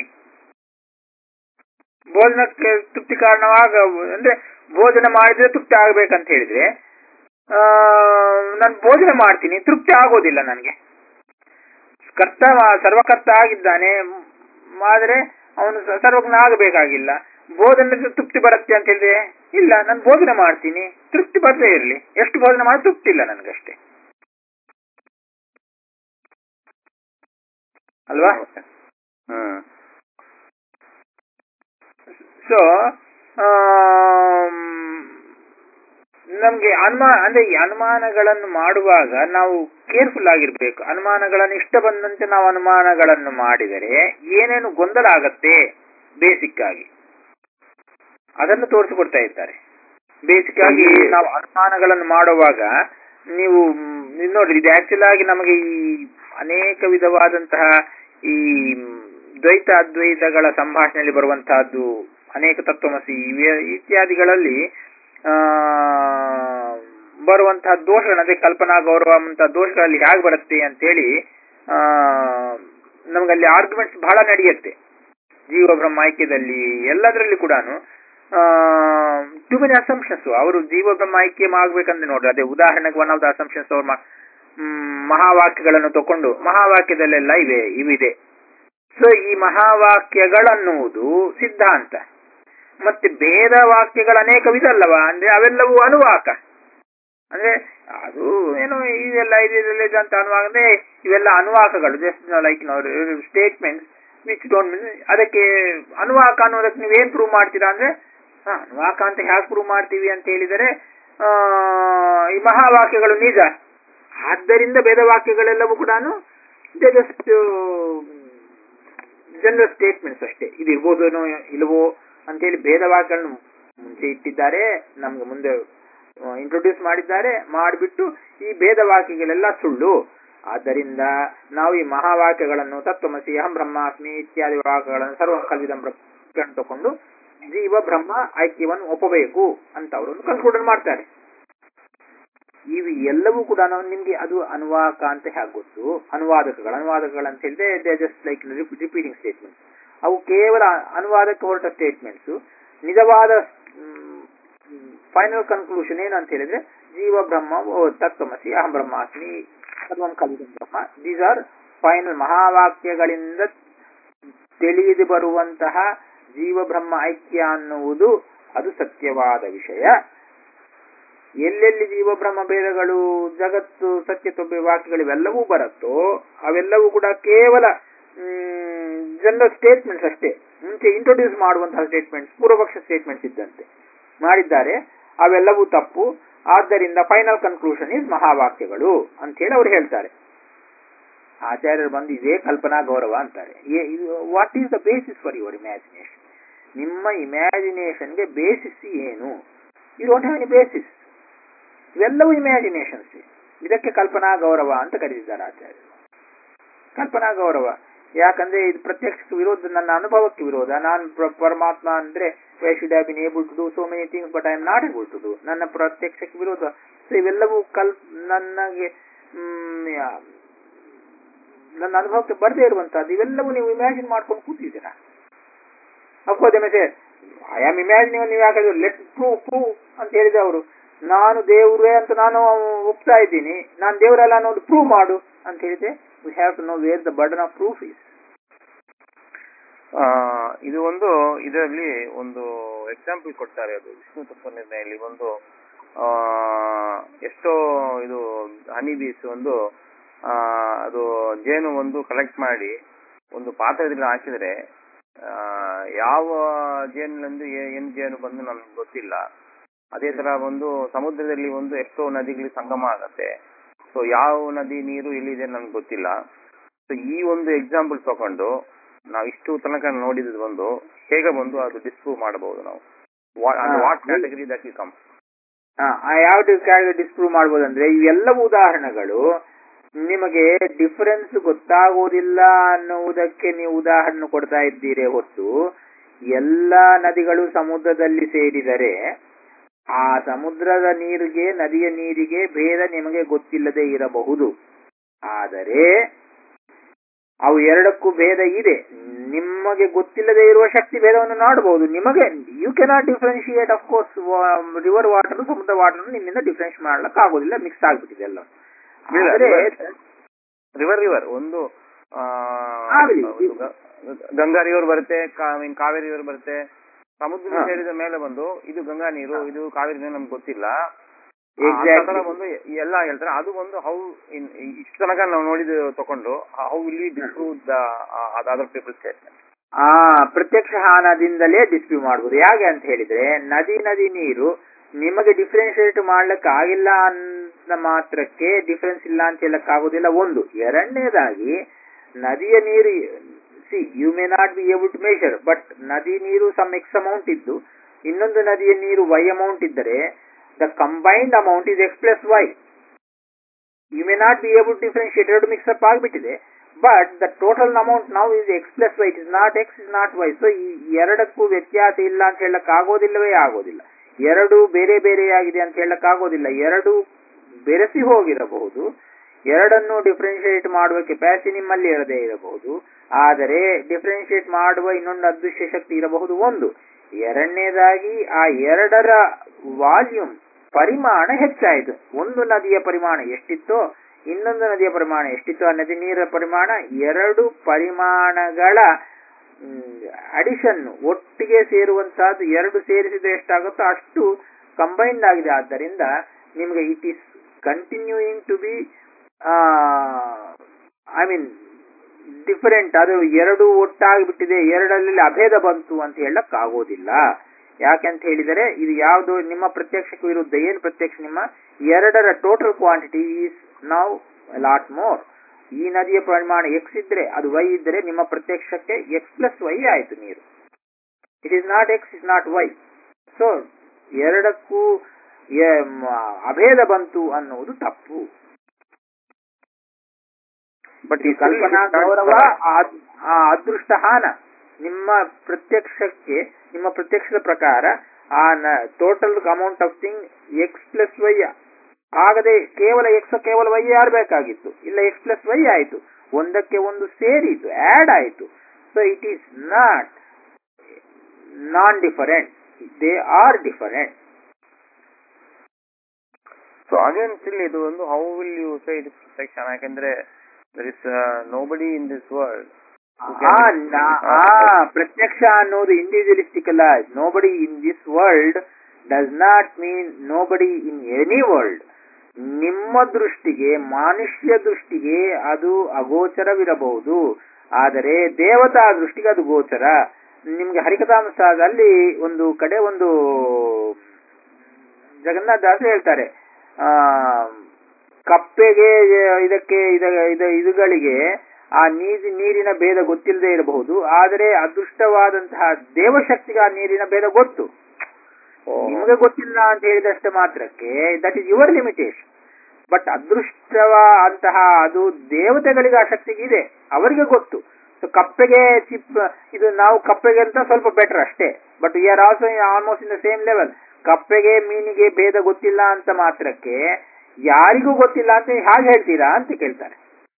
ಬೋಧನಕ್ಕೆ ತೃಪ್ತಿ ಕಾರಣವಾಗ ಅಂದ್ರೆ ಬೋಧನೆ ಮಾಡಿದ್ರೆ ತೃಪ್ತಿ ಆಗ್ಬೇಕಂತ ಹೇಳಿದ್ರೆ ಆ ನಾನು ಬೋಧನೆ ಮಾಡ್ತೀನಿ ತೃಪ್ತಿ ಆಗೋದಿಲ್ಲ ನನಗೆ ಕರ್ತ ಸರ್ವಕರ್ತ ಆಗಿದ್ದಾನೆ ಮ್, ಆದ್ರೆ ಅವನು ಸ- ಸರ್ವಜ್ಞ ಆಗಬೇಕಾಗಿಲ್ಲ ಬೋಧನೆ ತೃಪ್ತಿ ಬರುತ್ತೆ ಅಂತ ಹೇಳಿದ್ರೆ ಇಲ್ಲ ನಾನು ಬೋಧನೆ ಮಾಡ್ತೀನಿ ತೃಪ್ತಿ ಬರದೇ ಇರಲಿ ಎಷ್ಟು ಬೋಧನೆ ಮಾಡಿ ತೃಪ್ತಿ ಇಲ್ಲ ನನಗಷ್ಟೇ ಅಲ್ವಾ ಹ್ಮ್ ಸೊ ನಮ್ಗೆ ಅನುಮಾನ ಅಂದ್ರೆ ಈ ಅನುಮಾನಗಳನ್ನು ಮಾಡುವಾಗ ನಾವು ಕೇರ್ಫುಲ್ ಆಗಿರ್ಬೇಕು ಅನುಮಾನಗಳನ್ನು ಇಷ್ಟ ಬಂದಂತೆ ನಾವು ಅನುಮಾನಗಳನ್ನು ಮಾಡಿದರೆ ಏನೇನು ಗೊಂದಲ ಆಗತ್ತೆ ಬೇಸಿಕ್ ಆಗಿ ಅದನ್ನು ತೋರಿಸಿಕೊಡ್ತಾ ಇದ್ದಾರೆ ಬೇಸಿಕ್ ಆಗಿ ನಾವು ಅನುಮಾನಗಳನ್ನು ಮಾಡುವಾಗ ನೀವು ಮ್, ಇದು ನೋಡ್ರಿ ಇದು ಆಕ್ಚುಲ್ ಆಗಿ ನಮಗೆ ಈ ಅನೇಕ ವಿಧವಾದಂತಹ ಈ ಮ್, ದ್ವೈತ ಅದ್ವೈತಗಳ ಸಂಭಾಷಣೆಯಲ್ಲಿ ಬರುವಂತಹದ್ದು ಅನೇಕ ತತ್ವಮಸಿ ಇವೆ- ಇತ್ಯಾದಿಗಳಲ್ಲಿ ಆ ಬರುವಂತಹ ದೋಷಗಳು ಅದೇ ಕಲ್ಪನಾ ಗೌರವ ಮುಂತಾದ ದೋಷಗಳಲ್ಲಿ ಹೇಗೆ ಬರುತ್ತೆ ಅಂತೇಳಿ ಆ ನಮಗಲ್ಲಿ ಆರ್ಗ್ಯುಮೆಂಟ್ಸ್ ಬಹಳ ನಡೆಯುತ್ತೆ ಜೀವ ಬ್ರಹ್ಮ ಐಕ್ಯದಲ್ಲಿ ಎಲ್ಲದರಲ್ಲಿ ಕೂಡ ಟು ಮೆನಿ ಅಸಂಪ್ಷನ್ಸ್ ಅವರು ಜೀವ ಬ್ರಹ್ಮ ಐಕ್ಯ ಆಗ್ಬೇಕಂದ್ರೆ ನೋಡ್ರಿ ಅದೇ ಉದಾಹರಣೆಗೆ ಒನ್ ಆಫ್ ದ ಅಸಂಪ್ಷನ್ಸ್ ಅವ್ರ ಮ- ಮ್, ಮಹಾವಾಕ್ಯಗಳನ್ನು ತಕೊಂಡು ಮಹಾವಾಕ್ಯದಲ್ಲೆಲ್ಲ ಇವೆ ಇವಿದೆ ಸೊ ಈ ಮಹಾವಾಕ್ಯಗಳನ್ನುವುದು ಸಿದ್ಧಾಂತ ಮತ್ತೆ ಭೇದ ವಾಕ್ಯಗಳು ಅನೇಕವಿದಲ್ಲವಾ ಅಂದ್ರೆ ಅವೆಲ್ಲವೂ ಅನುವಾಕ ಅಂದ್ರೆ ಅದು ಏನೋ ಇದೆಲ್ಲ ಇದೆಲ್ಲ ಇದೆ ಅಂತ ಅನುವಾಕ ಅಂದ್ರೆ ಇವೆಲ್ಲ ಅನುವಾಕಗಳು just like statements which don't mean ಅದಕ್ಕೆ ಅನುವಾಕ ಅನ್ನೋದಕ್ಕೆ ನೀವೇನ್ ಪ್ರೂವ್ ಮಾಡ್ತೀರಾ ಅಂದ್ರೆ ಹಾ ಅನುವಾಕ ಅಂತ ಹೇಗೆ ಪ್ರೂವ್ ಮಾಡ್ತೀವಿ ಅಂತ ಹೇಳಿದರೆ ಆ, ಈ ಮಹಾವಾಕ್ಯಗಳು ನಿಜ ಆದ್ದರಿಂದ ಭೇದವಾಕ್ಯಗಳೆಲ್ಲವೂ ಕೂಡ ಜಸ್ಟ್ ಜನರಲ್ ಸ್ಟೇಟ್ಮೆಂಟ್ಸ್ ಅಷ್ಟೇ ಇದು ಇರ್ಬೋದೇನೋ ಇಲ್ವೋ ಅಂತೇಳಿ ಭೇದವಾಕ್ಯಗಳನ್ನು ಮುಂಚೆ ಇಟ್ಟಿದ್ದಾರೆ ನಮ್ಗೆ ಮುಂದೆ ಇಂಟ್ರೊಡ್ಯೂಸ್ ಮಾಡಿದ್ದಾರೆ ಮಾಡಿಬಿಟ್ಟು ಈ ಭೇದವಾಕ್ಯಗಳೆಲ್ಲ ಸುಳ್ಳು ಆದ್ದರಿಂದ ನಾವು ಈ ಮಹಾವಾಕ್ಯಗಳನ್ನು ತತ್ವಮಸಿ ಅಹಂ ಬ್ರಹ್ಮಾಸ್ಮಿ ಇತ್ಯಾದಿ ವಾಕ್ಯಗಳನ್ನು ಸರ್ವ ಕಲ್ವಿದಂ ಬ್ರಹ್ಮ ತಕೊಂಡು ಜೀವ ಬ್ರಹ್ಮ ಐಕ್ಯವನ್ನು ಒಪ್ಪಬೇಕು ಅಂತ ಅವರು ಕನ್ಕ್ಲೂಡ್ ಮಾಡ್ತಾರೆ ಇವು ಎಲ್ಲವೂ ಕೂಡ ನಾವು ನಿಮ್ಗೆ ಅದು ಅನುವಾಕ ಅಂತ ಹೇಗೆ ಗೊತ್ತು ಅನುವಾದಕಗಳು ಅನುವಾದಕಗಳು ಅಂತ ಹೇಳಿದ್ರೆ they just like repeating statements ಅವು ಕೇವಲ ಅನುವಾದಕ್ಕೆ ಹೊರಟ ಸ್ಟೇಟ್ಮೆಂಟ್ಸ್ ನಿಜವಾದ ಫೈನಲ್ ಕನ್ಕ್ಲೂಷನ್ ಏನಂತ ಹೇಳಿದ್ರೆ ಜೀವ ಬ್ರಹ್ಮ ಓ ತತ್ವಮಸಿ ಅಹಂ ಬ್ರಹ್ಮಾಸ್ಮಿ ಸರ್ವಂ ಕಲಿದಂ ಬ್ರಹ್ಮ ದೀಸ್ ಆರ್ ಫೈನಲ್ ಮಹಾವಾಕ್ಯಗಳಿಂದ ತಿಳಿದು ಬರುವಂತಹ ಜೀವ ಬ್ರಹ್ಮ ಐಕ್ಯ ಅನ್ನುವುದು ಅದು ಸತ್ಯವಾದ ವಿಷಯ ಎಲ್ಲೆಲ್ಲಿ ಜೀವ ಬ್ರಹ್ಮ ಭೇದಗಳು ಜಗತ್ತು ಸತ್ಯತ್ವ ವಾಕ್ಯಗಳು ಇವೆಲ್ಲವೂ ಬರುತ್ತೋ ಅವೆಲ್ಲವೂ ಕೂಡ ಕೇವಲ ಜನರಲ್ ಸ್ಟೇಟ್ಮೆಂಟ್ಸ್ ಅಷ್ಟೇ ಮುಂಚೆ ಇಂಟ್ರೊಡ್ಯೂಸ್ ಮಾಡುವಂತಹ ಸ್ಟೇಟ್ಮೆಂಟ್ಸ್ ಪೂರ್ವಪಕ್ಷ ಸ್ಟೇಟ್ಮೆಂಟ್ಸ್ ಇದ್ದಂತೆ ಮಾಡಿದ್ದಾರೆ ಅವೆಲ್ಲವೂ ತಪ್ಪು ಆದ್ದರಿಂದ ಫೈನಲ್ ಕನ್ಕ್ಲೂಷನ್ ಇಸ್ ಮಹಾವಾಕ್ಯಗಳು ಅಂತ ಹೇಳಿ ಅವ್ರು ಹೇಳ್ತಾರೆ ಆಚಾರ್ಯರು ಬಂದು ಇದೇ ಕಲ್ಪನಾ ಗೌರವ ಅಂತಾರೆ what is the basis for your imagination ನಿಮ್ಮ ಇಮ್ಯಾಜಿನೇಷನ್ಗೆ ಬೇಸಿಸ್ ಏನು you don't have any basis ಇವೆಲ್ಲವೂ ಇಮ್ಯಾಜಿನೇಷನ್ಸ್ ಇದಕ್ಕೆ ಕಲ್ಪನಾ ಗೌರವ ಅಂತ ಕರೆದಿದ್ದಾರೆ ಆಚಾರ್ಯರು ಕಲ್ಪನಾ ಗೌರವ ಯಾಕಂದ್ರೆ ಇದು ಪ್ರತ್ಯಕ್ಷಕ್ಕೆ ವಿರೋಧ ನನ್ನ ಅನುಭವಕ್ಕೆ ವಿರೋಧ ನಾನು ಪ್ರ- ಪರಮಾತ್ಮ ಅಂದ್ರೆ I should have been able to do so many things but I am not able to do ನನ್ನ ಪ್ರತ್ಯಕ್ಷಕ್ಕೆ ವಿರೋಧ ಸೊ ಇವೆಲ್ಲವೂ ಕಲ್ ನನಗೆ ಮ್, ಯಾ- ನನ್ನ ಅನುಭವಕ್ಕೆ ಬರದೇ ಇರುವಂತಹದ್ದು ಇವೆಲ್ಲವೂ ನೀವು ಇಮ್ಯಾಜಿನ್ ಮಾಡ್ಕೊಂಡು ಕೂತಿದ್ದೀರಾ ಅಫ್ಕೋರ್ಸ್ ಮತ್ತೆ ಐ ಆಮ್ ಇಮ್ಯಾಜಿನಿಂಗ್ ನೀವು ಯಾಕೆ ಲೆಟ್ ಪ್ರೂವ್ ಪ್ರೂವ್ ಅಂತ ಹೇಳಿದೆ ಅವರು ನಾನು ದೇವ್ರೇ ಅಂತ ನಾನು ಒಪ್ತಾ ಇದ್ದೀನಿ ನಾನು ದೇವರಲ್ಲ ನೋಡಿ ಪ್ರೂವ್ ಮಾಡು ಅಂತ ಹೇಳಿದೆ we have to know where the burden of proof is ಆ, ಇದು ಒಂದು ಇದರಲ್ಲಿ ಒಂದು ಎಕ್ಸಾಂಪಲ್ ಕೊಡ್ತಾರೆ ಅದು ವಿಷ್ಣು ತತ್ವ ನಿರ್ಣಯಲ್ಲಿ ಒಂದು ಆ, ಎಷ್ಟೋ ಇದು ಹನಿ ಬೀಸ್ ಒಂದು ಆ, ಅದು ಜೇನು ಒಂದು ಕಲೆಕ್ಟ್ ಮಾಡಿ ಒಂದು ಪಾತ್ರದಲ್ಲಿ ಹಾಕಿದ್ರೆ ಆ, ಯಾವ ಜೇನಿನಿಂದ ಏ- ಏನ್ ಜೇನು ಬಂದು ನಮ್ಗೆ ಗೊತ್ತಿಲ್ಲ ಅದೇ ತರ ಒಂದು ಸಮುದ್ರದಲ್ಲಿ ಒಂದು ಎಷ್ಟೋ ನದಿಗಳಿಗೆ ಸಂಗಮ ಆಗತ್ತೆ ಸೊ ಯಾವ ನದಿ ನೀರು ಎಲ್ಲಿದೆ ನಮ್ಗೆ ಗೊತ್ತಿಲ್ಲ ಸೊ ಈ ಒಂದು ಎಕ್ಸಾಂಪಲ್ ತಗೊಂಡು ನಾವು ಇಷ್ಟು ತನಕ ನೋಡಿದ್ದು ಒಂದು ಹೇಗೆ ಬಂದು ಅದು ಡಿಸ್ಪ್ರೂವ್ ಮಾಡಬಹುದು ನಾವು ಹಾ. What category that you come ಯಾವ ಡಿಸ್ಪ್ರೂವ್ ಮಾಡ್ಬೋದಂದ್ರೆ ಇವೆಲ್ಲ ಉದಾಹರಣೆಗಳು ನಿಮಗೆ ಡಿಫರೆನ್ಸ್ ಗೊತ್ತಾಗೋದಿಲ್ಲ ಅನ್ನುವುದಕ್ಕೆ ನೀವು ಉದಾಹರಣೆ ಕೊಡ್ತಾ ಇದ್ದೀರಿ ಹೊತ್ತು ಎಲ್ಲ ನದಿಗಳು ಸಮುದ್ರದಲ್ಲಿ ಸೇರಿದರೆ ಆ ಸಮುದ್ರದ ನೀರಿಗೆ ನದಿಯ ನೀರಿಗೆ ಭೇದ ನಿಮಗೆ ಗೊತ್ತಿಲ್ಲದೆ ಇರಬಹುದು ಆದರೆ ಅವು ಎರಡಕ್ಕೂ ಭೇದ ಇದೆ ನಿಮಗೆ ಗೊತ್ತಿಲ್ಲದೆ ಇರುವ ಶಕ್ತಿ ಭೇದವನ್ನು ನೋಡಬಹುದು ನಿಮಗೆ you cannot differentiate of course river water ಸಮುದ್ರ ವಾಟರ್ ನಿಮ್ಮಿಂದ ಡಿಫ್ರೆನ್ಶ್ ಮಾಡ್ಲಿಕ್ಕೆ ಆಗೋದಿಲ್ಲ ಮಿಕ್ಸ್ ಆಗ್ಬಿಟ್ಟಿದೆ ಎಲ್ಲ ಇಲ್ಲ, ಆದರೆ ರಿವರ್ ರಿವರ್ ಒಂದು ಆ, ಆಗ್ಲಿ. ಇದು ಗ- ಗಂಗಾ ರಿವರ್ ಬರುತ್ತೆ ಕಾ- ಮೀನ್ ಕಾವೇರಿ ರಿವರ್ ಬರುತ್ತೆ ಸಮುದ್ರ ಹಾ. ಸೇರಿದ ಮೇಲೆ ಬಂದು ಇದು ಗಂಗಾ ನೀರು ಇದು ಕಾವೇರಿ ನೀರು ನಮ್ಗೆ ಗೊತ್ತಿಲ್ಲ Exactly. ಆ ತರ ಒಂದು ಎಲ್ಲ ಹೇಳ್ತಾರೆ ಅದು ಒಂದು ಹೌ ಇನ್ ಇಷ್ಟು ತನಕ ನಾವು ನೋಡಿದ ತಕೊಂಡು how will we disprove the other people statement ಆ ಪ್ರತ್ಯಕ್ಷ ಹಾನದಿಂದಲೇ ಡಿಸ್ಪ್ಯೂ ಮಾಡಬಹುದು ಹೇಗೆ ಅಂತ ಹೇಳಿದ್ರೆ ನದಿ ನದಿ ನೀರು ನಿಮಗೆ ಡಿಫ್ರೆನ್ಶಿಯೇಟ್ ಮಾಡ್ಲಿಕ್ಕೆ ಆಗಿಲ್ಲ ಅಂತ ಮಾತ್ರಕ್ಕೆ ಡಿಫರೆನ್ಸ್ ಇಲ್ಲ ಅಂತ ಹೇಳಕ್ ಆಗುದಿಲ್ಲ ಒಂದು ಎರಡನೇದಾಗಿ ನದಿಯ ನೀರು see you may not be able to measure but ನದಿ ನೀರು ಸಮ್ ಎಕ್ಸ್ ಅಮೌಂಟ್ ಇದ್ದು ಇನ್ನೊಂದು ನದಿಯ ನೀರು ವೈ ಅಮೌಂಟ್ ಇದ್ದರೆ the combined amount is x plus y you may not be able to differentiate ಎರಡು ಮಿಕ್ಸ್ ಅಪ್ ಆಗಿಬಿಟ್ಟಿದೆ ಬಟ್ ದ ಟೋಟಲ್ ಅಮೌಂಟ್ ನಾವು is x plus y it is not x is not y so ಈ ಎರಡಕ್ಕೂ ವ್ಯತ್ಯಾಸ ಇಲ್ಲ ಅಂತ ಹೇಳಕ್ ಆಗೋದಿಲ್ಲವೇ ಆಗೋದಿಲ್ಲ ಎರಡು ಬೇರೆ ಬೇರೆಯಾಗಿದೆ ಅಂತ ಹೇಳಕ್ ಆಗೋದಿಲ್ಲ ಎರಡು ಬೆರೆಸಿ ಹೋಗಿರಬಹುದು ಎರಡನ್ನು ಡಿಫ್ರೆನ್ಶಿಯೇಟ್ ಮಾಡುವ ಕೆಪಾಸಿಟಿ ನಿಮ್ಮಲ್ಲಿ ಇರದೇ ಇರಬಹುದು ಆದರೆ ಡಿಫ್ರೆನ್ಶಿಯೇಟ್ ಮಾಡುವ ಇನ್ನೊಂದು ಅದೃಶ್ಯ ಶಕ್ತಿ ಇರಬಹುದು ಒಂದು ಎರಡನೇದಾಗಿ ಆ ಎರಡರ ವಾಲ್ಯೂಮ್ ಪರಿಮಾಣ ಹೆಚ್ಚಾಯಿತು ಒಂದು ನದಿಯ ಪರಿಮಾಣ ಎಷ್ಟಿತ್ತೋ ಇನ್ನೊಂದು ನದಿಯ ಪರಿಮಾಣ ಎಷ್ಟಿತ್ತು ಆ ನದಿ ನೀರ ಪರಿಮಾಣ ಎರಡು ಪರಿಮಾಣಗಳ ಅಡಿಷನ್ ಒಟ್ಟಿಗೆ ಸೇರುವಂತಹದ್ದು ಎರಡು ಸೇರಿಸಿದ್ರೆ ಎಷ್ಟಾಗುತ್ತೋ ಅಷ್ಟು ಕಂಬೈನ್ಡ್ ಆಗಿದೆ ಆದ್ದರಿಂದ ನಿಮಗೆ it is continuing to be I mean different ಅದು ಎರಡು ಒಟ್ಟಾಗಿಬಿಟ್ಟಿದೆ ಎರಡರಲ್ಲಿ ಅಭೇದ ಬಂತು ಅಂತ ಹೇಳಕ್ ಆಗೋದಿಲ್ಲ ಯಾಕೆಂತ ಹೇಳಿದರೆ ಇದು ಯಾವುದು ನಿಮ್ಮ ಪ್ರತ್ಯಕ್ಷಕ್ಕೂ ವಿರುದ್ಧ ಏನು ಪ್ರತ್ಯಕ್ಷ ನಿಮ್ಮ ಎರಡರ ಟೋಟಲ್ ಕ್ವಾಂಟಿಟಿ ಈಸ್ ನಾವು ಲಾಟ್ ಮೋರ್ ಈ ನದಿಯ ಪರಿಮಾಣ ಎಕ್ಸ್ ಇದ್ರೆ ಅದು ವೈ ಇದ್ರೆ ನಿಮ್ಮ ಪ್ರತ್ಯಕ್ಷಕ್ಕೆ ಎಕ್ಸ್ ಪ್ಲಸ್ ವೈ ಆಯ್ತು ನೀರು it is not x is not y so ಎರಡಕ್ಕೂ ಎ- ಮ- ಅಭೇದ ಬಂತು ಅನ್ನುವುದು ತಪ್ಪು ಬಟ್ ಈ ಕಲ್ಪನಾ ಗೌರವ ಆ- ಆ ಅದೃಷ್ಟ ಹಾನ ನಿಮ್ಮ ಪ್ರತ್ಯಕ್ಷಕ್ಕೆ ನಿಮ್ಮ ಪ್ರತ್ಯಕ್ಷದ ಪ್ರಕಾರ ಆ total amount of thing x plus y ಆಗದೆ ಕೇವಲ ಎಕ್ಸ್ ಕೇವಲ ವೈ ಆಡ್ಬೇಕಾಗಿತ್ತು ಇಲ್ಲ ಎಕ್ಸ್ ಪ್ಲಸ್ ವೈ ಆಯಿತು ಒಂದಕ್ಕೆ ಒಂದು ಸೇರಿತು ಆಡ್ ಆಯಿತು so it is not non different they are different so again still ಇದು ಒಂದು ಹೌ ವಿಲ್ ಯು ಸೇ ಇದು ಪ್ರೊಟೆಕ್ಷನ್ ಯಾಕಂದ್ರೆ there is nobody in this world ಆ ನಾ- ಆ ಪ್ರತ್ಯಕ್ಷ ಅನ್ನೋದು ಇಂಡಿವಿಜುವಲಿಸ್ಟಿಕ್ ಅಲ್ಲ nobody in this world does not mean nobody in any world ನಿಮ್ಮ ದೃಷ್ಟಿಗೆ ಮನುಷ್ಯ ದೃಷ್ಟಿಗೆ ಅದು ಅಗೋಚರವಿರಬಹುದು ಆದರೆ ದೇವತಾ ದೃಷ್ಟಿಗೆ ಅದು ಗೋಚರ ನಿಮ್ಗೆ ಹರಿಕಥಾಂಸದಲ್ಲಿ ಒಂದು ಕಡೆ ಒಂದು ಜಗನ್ನಾಥ ದಾಸ ಹೇಳ್ತಾರೆ ಆ ಕಪ್ಪೆಗೆ ಇದಕ್ಕೆ ಇದ- ಇದ- ಇದುಗಳಿಗೆ ಆ ನೀರಿ ನೀರಿನ ಭೇದ ಗೊತ್ತಿಲ್ಲದೆ ಇರಬಹುದು ಆದರೆ ಅದೃಷ್ಟವಾದಂತಹ ದೇವಶಕ್ತಿಗೆ ಆ ನೀರಿನ ಭೇದ ಗೊತ್ತು ನಿಮಗೆ ಗೊತ್ತಿಲ್ಲ ಅಂತ ಹೇಳಿದಷ್ಟೇ ಮಾತ್ರಕ್ಕೆ that is your limitation but ಅದೃಷ್ಟವ ಅಂತಹ ಅದು ದೇವತೆಗಳಿಗೆ ಆ ಶಕ್ತಿಗೆ ಇದೆ ಅವರಿಗೆ ಗೊತ್ತು ಸೊ ಕಪ್ಪೆಗೆ ಚಿಪ್ ಇದು ನಾವು ಕಪ್ಪೆಗೆ ಅಂತ ಸ್ವಲ್ಪ ಬೆಟರ್ ಅಷ್ಟೇ but we are also almost in the same level ಕಪ್ಪೆಗೆ ಮೀನಿಗೆ ಭೇದ ಗೊತ್ತಿಲ್ಲ ಅಂತ ಮಾತ್ರಕ್ಕೆ ಯಾರಿಗೂ ಗೊತ್ತಿಲ್ಲ ಅಂತ ಹಾಗೆ ಹೇಳ್ತೀರಾ ಅಂತ ಕೇಳ್ತಾರೆ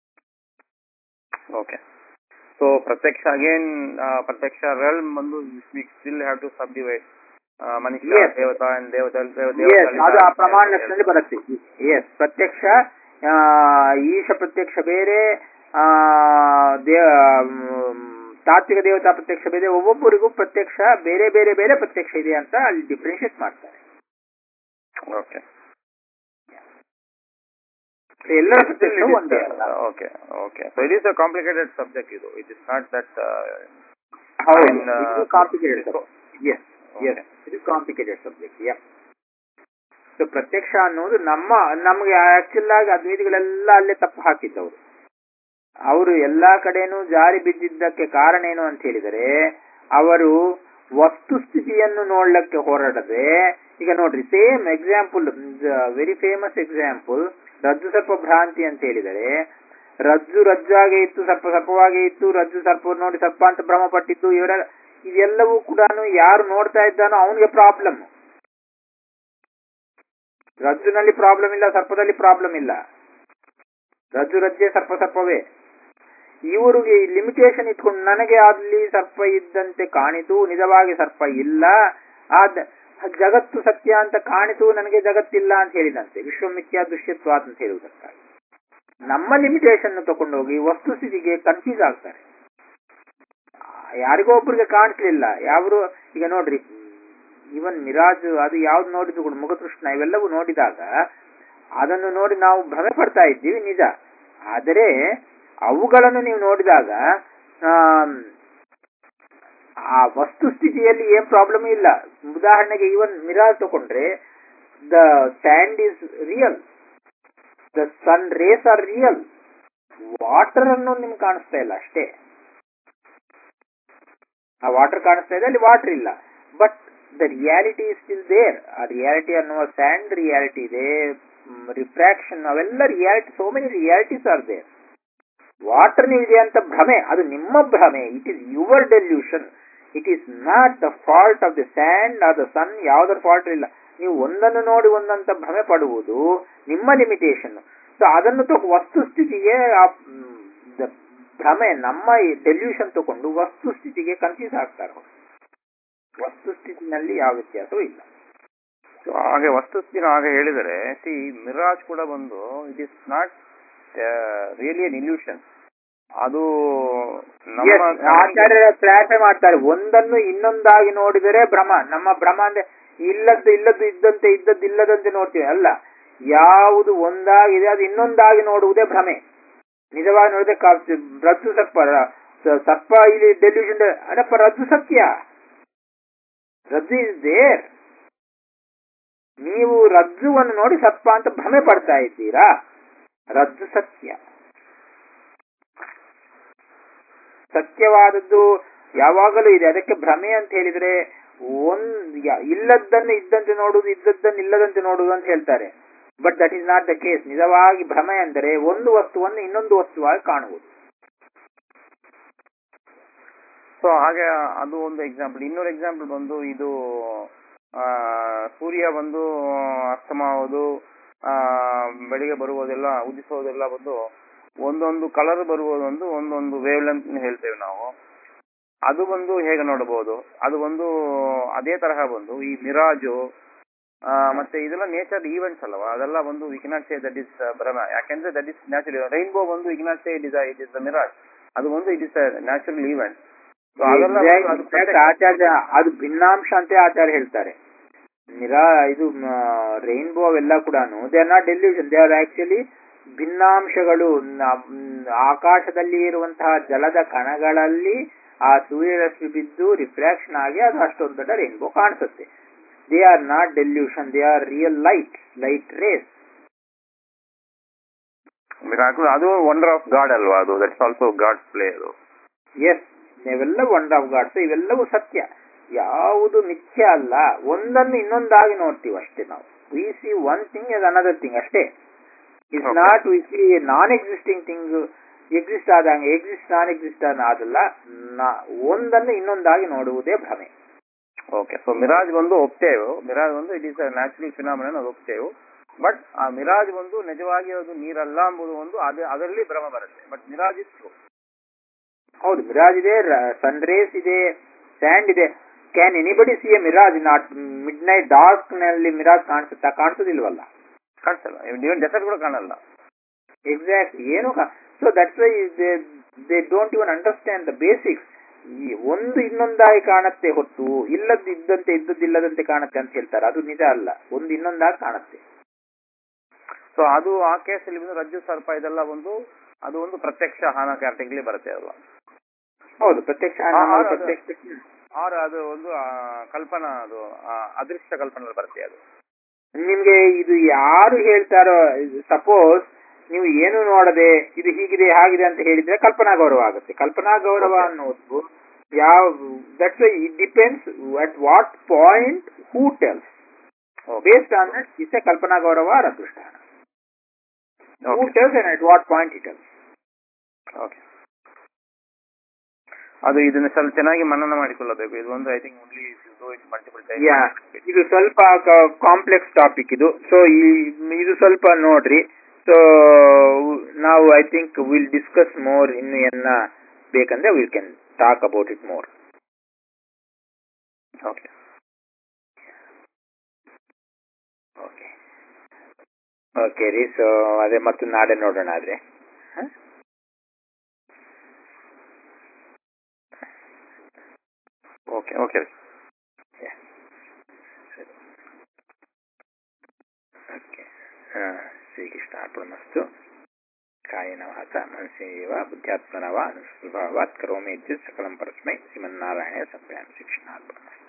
ಓಕೆ ಸೊ ಪ್ರತ್ಯಕ್ಷ ಅಗೇನ್ ಪ್ರತ್ಯಕ್ಷ ರೆಲ್ಮ್ ಒಂದು we still have to subdivide ಮನುಷ್ಯ Yes. ದೇವತಾ and ದೇವತಾ ದೇವ- Yes, ದೇವತಾ ಅದು ಆ ಪ್ರಮಾಣ ಲಕ್ಷಣದಲ್ಲಿ ಬರುತ್ತೆ ಎಸ್ ಪ್ರತ್ಯಕ್ಷ ಆ, ಈಶ ಪ್ರತ್ಯಕ್ಷ ಬೇರೆ ಆ, ದೇ- ಮ್, ತಾತ್ವಿಕ ದೇವತಾ ಪ್ರತ್ಯಕ್ಷ ಬೇರೆ ಒಬ್ಬೊಬ್ಬರಿಗೂ ಪ್ರತ್ಯಕ್ಷ ಬೇರೆ ಬೇರೆ ಬೇರೆ ಪ್ರತ್ಯಕ್ಷ ಇದೆ ಅಂತ ಅಲ್ಲಿ ಡಿಫ್ರೆನ್ಶಿಯೇಟ್ ಮಾಡ್ತಾರೆ ಓಕೆ ಎಲ್ಲರ ಪ್ರತ್ಯಕ್ಷ ಒಂದೇ ಅಲ್ಲ okay okay so it is a complicated subject ಇದು ಇಟ್ ಇಸ್ ನಾಟ್ ದಟ್ ಹೌದು And, uh, ಇದು ಕಾಂಪ್ಲಿಕೇಟೆಡ್ so- ಎಸ್ ಎಸ್ ಇದು ಕಾಂಪ್ಲಿಕೇಟೆಡ್ ಸಬ್ಜೆಕ್ಟ್ ಯಾ ಸೊ ಪ್ರತ್ಯಕ್ಷ ಅನ್ನೋದು ನಮ್ಮ ನಮ್ಗೆ ಆಕ್ಚುಲ್ ಆಗಿ ಅದ್ವೈತಿಗಳೆಲ್ಲ ಅಲ್ಲೇ ತಪ್ಪು ಹಾಕಿದ್ದವರು ಅವರು ಎಲ್ಲಾ ಕಡೆನೂ ಜಾರಿ ಬಿದ್ದಿದ್ದಕ್ಕೆ ಕಾರಣ ಏನು ಅಂತ ಹೇಳಿದರೆ ಅವರು ವಸ್ತುಸ್ಥಿತಿಯನ್ನು ನೋಡ್ಲಿಕ್ಕೆ ಹೊರಡದೆ ಈಗ ನೋಡ್ರಿ same example very famous example ರಜ್ಜು ಸರ್ಪ ಭ್ರಾಂತಿ ಅಂತ ಹೇಳಿದರೆ ರಜ್ಜು ರಜ್ಜಾಗೆ ಇತ್ತು ಸರ್ಪ ಸರ್ಪವಾಗೇ ಇತ್ತು ರಜ್ಜು ಸರ್ಪ ನೋಡಿ ಸರ್ಪ ಅಂತ ಭ್ರಮ ಪಟ್ಟಿದ್ದು ಇವರ ಇದೆಲ್ಲವೂ ಕೂಡ ಯಾರು ನೋಡ್ತಾ ಇದ್ದಾನೋ ಅವನಿಗೆ ಪ್ರಾಬ್ಲಮ್ ರಜ್ಜುನಲ್ಲಿ ಪ್ರಾಬ್ಲಮ್ ಇಲ್ಲ ಸರ್ಪದಲ್ಲಿ ಪ್ರಾಬ್ಲಮ್ ಇಲ್ಲ ರಜ್ಜು ರಜ್ಜೆ ಸರ್ಪ ಸರ್ಪವೇ ಇವರಿಗೆ ಲಿಮಿಟೇಷನ್ ಇಟ್ಕೊಂಡು ನನಗೆ ಅಲ್ಲಿ ಸರ್ಪ ಇದ್ದಂತೆ ಕಾಣಿತು ನಿಜವಾಗಿ ಸರ್ಪ ಇಲ್ಲ ಆದ ಜಗತ್ತು ಸತ್ಯ ಅಂತ ಕಾಣಿತು ನನಗೆ ಜಗತ್ತಿಲ್ಲ ಅಂತ ಹೇಳಿದಂತೆ ವಿಶ್ವಮಿಥ್ಯಾ ದೃಶ್ಯತ್ವ ಅಂತ ಹೇಳುವುದಕ್ಕಾಗಿ ನಮ್ಮ ಲಿಮಿಟೇಷನ್ ತಗೊಂಡೋಗಿ ವಸ್ತುಸ್ಥಿತಿಗೆ ಕನ್ಫ್ಯೂಸ್ ಆಗ್ತಾರೆ ಯಾರಿಗೋ ಒಬ್ಬರಿಗೆ ಕಾಣಿಸ್ಲಿಲ್ಲ ಯಾವರು ಈಗ ನೋಡ್ರಿ ಇವನ್ ಮಿರಾಜ್ ಅದು ಯಾವ್ದು ನೋಡಿದ್ರು ಕೂಡ ಮುಖತೃಷ್ಣ ಇವೆಲ್ಲವೂ ನೋಡಿದಾಗ ಅದನ್ನು ನೋಡಿ ನಾವು ಭ್ರಮೆ ಪಡ್ತಾ ಇದ್ದೀವಿ ನಿಜ ಆದರೆ ಅವುಗಳನ್ನು ನೀವು ನೋಡಿದಾಗ ಆಮ್, ಆ ವಸ್ತುಸ್ಥಿತಿಯಲ್ಲಿ ಏನ್ ಪ್ರಾಬ್ಲಮ್ ಇಲ್ಲ ಉದಾಹರಣೆಗೆ ಇವನ್ ಮಿರಾಜ್ ತಗೊಂಡ್ರೆ the sand is real the sun rays are real water ಅನ್ನು ನಿಮ್ಗೆ ಕಾಣಿಸ್ತಾ ಇಲ್ಲ ಅಷ್ಟೇ ಆ ವಾಟರ್ ಕಾಣಿಸ್ತಾ ಇದೆ ಅಲ್ಲಿ ವಾಟರ್ ಇಲ್ಲ but the reality is still there ಆ ರಿಯಾಲಿಟಿ ಅನ್ನುವ ಸ್ಯಾಂಡ್ ರಿಯಾಲಿಟಿ ಇದೆ ರಿಫ್ರಾಕ್ಷನ್ ಅವೆಲ್ಲ reality so many realities are there water ಇದೆ ಅಂತ ಭ್ರಮೆ ಅದು ನಿಮ್ಮ ಭ್ರಮೆ it is your delusion it is not the fault of the sand or the sun ಯಾವುದರ ಫಾಲ್ಟ್ ಇಲ್ಲ ನೀವು ಒಂದನ್ನು ನೋಡಿ ಒಂದಂತ ಭ್ರಮೆ ಪಡುವುದು ನಿಮ್ಮ ಲಿಮಿಟೇಷನ್ ಸೊ ಅದನ್ನು ತಗೊ ವಸ್ತುಸ್ಥಿತಿಗೆ ಆ ಮ್, ದ- ಭ್ರಮೆ ನಮ್ಮ ಡೆಲ್ಯೂಷನ್ ತಗೊಂಡು ವಸ್ತುಸ್ಥಿತಿಗೆ ಕನ್ಫ್ಯೂಸ್ ಆಗ್ತಾರೆ ಅವ್ರು. ವಸ್ತುಸ್ಥಿತಿನಲ್ಲಿ ಯಾವ ವ್ಯತ್ಯಾಸವೂ ಇಲ್ಲ ಸೊ ಹಾಗೆ ವಸ್ತುಸ್ಥಿತಿನ ಹಾಗೆ ಹೇಳಿದರೆ ಸಿ ಮಿರಾಜ್ ಕೂಡ ಬಂದು it is not really an illusion ಅದು Yes, ನಮ್ಮ ಆಚಾರ್ಯರ ಕ್ಲಾರಿಫೈ ಮಾಡ್ತಾರೆ ಒಂದನ್ನು ಇನ್ನೊಂದಾಗಿ ನೋಡಿದರೆ ಭ್ರಮ ನಮ್ಮ ಭ್ರಮ ಅಂದ್ರೆ ಇಲ್ಲದ್ದು ಇಲ್ಲದ್ದು ಇದ್ದಂತೆ ಇದ್ದದ್ದು ಇಲ್ಲದಂತೆ ನೋಡ್ತೀವಿ ಅಲ್ಲ ಯಾವುದು ಒಂದಾಗಿದೆ ಅದು ಇನ್ನೊಂದಾಗಿ ನೋಡುವುದೇ ಭ್ರಮೆ ನಿಜವಾಗಿ ನೋಡಿದ್ರೆ ಕಾ- ರಜ್ಜು ಸರ್ಪ ರ- ಸ- ಸರ್ಪ ಇಲ್ಲಿ ಡೆಲ್ಯೂಷನ್ ಅದಪ್ಪ ರಜ್ಜು ಸತ್ಯ ರಜ್ಜು ಇಸ್ ದೇರ್ ನೀವು ರಜ್ಜುವನ್ನು ನೋಡಿ ಸರ್ಪ ಅಂತ ಭ್ರಮೆ ಪಡ್ತಾ ಇದ್ದೀರಾ ರಜ್ಜು ಸತ್ಯ ಸತ್ಯವಾದದ್ದು ಯಾವಾಗಲೂ ಇದೆ ಅದಕ್ಕೆ ಭ್ರಮೆ ಅಂತ ಹೇಳಿದ್ರೆ ಒಂದ್ ಯ- ಇಲ್ಲದ್ದನ್ನು ಇದ್ದಂತೆ ನೋಡುವುದು ಇದ್ದದ್ದನ್ನು ಇಲ್ಲದಂತೆ ನೋಡುವುದು ಅಂತ ಹೇಳ್ತಾರೆ but that is not the case ನಿಜವಾಗಿ ಭ್ರಮೆ ಅಂದರೆ ಒಂದು ವಸ್ತುವನ್ನು ಇನ್ನೊಂದು ವಸ್ತುವಾಗಿ ಕಾಣುವುದು ಸೊ ಹಾಗೆ ಅದು ಒಂದು ಎಕ್ಸಾಂಪಲ್ ಇನ್ನೊಂದು ಎಕ್ಸಾಂಪಲ್ ಬಂದು ಇದು ಆ, ಸೂರ್ಯ ಬಂದು ಅಸ್ತಮ ಆಗೋದು ಆ, ಬೆಳಿಗ್ಗೆ ಬರುವುದೆಲ್ಲ ಉದಿಸೋದೆಲ್ಲ ಬಂದು ಒಂದೊಂದು ಕಲರ್ ಬರುವುದೊಂದು ಒಂದೊಂದು ವೇವ್ ಲೆಂತ್ ಹೇಳ್ತೇವೆ ನಾವು ಅದು ಬಂದು ಹೇಗೆ ನೋಡಬಹುದು ಅದು ಒಂದು ಅದೇ ತರಹ ಬಂದು ಈ ಮಿರಾಜು ಆ, ಮತ್ತೆ ಇದೆಲ್ಲ ನೇಚರ್ ಈವೆಂಟ್ಸ್ ಅಲ್ಲವಾ ಅದೆಲ್ಲ ಬಂದು we cannot say that is ಭ್ರಮ ಯಾಕೆಂದ್ರೆ ದಟ್ ಇಸ್ ನ್ಯಾಚುರಲ್ ರೈನ್ಬೋ ಬಂದು we cannot say it is it is the mirage ಅದು ಒಂದು it is natural event so ಅದೆಲ್ಲ ಬಂದು ಅದು Exact ಪ್ರತ್ಯಕ್ಷ- ಆಚಾರ್ಯ ಅದು ಭಿನ್ನಾಂಶ ಅಂತ ಆಚಾರ್ಯ ಹೇಳ್ತಾರೆ ನಿರಾ ಇದು ರೈನ್ಬೋ ಅವೆಲ್ಲ ಕೂಡ they are not delusion they are actually ಭಿನ್ನಾಂಶಗಳು ನ- ಮ್, ಆಕಾಶದಲ್ಲಿ ಇರುವಂತಹ ಜಲದ ಕಣಗಳಲ್ಲಿ ಆ ಸೂರ್ಯರಶ್ಮಿ ಬಿದ್ದು ರಿಫ್ರಾಕ್ಷನ್ ಆಗಿ ಅದು ಅಷ್ಟೊಂದು ದೊಡ್ಡ ರೈನ್ಬೋ ಕಾಣಿಸುತ್ತೆ they are not delusion they are real light light rays miracle ಅದು ವಂಡರ್ ಆಫ್ ಗಾಡ್ ಅಲ್ವಾ ಅದು ದಟ್ಸ್ ಆಲ್ಸೋ ಗಾಡ್ ಪ್ಲೇ ಅದು ಎಸ್ ಇವೆಲ್ಲ ವಂಡರ್ ಆಫ್ ಗಾಡ್ಸ್ ಇವೆಲ್ಲವೂ ಸತ್ಯ ಯಾವುದು ಮಿಥ್ಯ ಅಲ್ಲ ಒಂದನ್ನು ಇನ್ನೊಂದಾಗಿ ನೋಡ್ತೀವಿ ಅಷ್ಟೇ ನಾವು we see one thing is another thing ಅಷ್ಟೇ is Okay. Not we see non existing thing exist ಆದಂಗೆ ಎಕ್ಸಿಸ್ಟ್ ನಾನ್ ಎಕ್ಸಿಸ್ಟ್ ಆದಲ್ಲ ನಾ- ಒಂದನ್ನು ಇನ್ನೊಂದಾಗಿ ನೋಡುವುದೇ ಭ್ರಮೆ ಓಕೆ ಸೊ ಮಿರಾಜ್ ಬಂದು ಒಪ್ತೇವೆ ಮಿರಾಜ್ ಒಂದು ಇಟ್ ಇಸ್ ನ್ಯಾಚುರಲ್ ಫಿನಾಮಿನನ್ ಅದು ಒಪ್ತೇವೆ ಬಟ್ ಆ ಮಿರಾಜ್ ಒಂದು ನಿಜವಾಗಿ ಅದು ನೀರಲ್ಲ ಎಂಬುದು ಒಂದು ಅದು ಅದರಲ್ಲಿ ಭ್ರಮ ಬರುತ್ತೆ ಬಟ್ ಮಿರಾಜ್ ಇಸ್ ಟ್ರೂ ಹೌದು ಮಿರಾಜ್ ಇದೆ ಸನ್ ರೇಸ್ ಇದೆ ಸ್ಯಾಂಡ್ ಇದೆ can anybody see a mirage not midnight dark ನಲ್ಲಿ ಮಿರಾಜ್ ಕಾಣಿಸುತ್ತಾ ಕಾಣಿಸೋದಿಲ್ವಲ್ಲ ಕಾಣಿಸಲ್ಲ ಇವನ್ ಡೆಸರ್ಟ್ ಕೂಡ ಕಾಣಲ್ಲ ಎಕ್ಸಾಕ್ಟ್ ಏನು so that's why they don't even understand the basics ಈ ಒಂದು ಇನ್ನೊಂದಾಗಿ ಕಾಣುತ್ತೆ ಹೊತ್ತು ಇಲ್ಲದ್ದು ಇದ್ದಂತೆ ಇದ್ದದ್ದಿಲ್ಲದಂತೆ ಕಾಣುತ್ತೆ ಅಂತ ಹೇಳ್ತಾರೆ ಅದು ನಿಜ ಅಲ್ಲ ಒಂದು ಇನ್ನೊಂದಾಗಿ ಕಾಣುತ್ತೆ ಸೊ ಅದು ಆ ಕೇಸಲ್ಲಿ ಬಂದು ರಜ್ಜು ಸರ್ಪ ಇದೆಲ್ಲ ಒಂದು ಅದು ಒಂದು ಪ್ರತ್ಯಕ್ಷ ಹಾನ ಕ್ಯಾಟಗರಿ ಬರುತ್ತೆ ಅಲ್ವಾ ಹೌದು ಪ್ರತ್ಯಕ್ಷ ಆ, ನಮ್ಮ ಅದು- ಪ್ರತ್ಯಕ್ಷ ಆರ್ ಅದು ಒಂದು ಆ, ಕಲ್ಪನಾ ಅದು ಆ, ಅದೃಷ್ಟ ಕಲ್ಪನೆ ಬರುತ್ತೆ ಅದು ನಿಮ್ಗೆ ಇದು ಯಾರು ಹೇಳ್ತಾರೋ ಸಪೋಸ್ ನೀವು ಏನು ನೋಡದೆ ಇದು ಹೀಗಿದೆ ಹಾಗಿದೆ ಅಂತ ಹೇಳಿದ್ರೆ ಕಲ್ಪನಾ ಗೌರವ ಆಗುತ್ತೆ ಕಲ್ಪನಾ ಗೌರವ Okay. ಅನ್ನೋದು ಯಾವ that's it depends at what point who tells based on that is a ಕಲ್ಪನಾ ಗೌರವ ಆರ್ ಅದೃಷ್ಟ who tells and at what point it tells okay ಅದು ಇದನ್ನ ಸ್ವಲ್ಪ ಚೆನ್ನಾಗಿ ಮನನ ಮಾಡಿಕೊಳ್ಳಬೇಕು ಇದು ಒಂದು I think only multiple yeah ಇದು ಸ್ವಲ್ಪ ಕಾಂಪ್ಲೆಕ್ಸ್ ಟಾಪಿಕ್ ಇದು ಸೊ ಇದು ಸ್ವಲ್ಪ ನೋಡ್ರಿ ಸೊ ನಾವು I think will discuss more ಇನ್ನು ಏನ ಬೇಕಂದ್ರೆ will can talk about it more okay okay okay ರೀ ಸೊ ಅದೇ ಮತ್ತು ನಾಳೆ ನೋಡೋಣ ಆದ್ರೆ ಓಕೆ ಓಕೆ ಓಕೆ ಶ್ರೀಕೃಷ್ಣ ಅರ್ಪಣಮಸ್ತು ಕಾಯೇನ ವಾಚ ಮನಸ್ಸೇವ ಬುದ್ಧ್ಯಾತ್ಮನ ವಾ ಅನುಸ್ವಭಾವಾತ್ ಕರೋಮಿ ಇತ್ಯುತ್ ಸಕಲಂ ಪರಸ್ಮೈ ಶ್ರೀಮನ್ನಾರಾಯಣ ಸಂಪ್ರಯಾಮ ಶಿಕ್ಷಣ ಅರ್ಪಣಮಸ್ತು